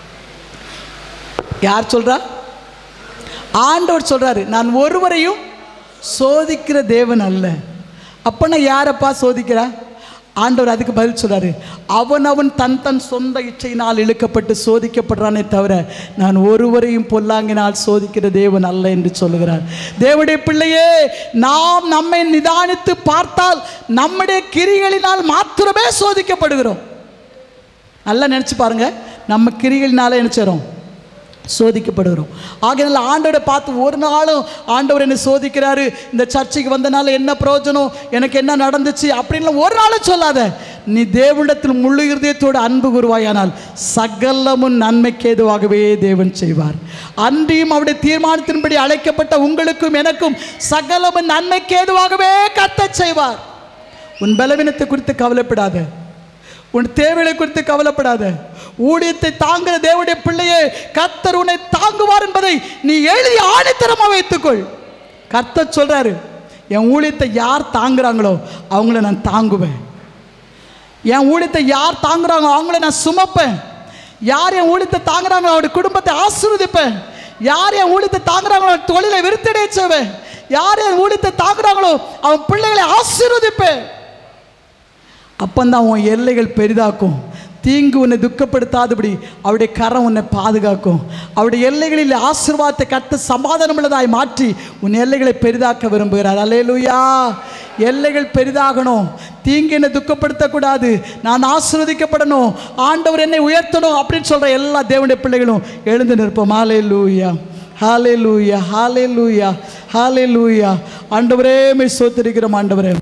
யார் சொல்றா ஆண்டவர் சொல்றாரு நான் ஒருவரையும் சோதிக்கிற தேவன் அல்ல அப்பனா யாரப்பா சோதிக்கிறா ஆண்டவர் அதுக்கு பதில் சொல்றாரு அவன் அவன் தன் தன் சொந்த இச்சையினால் இழுக்கப்பட்டு சோதிக்கப்படுறானே தவிர நான் ஒருவரையும் பொல்லாங்கினால் சோதிக்கிற தேவன் அல்ல என்று சொல்லுகிறார் தேவனுடைய பிள்ளையே நாம் நம்மை நிதானித்து பார்த்தால் நம்முடைய கிரிகளினால் மாத்திரமே சோதிக்கப்படுகிறோம் நல்லா நினச்சி பாருங்க நம்ம கிரிகளினால என்ன செய்றோம் சோதிக்கப்படுகிறோம் ஆகையினால ஆண்டவரை பார்த்து ஒரு நாளும் ஆண்டவர் என்னை சோதிக்கிறாரு இந்த சர்ச்சைக்கு வந்தனால என்ன பிரயோஜனம் எனக்கு என்ன நடந்துச்சு அப்படின்லாம் ஒரு நாளும் சொல்லாத நீ தேவனிடத்தில் முழு இருதயத்தோடு அன்பு குருவாயானால் சகலமும் நன்மைக்கு ஏதுவாகவே தேவன் செய்வார் அன்றியும் அவருடைய தீர்மானத்தின்படி அழைக்கப்பட்ட உங்களுக்கும் எனக்கும் சகலமும் நன்மைக்கு ஏதுவாகவே கத்தச் செய்வார் உன் பலவீனத்தை குறித்து கவலைப்படாத உன் தேவைகளை குறித்து கவலைப்படாத ஊழியத்தை தாங்குற தேவனுடைய பிள்ளையே கர்த்தர் உன்னை தாங்குவார் என்பதை நீ எழுதி ஆணித்தரமா வைத்துக்கொள் கர்த்தர் சொல்றாரு என் ஊழியத்தை யார் தாங்குறாங்களோ அவங்கள நான் தாங்குவேன் என் ஊழியத்தை யார் தாங்குறாங்களோ அவங்கள நான் சுமப்பேன் யார் என் ஊழியத்தை தாங்குறாங்களோ அவருடைய குடும்பத்தை ஆசீர்வதிப்பேன் யார் என் ஊழியத்தை தாங்குறாங்களோ அவன் தொழிலை விருத்தடைய செய்வேன் யார் என் ஊழியத்தை தாங்குறாங்களோ அவன் பிள்ளைகளை ஆசீர்வதிப்பேன் அப்பந்தான் உன் எல்லைகள் பெரிதாக்கும் தீங்கு உன்னை துக்கப்படுத்தாதபடி அவருடைய கரம் உன்னை பாதுகாக்கும் அவருடைய எல்லைகளில் ஆசீர்வாதத்தை கட்ட சமாதானம் உள்ளதாய் மாற்றி உன் எல்லைகளை பெரிதாக்க விரும்புகிறார் அல்லேலூயா எல்லைகள் பெரிதாகணும் தீங்கு என்னை துக்கப்படுத்தக்கூடாது நான் ஆசீர்வதிக்கப்படணும் ஆண்டவர் என்னை உயர்த்தணும் அப்படின்னு சொல்கிற எல்லா தேவனுடைய பிள்ளைகளும் எழுந்து நிற்போம் ஹாலே லூயா ஹாலே லூயா ஹாலே லூயா ஹாலே லூயா ஆண்டவரே மை சோத்திருக்கிறோம் ஆண்டவரே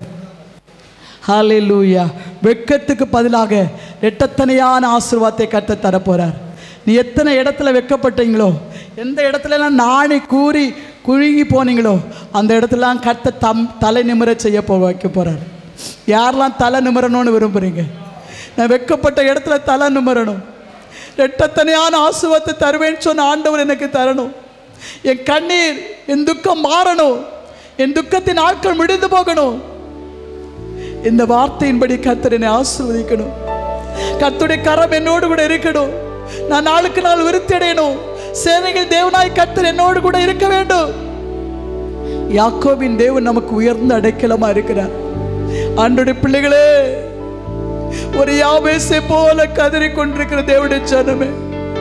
ஹalleluya வெட்கத்துக்கு பதிலாக ரெட்டத்தனையான ஆசீர்வாதத்தை கத்த தரப்போறார் நீ எத்தனை இடத்துல வெட்கப்பட்டீங்களோ எந்த இடத்துலலாம் நாணி கூறி குழுங்கி போனீங்களோ அந்த இடத்துலலாம் கத்த தம் தலை நிமிர செய்ய போ வைக்க போறார் யாரெல்லாம் தலை நிமிரணும்னு விரும்புறீங்க நான் வெட்கப்பட்ட இடத்துல தலை நிமிரணும் ரெட்டத்தனையான ஆசுவத்தை தருவேன்னு சொன்ன ஆண்டவர் எனக்கு தரணும் என் கண்ணீர் என் துக்கம் மாறணும் என் துக்கத்தின் நாட்கள் முடிந்து போகணும் இந்த வார்த்தையின்படி கர்த்தர் என்னை ஆசீர்வதிக்கணும் கர்த்தருடைய கரம் என்னோடு கூட இருக்கணும் நான் நாளுக்கு நாள் விருத்தி அடையணும் சேனைகள் தேவனாய் கர்த்தர் என்னோடு கூட இருக்க வேண்டும் யாக்கோபின் தேவன் நமக்கு உயர்ந்த அடைக்கலமா இருக்கிறார் ஆண்டுடைய பிள்ளைகளே ஒரு யாபேசை போல கதறி கொண்டிருக்கிற தேவனுடைய ஜனமே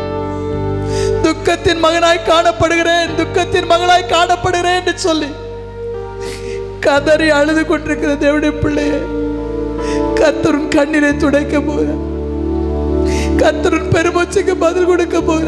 துக்கத்தின் மகனாய் காணப்படுகிறேன் துக்கத்தின் மகனாய் காணப்படுகிறேன் என்று சொல்லி கதறி அழுது கொண்டிருக்கிற தேவனுடைய பிள்ளையே கத்தரும் கண்ணீரை துடைக்க போற கத்தரும் பெருமூச்சுக்கு பதில் கொடுக்க போற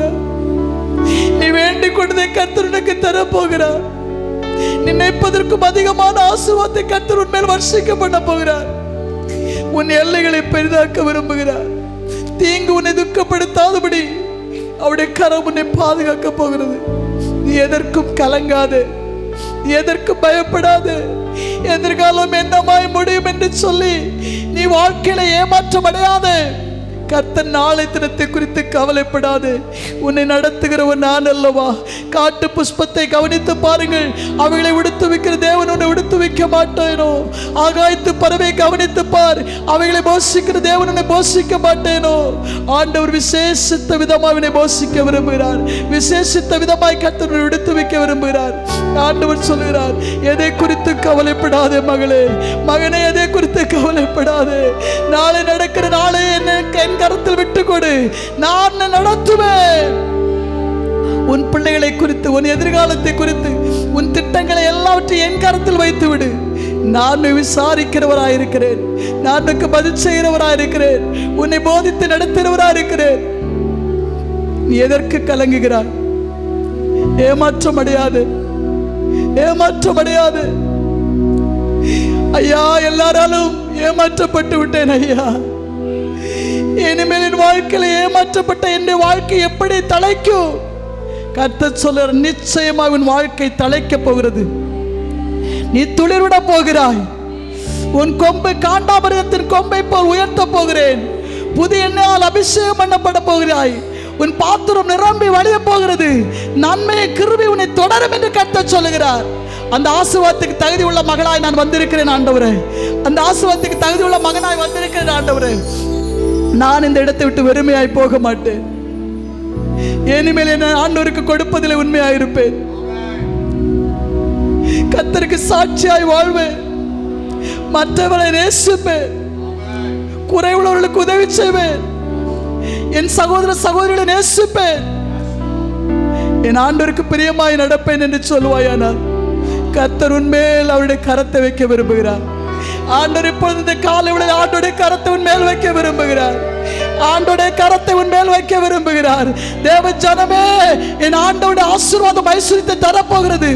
நீ வேண்டிக் கொண்டதை கத்தர் உனக்கு தர போகிறார் நினைப்பதற்கும் அதிகமான ஆசுவாத்தை கத்தர் உன் மேல் வர்ஷிக்க பண்ண போகிறார் உன் எல்லைகளை பெரிதாக்க விரும்புகிறார் தீங்கு உன்னை துக்கப்படுத்தாதபடி அவருடைய கரம் உன்னை பாதுகாக்க போகிறது நீ எதற்கும் கலங்காதே நீ எதற்கும் பயப்படாது எதிர்காலம் என்னமாய் முடியும் என்று சொல்லி நீ வாழ்க்கையில ஏமாற்றம் அடையாதே கர்த்தன் நாளை தினத்தை குறித்து கவலைப்படாது உன்னை நடத்துகிறவன் நான் அல்லவா காட்டு புஷ்பத்தை கவனித்து பாருங்கள் அவைகளை விடுத்து வைக்கிற தேவன் உன்னை விடுத்து வைக்க மாட்டேனோ ஆகாயத்து பறவை கவனித்து பார் அவைகளை போஷிக்கிற தேவன் உன்னை போஷிக்க மாட்டேனோ ஆண்டவர் விசேஷித்த விதமாக அவனை போஷிக்க விரும்புகிறார் விசேஷித்த விதமாய் கர்த்தர் உன்னை விடுத்து வைக்க விரும்புகிறார் ஆண்டவர் சொல்லுகிறார் எதை குறித்து கவலைப்படாதே மகளே மகனே எதை குறித்து கவலைப்படாதே நாளை நடக்கிற நாளை என்ன என் கரத்தில் விட்டு கொடு நான் உன்னை நடத்துவேன் உன் பிள்ளைகளை குறித்து உன் எதிர்காலத்தை குறித்து உன் திட்டங்களை எல்லாவற்றையும் என் கரத்தில் வைத்து விடு நான் உன்னை விசாரிக்கிறவராயிருக்கிறேன் நான் உனக்கு பதில் செய்கிறவராயிருக்கிறேன் உன்னை போதித்து நடத்துகிறவராயிருக்கிறேன் நீ எதற்கு கலங்குகிறாய் ஏமாற்றம் அடையாது ஏமாற்றம் அடையாது ஐயா எல்லாராலும் ஏமாற்றப்பட்டு விட்டேன் ஐயா இனிமேல் என் வாழ்க்கையில ஏமாற்றப்பட்ட என் வாழ்க்கை எப்படி தலைக்கும் கர்த்தர் சொல்ற நிச்சயமா உன் வாழ்க்கை தலைக்க போகிறது நீ துளிர்விட போகிறாய் உன் கொம்பை காண்டாமிருகத்தின் கொம்பை போல் உயர்த்த போகிறேன் புதிய எண்ணெயால் அபிஷேகம் பண்ணப்பட போகிறாய் உன் பாத்திரம் நிரம்பி வழிய போகிறது நன்மையை கிருபை உன்னை தொடரும் என்று கர்த்தர் சொல்லுகிறார் அந்த ஆசீர்வாதத்துக்கு தகுதி உள்ள மகளாய் நான் வந்திருக்கிறேன் ஆண்டவரே அந்த ஆசீர்வாதத்துக்கு தகுதி உள்ள மகனாய் வந்திருக்கிறேன் ஆண்டவரே நான் இந்த இடத்தை விட்டு வெறுமையாய் போக மாட்டேன் இனிமேல் என்ன ஆண்டவருக்கு கொடுப்பதில் உண்மையாயிருப்பேன் கத்தருக்கு சாட்சியாய் வாழ்வேன் மற்றவரை நேசிப்பேன் குறைவுள்ளவர்களுக்கு உதவி செய்வேன் என் சகோதர சகோதரிகளை நேசிப்பேன் என் ஆண்டவருக்கு பிரியமாய் நடப்பேன் என்று சொல்லுவாயானால் கர்த்தர் உன்மேல் அவருடைய கரத்தை வைக்க விரும்புகிறார் ஆண்டவர் இப்பொழுது இந்த காலை விட ஆண்டோடைய கரத்தை உன் மேல் வைக்க விரும்புகிறார் ஆண்டோடைய கரத்தை உன் மேல் வைக்க விரும்புகிறார் தேவ ஜனமே என் ஆண்டோட ஆசீர்வாதம் ஐஸ்வரியத்தை தரப்போகிறது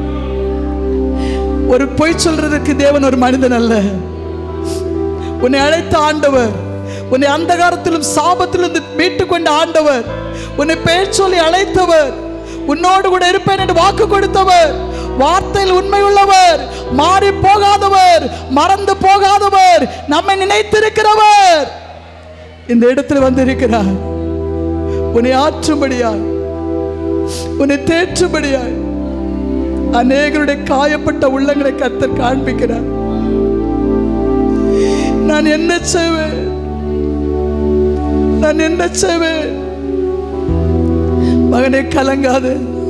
ஒரு பொய் சொல்றதுக்கு தேவன் ஒரு மனிதன் அல்ல உன்னை அழைத்த ஆண்டவர் உன்னை அந்தகாரத்திலும் சாபத்திலிருந்து மீட்டுக் கொண்ட ஆண்டவர் உன்னை பெயர் சொல்லி அழைத்தவர் உன்னோடு கூட இருப்பேன் என்று வாக்கு கொடுத்தவர் வார்த்தையில் உண்மை உள்ளவர் மாறி போகாதவர் மறந்து போகாதவர் நம்மை நினைத்திருக்கிறவர் இந்த இடத்தில் வந்திருக்கிறார் உன்னை ஆற்றும்படியாய் உன்னை தேற்றும்படியாய் அநேகருடைய காயப்பட்ட உள்ளங்களை கத்தர் காண்பிக்கிறார் நான் என்ன செய்வேன் நான் என்ன செய்வேன் மகனே கலங்காது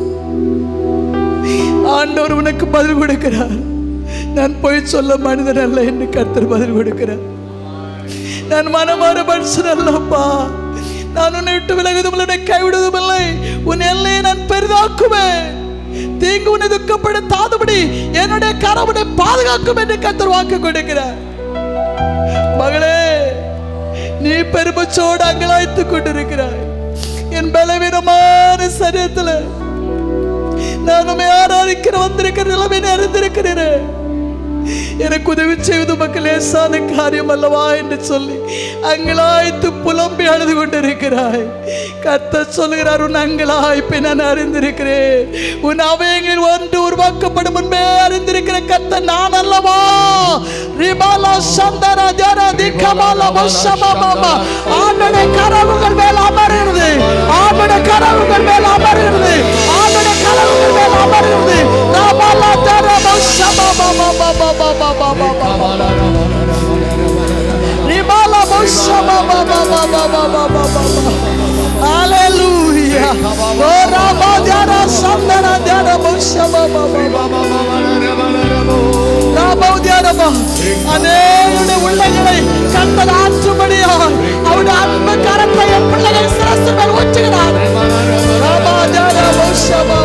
ஆண்டவர் உனக்கு பதில் கொடுக்கிறார் நான் போய் சொல்ல மனிதன் அல்ல என்று கர்த்தர் பதில் கொடுக்கிறார் நான் மனமாற மனுஷன் அல்லப்பா நான் உன்னை விட்டு விலகுவதும் இல்லை, உன்னை கைவிடுவதும் இல்லை உன் எல்லையை நான் பெரிதாக்குவேன் தீங்கு உன்னை துக்கப்படுத்தாதபடி என்னுடைய கரவுனை பாதுகாக்கும் என்று கர்த்தர் வாக்கு கொடுக்கிறார் மகளே நீ பெருமச்சோடு அங்கலாய்த்துக் கொண்டிருக்கிறாய் என் பலவீனமான சரீரத்துல நான் உண்மை ஆராதிக்கிற வந்திருக்கிற நிலைமை அறிந்திருக்கிறேன் எனக்கு உதவி செய்வது மக்கள் லேசான காரியம் அல்லவா என்று சொல்லி அங்கலாய்த்து புலம்பி அழுது கொண்டிருக்கிறாய் கத்த சொல்லுகிறார் உன் அங்கலாய்ப்பை நான் அறிந்திருக்கிறேன் உன் அவயங்களில் ஒன்று உருவாக்கப்படும் முன்பே அறிந்திருக்கிற கத்த நான் அல்லவா ரிபாலா சந்தர ஜர திக்கமாலா வசமாமா ஆண்டோட கரவுகள் மேல் அமர்கிறது ஆண்டோட கரவுகள் மேல் அமர்கிறது ஆண்டோட கரவுகள் மேல் அமர்கிறது ராபாலா ஜர வசமாமா ரிபாலா வசமாமா Hallelujah. Oh, Rabba Diara Sandara Diara Vashama ராபௌதியாரமா அநேக உள்ளங்களை கத்தல் ஆற்றும்படியாய் அவருடைய அன்பு கரத்தை என் பிள்ளைகள் சிரசு மேல் ஊற்றுகிறார் ராபாதியார வௌஷமா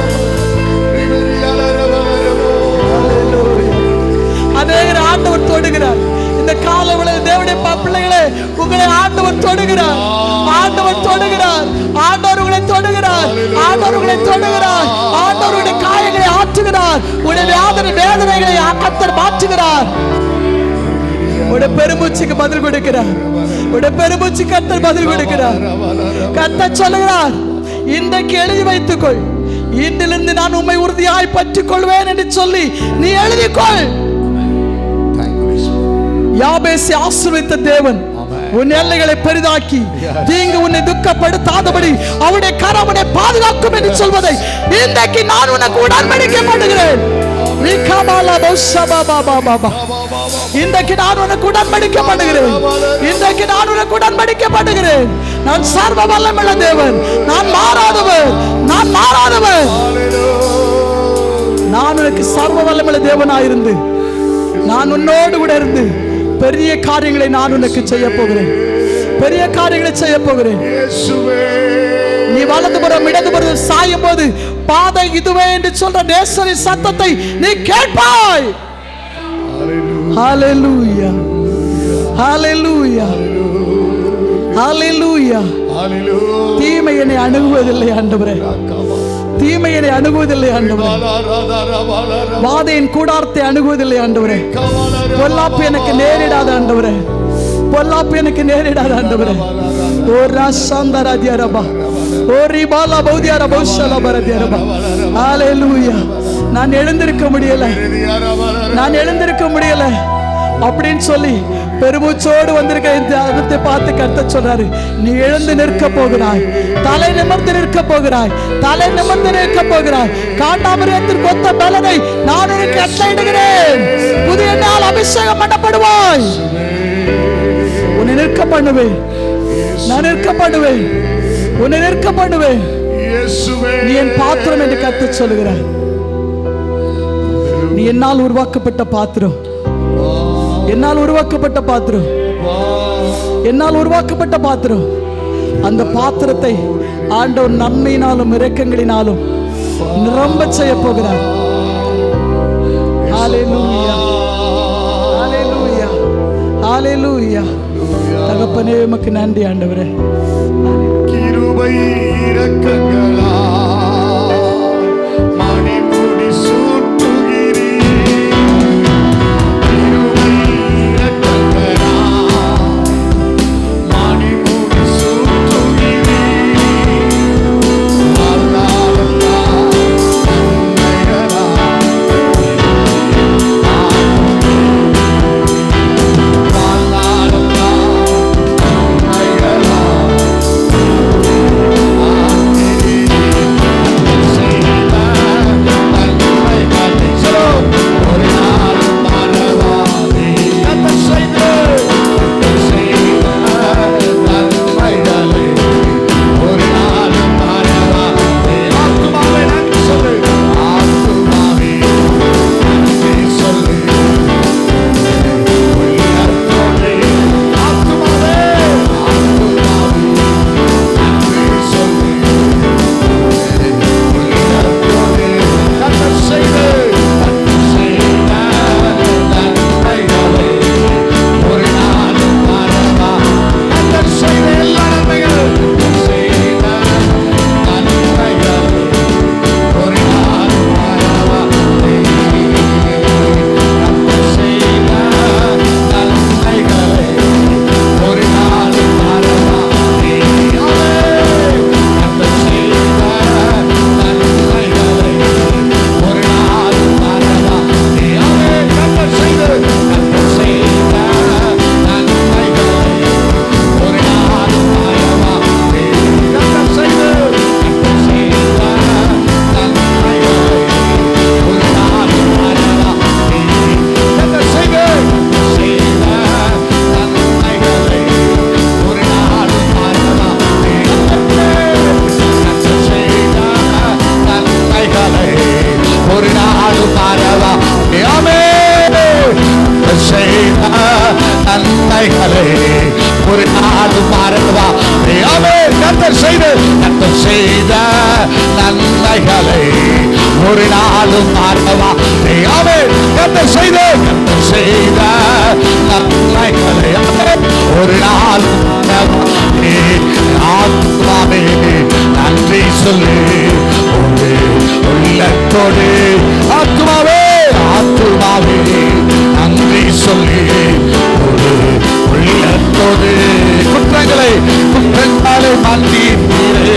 அநேகர் ஆண்டவர் தொடுகிறார் இந்த கால வேளையில் தேவனுடைய ப- பிள்ளைகளே உங்களை ஆண்டவர் தொடுகிறார் ஆண்டவர் தொடுகிறார் ஆண்டவர் உங்களை தொடுகிறார் ஆண்டவர் உங்களை தொடுகிறார் ஆண்டவர் உடைய காயங்களை ஆற்றுகிறார் உடைய வேதனை வேதனைகளை கத்தர் மாற்றுகிறார் உடைய பெருமூச்சுக்கு பதில் கொடுக்கிறார் உடைய பெருமூச்சு கத்தர் பதில் கொடுக்கிறார் கத்தர் சொல்லுகிறார் இன்றைக்கு எழுதி வைத்துக்கொள் இன்றிலிருந்து நான் உண்மை உறுதியாய் பற்றிக் கொள்வேன் என்று சொல்லி நீ எழுதிக்கொள் யாபேசி ஆசீர்வதித்த தேவன் உன் எல்லைகளை பெரிதாக்கி தீங்கு உன்னை துக்கப்படுத்தாதபடி அவருடைய கரம் உன்னை பாதுகாக்கும் என்று சொல்வதை இன்றைக்கு நான் உனக்கு உடன்படிக்கை பண்ணுகிறேன் ரிகாபாலா பௌஷபா பாபா பாபா. இன்றைக்கு நான் உனக்கு உடன்படிக்கை பண்ணுகிறேன் இன்றைக்கு நான் உனக்கு உடன்படிக்கை பண்ணுகிறேன் நான் சர்வ வல்லமுள்ள தேவன் நான் மாறாதவர் நான் மாறாதவர் நான் உனக்கு சர்வ வல்லமுள்ள தேவனாயிருந்து நான் உன்னோடு கூட இருந்து பெரிய காரியங்களை நான் உனக்கு செய்ய போகிறேன் பெரிய காரியங்களை செய்ய போகிறேன் நீ வலதுபுறம் இடதுபுறம் சாயும் போது பாதை இதுவே என்று சொல்ற நேசரின் சத்தத்தை நீ கேட்பாய் ஹalleluya ஹalleluya ஹalleluya தீமை என்னை அணுகுவதில்லை ஆண்டவரே தீமை என்னை அணுகுவதில்லை ஆண்டவரே வாதையின் கூடாரத்தை அணுகுவதில்லை ஆண்டவரே பொல்லாப்பு எனக்கு நேரிடாத ஆண்டவரே பொல்லாப்பு எனக்கு நேரிடாத ஆண்டவரே ஓ ராசாந்தராதியாரபா ஓ ரிபாலா பௌதியார பௌஷலா பரதியாரபா ஹalleluya நான் எழுந்திருக்க முடியல நான் எழுந்திருக்க முடியல அப்படின்னு சொல்லி பெருமூச்சோடு வந்திருக்க இந்த அகத்தை பார்த்து கத்த சொல்றாரு நீ எழுந்து நிற்க போகிறாய் தலை நிமிர்ந்து நிற்க போகிறாய் தலை நிமிர்ந்து நிற்க போகிறாய் காண்டாமிரியத்திற்கு ஒத்த பலனை நான் உனக்கு கட்டளையிடுகிறேன் புதிய நாள் அபிஷேகம் பண்ணப்படுவாய் உன்னை நிற்க பண்ணுவேன் நான் நிற்க பண்ணுவேன் உன்னை நிற்க பண்ணுவேன் நீ என் பாத்திரம் என்று கத்த சொல்லுகிறாய் நீ என்னால் உருவாக்கப்பட்ட பாத்திரம் என்னால் உருவாக்கப்பட்ட பாத்திரம் என்னால் உருவாக்கப்பட்ட பாத்திரம் அந்த பாத்திரத்தை ஆண்டவர் நன்மையினாலும் இரக்கங்களினாலும் நிரம்ப செய்ய போகிறார் ஹalleluya ஹalleluya ஹalleluya தகப்பனே உமக்கு நன்றி ஆண்டவரே கிருபை இரக்கங்களா மணிமுடி சூட்டுகிறீர் கிருபை இரக்கங்களா மணிமுடி சூட்டுகிறீர் அல்லா அல்லா நன்மைகளா அல்லா அல்லா நன்மைகளா ஒரு நாடு மாறவா ஆமே செய்த நன்மைகளே ஒரு நாடு மாறவா ஆமே கத்தர் செய்த கத்தர் செய்த நன்மைகளே ஒரு நாடு மாறவா ஆமே கத்தர் செய்த கத்தர் செய்த நன்மைகளே ஆமே ஒரு நாள் ஆத்மாவே நன்றி சொல்லு ஒரு உள்ளத்தோடு ஆத்மாவே ஆத்மாவே நன்றி சொல்லி ஒரு உள்ளத்தோடு குற்றங்களை குற்றங்களை மன்னித்தீரே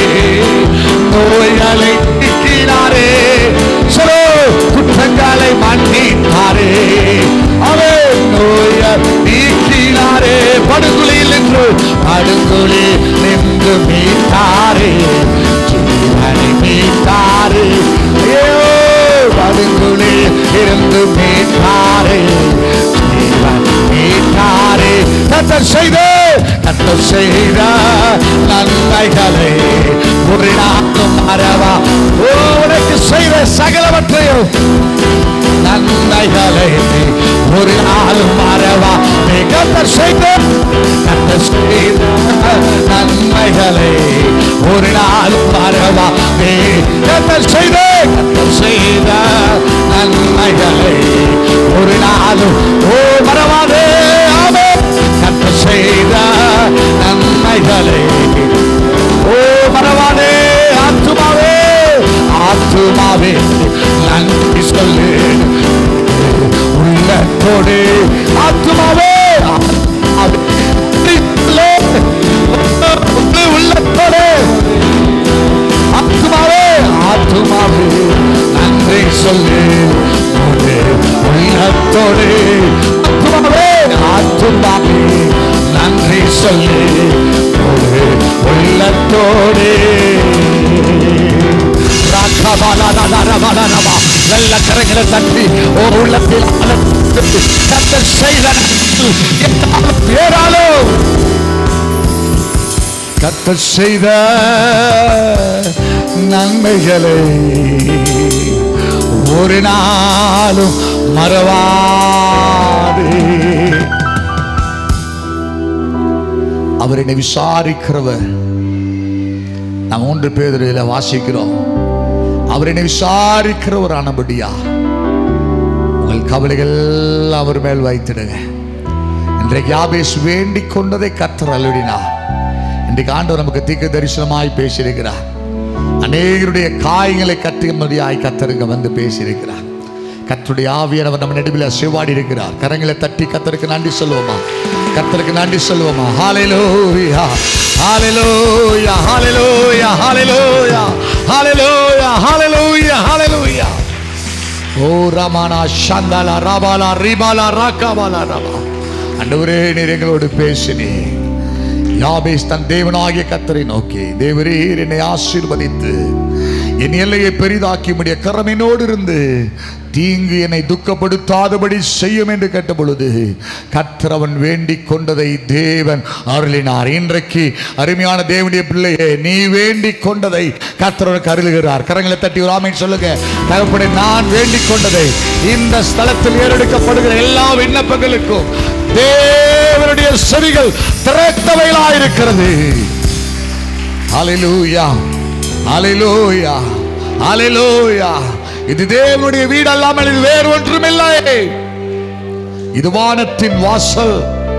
நோய்களை நீக்கினாரே சொல்லோ குற்றங்களை மன்னித்தாரே அவே நோய நீக்கினாரே படுகொலியில் நின்று படுகொலி நின்று மீட்டாரே ஜீவனை மீட்டாரே ஐயோ படுகொலி இருந்து மீட்டாரே ஜீவன் மீட்டாரே கத்தர் செய்த கத்தர் செய்த நன்மைகளை ஒரு நாட்டும் மறவா ஓ, உனக்கு செய்த சகலவற்றையும் நன்மைகளை ஒரு நாளும் மறவா நீ கத்தர் செய்த கத்தர் செய்த நன்மைகளை ஒரு நாளும் மறவா நீ கத்தர் செய்த கத்தர் செய்த நன்மைகளை ஒரு நாளும் ஓ மறவாதே ஆமே கத்தர் செய்த நன்மைகளை ஓ மறவாதே ஆத்துமாவே ஆத்துமாவே நன்றி சொல்லு உள்ளத்தோடு ஆத்துமாவே ஆத்துமாவே, நன்றி சொல்லு. உள்ள உள்ளத்தோடு ஆத்துமாவே ஆத்துமாவே நன்றி சொல்லு ஒரு உள்ளத்தோடு ஆத்துமாவே ஆத்துமாவே நன்றி சொல்லு ஒரு உள்ளத்தோடு ராக்கபாலாதாரபாலாரபா. நல்ல கரங்களை தட்டி ஒரு உள்ளத்தில் அலர்ந்து கர்த்தர் செய்த நன்மைகள் என்னாலும் ஏராளம் கர்த்தர் செய்த நன்மைகளை ஒரு நாளும் மறவாதே அவர் என்னை விசாரிக்கிறவர் நாம் மூன்று பேரில் வாசிக்கிறோம் அவர் என்னை விசாரிக்கிறவர் ஆனபடியா உங்கள் கவலைகள் அவர் மேல் வைத்திடுங்க இன்றைக்கு யாபேஸ் வேண்டிக் கொண்டதை கத்தர் அலுடினார் இன்றைக்கு ஆண்டவர் நமக்கு தீர்க்க தரிசனமாய் பேசியிருக்கிறார் அநேகருடைய காயங்களை கட்டும்படியாய் கத்தருங்க வந்து பேசியிருக்கிறார் கத்தருடைய ஆவியானவர் நம்ம நடுவில் செவ்வாடி இருக்கிறார் கரங்களை தட்டி கத்தருக்கு நன்றி சொல்லுவோமா கத்தருக்கு நன்றி சொல்லுவோமா ஹalleluya ஹalleluya ஹalleluya ஹalleluya ஹalleluya ஹalleluya ஹalleluya ஓ ரமானா சந்தாலா ரபாலா ரிபாலா ராக்காபாலா ரபா அண்டவரே நீர் எங்களோடு பேசினே யாபேஸ் தன் தேவனாகிய கத்தரை நோக்கி தேவரீர் என்னை ஆசீர்வதித்து என் எல்லையை பெரிதாக்கி முடிய கரமினோடு இருந்து தீங்கு என்னை துக்கப்படுத்தாதபடி செய்யும் என்று கேட்ட பொழுது கர்த்தர் அவன் வேண்டிக் கொண்டதை தேவன் அருளினார் இன்றைக்கு அருமையான தேவனுடைய பிள்ளையே நீ வேண்டிக் கொண்டதை கர்த்தருக்கு அருளுகிறார் கரங்களை தட்டி ஒரு ஆமைன்னு சொல்லுங்க தகப்படி நான் வேண்டிக் கொண்டதை இந்த ஸ்தலத்தில் ஏறெடுக்கப்படுகிற எல்லா விண்ணப்பங்களுக்கும் தேவனுடைய செவிகள் திறத்தவைகளாயிருக்கிறது ஹalleluya ஹalleluya ஹalleluya இது தேவனுடைய வீடு அல்லாமல் இது வேறு ஒன்றுமில்லை இது வானத்தின் வாசல்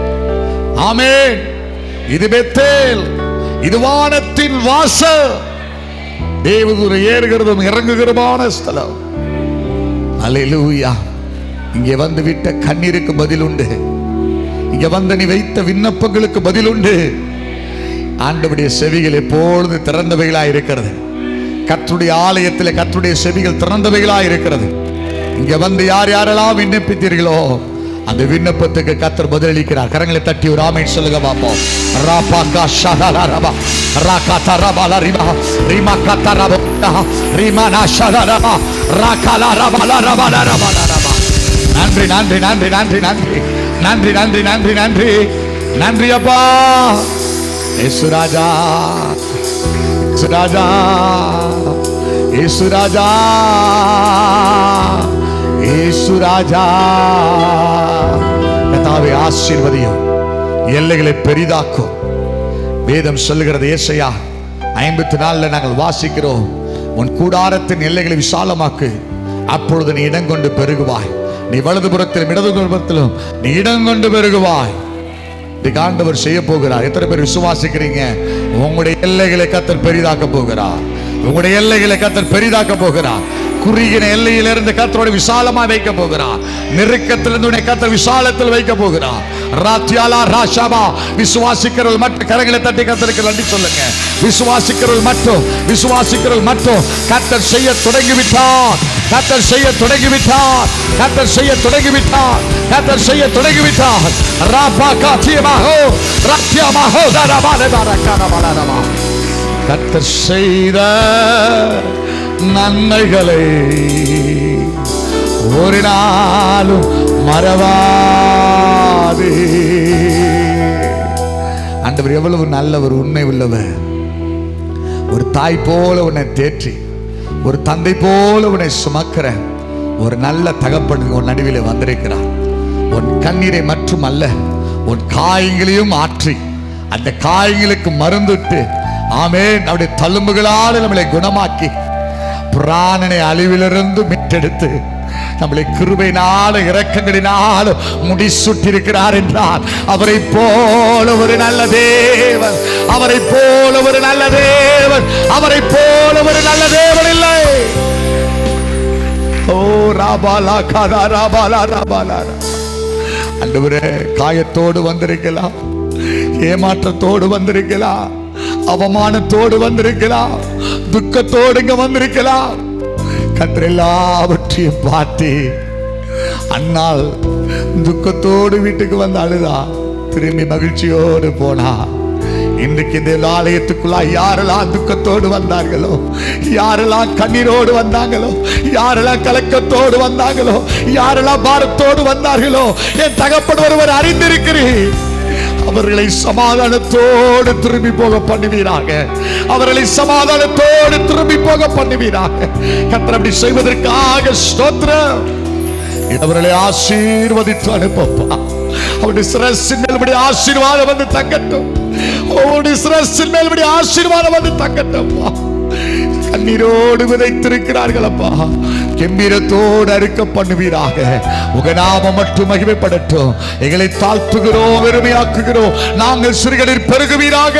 ஆமென் இது பெத்தேல் இது வானத்தின் வாசல் தேவதூர ஏறுகிறதும் இறங்குகிறதுமான ஸ்தலம் ஹalleluya இங்கே வந்து விட்ட கண்ணீருக்கு பதில் உண்டு இங்க வந்து நீ வைத்த விண்ணப்பங்களுக்கு பதில் உண்டு ஆண்டவருடைய செவிகள் எப்பொழுது திறந்தவைகளா இருக்கிறது கர்த்தருடைய ஆலயத்தில் கர்த்தருடைய செவிகள் திறந்தவைகளா இருக்கிறது இங்க வந்து யார் யாரெல்லாம் விண்ணப்பித்தீர்களோ அந்த விண்ணப்பத்துக்கு கத்தர் பதிலளிக்கிறார் கரங்களை தட்டி ஒரு ஆமை சொல்லுங்க பாப்போம் ராபா கா ஷாலா ரபா ராகா தரபா ரிபா ரிமா கா ரபா ரிமா நா ஷாலா ரபா ராகா ரபா ரபா ரபா ரபா நன்றி நன்றி நன்றி நன்றி நன்றி நன்றி நன்றி நன்றி நன்றி நன்றி அப்பா இயேசு ராஜா இயேசு ராஜா இயேசு ராஜா இயேசு ராஜா கர்த்தாவே ஆசீர்வதியும் எல்லைகளை பெரிதாக்கும் வேதம் சொல்லுகிறது ஏசையா ஐம்பத்தி நாலுல நாங்கள் வாசிக்கிறோம் உன் கூடாரத்தின் எல்லைகளை விசாலமாக்கு அப்பொழுது நீ இடம் கொண்டு பெருகுவாய் நீ வலதுபுறத்திலும் இடதுபுறத்திலும் நீ இடம் கொண்டு பெருகுவாய் இன்னைக்கு ஆண்டவர் செய்ய போகிறார் எத்தனை பேர் விசுவாசிக்கிறீங்க உங்களுடைய எல்லைகளை கத்தர் பெரிதாக்க போகிறார் உங்களுடைய எல்லைகளை கத்தர் பெரிதாக்க போகிறார் குறுகின எல்லையிலிருந்து கத்தரோட விசாலமா வைக்க போகிறார் நெருக்கத்திலிருந்து உன்னை கத்தர் விசாலத்தில் வைக்க போகிறார் ராத்தியாலா ராஷாபா விசுவாசிக்கிறவர்கள் மட்டும் கரங்களை தட்டி கத்தருக்கு நன்றி சொல்லுங்க விசுவாசிக்கிறவர்கள் மட்டும் விசுவாசிக்கிறவர்கள் மட்டும் கத்தர் செய்ய தொடங்கிவிட்டார் கத்தர் செய்ய தொடங்கிவிட்டார் கத்தர் செய்ய தொடங்கிவிட்டார் கத்தர் செய்ய தொடங்கிவிட்டார் ராபா காத்தியமாகோ ராத்தியமாகோ தரபாலே தரக்காரபாலரமா கத்தர் செய்த நன்மைகளை ஒரு நாளும் மறவாது ஆண்டவர் எவ்வளவு நல்லவர் உண்மை உள்ளவர் ஒரு தாய் போல உன்னை தேற்றி ஒரு தந்தை போல உன்னை சுமக்கிற ஒரு நல்ல தகப்பன் உன் நடுவில் வந்திருக்கிறார் உன் கண்ணீரை மட்டும் அல்ல உன் காயங்களையும் ஆற்றி அந்த காயங்களுக்கு மருந்துட்டு ஆமென் அவருடைய தழும்புகளால் நம்மளை குணமாக்கி பிராணனை அழிவிலிருந்து மீட்டெடுத்து நம்மளை கிருபையினால இரக்கங்களினால முடிசூட்டிருக்கிறார் என்றால் அவரை போல ஒரு நல்ல தேவன் அவரை போல ஒரு நல்ல தேவன் அவரை போல ஒரு நல்ல தேவன் இல்லை ஓ ராபாலா காதா ராபாலா ராபாலா அண்டவரே காயத்தோடு வந்திருக்கலாம் ஏமாற்றத்தோடு வந்திருக்கலாம் அவமானத்தோடு வந்திருக்கலாம் துக்கத்தோடு இங்க வந்திருக்கலாம் கத்திர எல்லாவற்றையும் பார்த்து அண்ணால் துக்கத்தோடு வீட்டுக்கு வந்து அழுதா திரும்பி மகிழ்ச்சியோடு போனா இன்றைக்கு இந்த ஆலயத்துக்குள்ளா யாரெல்லாம் துக்கத்தோடு வந்தார்களோ யாரெல்லாம் கண்ணீரோடு வந்தாங்களோ யாரெல்லாம் கலக்கத்தோடு வந்தாங்களோ யாரெல்லாம் பாரத்தோடு வந்தார்களோ என் தகப்பன் ஒருவர் அறிந்திருக்கிறேன் அவர்களை சமாதானத்தோடு திரும்பி போக பண்ணுவீராக அவர்களை சமாதானத்தோடு திரும்பி போக பண்ணுவீராக கத்தர் அப்படி செய்வதற்காக ஸ்தோத்திரம் அவர்களை ஆசீர்வதித்து அனுப்பப்பா அவருடைய சிரசின் மேல்படி ஆசீர்வாதம் வந்து தங்கட்டும் அவருடைய சிரசின் மேல்படி ஆசீர்வாதம் வந்து தங்கட்டும் கண்ணீரோடு விதைத்திருக்கிறார்கள் அப்பா கெம்பீரத்தோடு அறுக்க பண்ணுவீராக உங்க நாமம் மட்டும் மகிமைப்படட்டும் எங்களை தாழ்த்துகிறோம் வெறுமையாக்குகிறோம் நாங்கள் சிறுகளில் பெருகுவீராக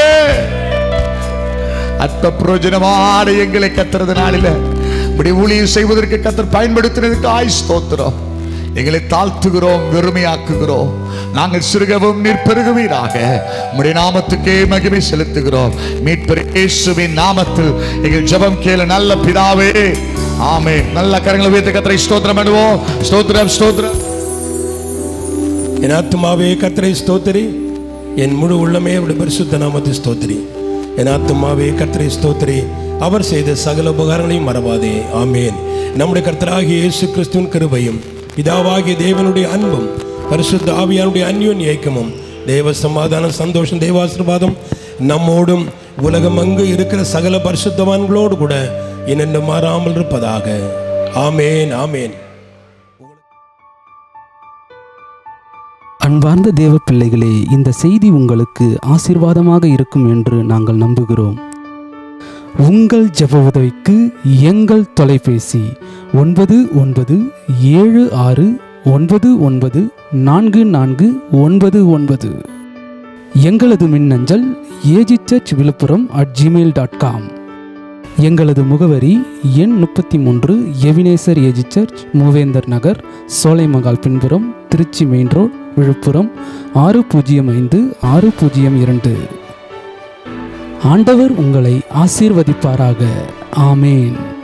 அற்ப பிரயோஜனமான எங்களை கத்துறது நாளில இப்படி ஊழியம் செய்வதற்கு கத்தர் பயன்படுத்தினதுக்கு ஆய் ஸ்தோத்திரம் எங்களை தாழ்த்துகிறோம் வெறுமையாக்குகிறோம் நாங்கள் சிறுகவும் நீர் பெருகுவீராக உம்முடைய நாமத்துக்கே மகிமை செலுத்துகிறோம் மீட்பர் இயேசுவின் நாமத்தில் எங்கள் ஜெபம் கேள நல்ல பிதாவே ஆமே நல்ல கரங்களை உயர்த்தி கத்தரை ஸ்தோத்திரம் பண்ணுவோம் ஸ்தோத்திரம் ஸ்தோத்திரம் என் ஆத்துமாவே கர்த்தரை ஸ்தோத்திரி என் முழு உள்ளமே அவருடைய பரிசுத்த நாமத்தை ஸ்தோத்திரி என் ஆத்துமாவே கர்த்தரை ஸ்தோத்திரி அவர் செய்த சகல உபகாரங்களையும் மறவாதே ஆமேன் நம்முடைய கர்த்தராகிய இயேசு கிறிஸ்துவின் கிருபையும் பிதாவாகிய தேவனுடைய அன்பும் பரிசுத்த ஆவியானுடைய அந்யோன் ஏக்கமும் தேவ சமாதானம் சந்தோஷம் தேவாசிர்வாதம் நம்மோடும் உலகம் அங்கு இருக்கிற சகல பரிசுத்தவான்களோடு கூட இன்னென்று மாறாமல் இருப்பதாக ஆமேன் ஆமேன் அன்பார்ந்த தேவ பிள்ளைகளே இந்த செய்தி உங்களுக்கு ஆசீர்வாதமாக இருக்கும் என்று நாங்கள் நம்புகிறோம் உங்கள் ஜெப உதவிக்கு எங்கள் தொலைபேசி ஒன்பது ஒன்பது ஏழு ஆறு ஒன்பது ஒன்பது நான்கு நான்கு ஒன்பது ஒன்பது எங்களது மின்னஞ்சல் AG church Villupuram at Gmail dot com எங்களது முகவரி எண் முப்பத்தி மூன்று எவினேசர் ஏஜி சர்ச் மூவேந்தர் நகர் சோலைமகால் பின்புறம் திருச்சி மெயின் ரோட் விழுப்புரம் ஆறு பூஜ்ஜியம் ஐந்து ஆறு பூஜ்ஜியம் இரண்டு ஆண்டவர் உங்களை ஆசீர்வதிப்பாராக ஆமேன்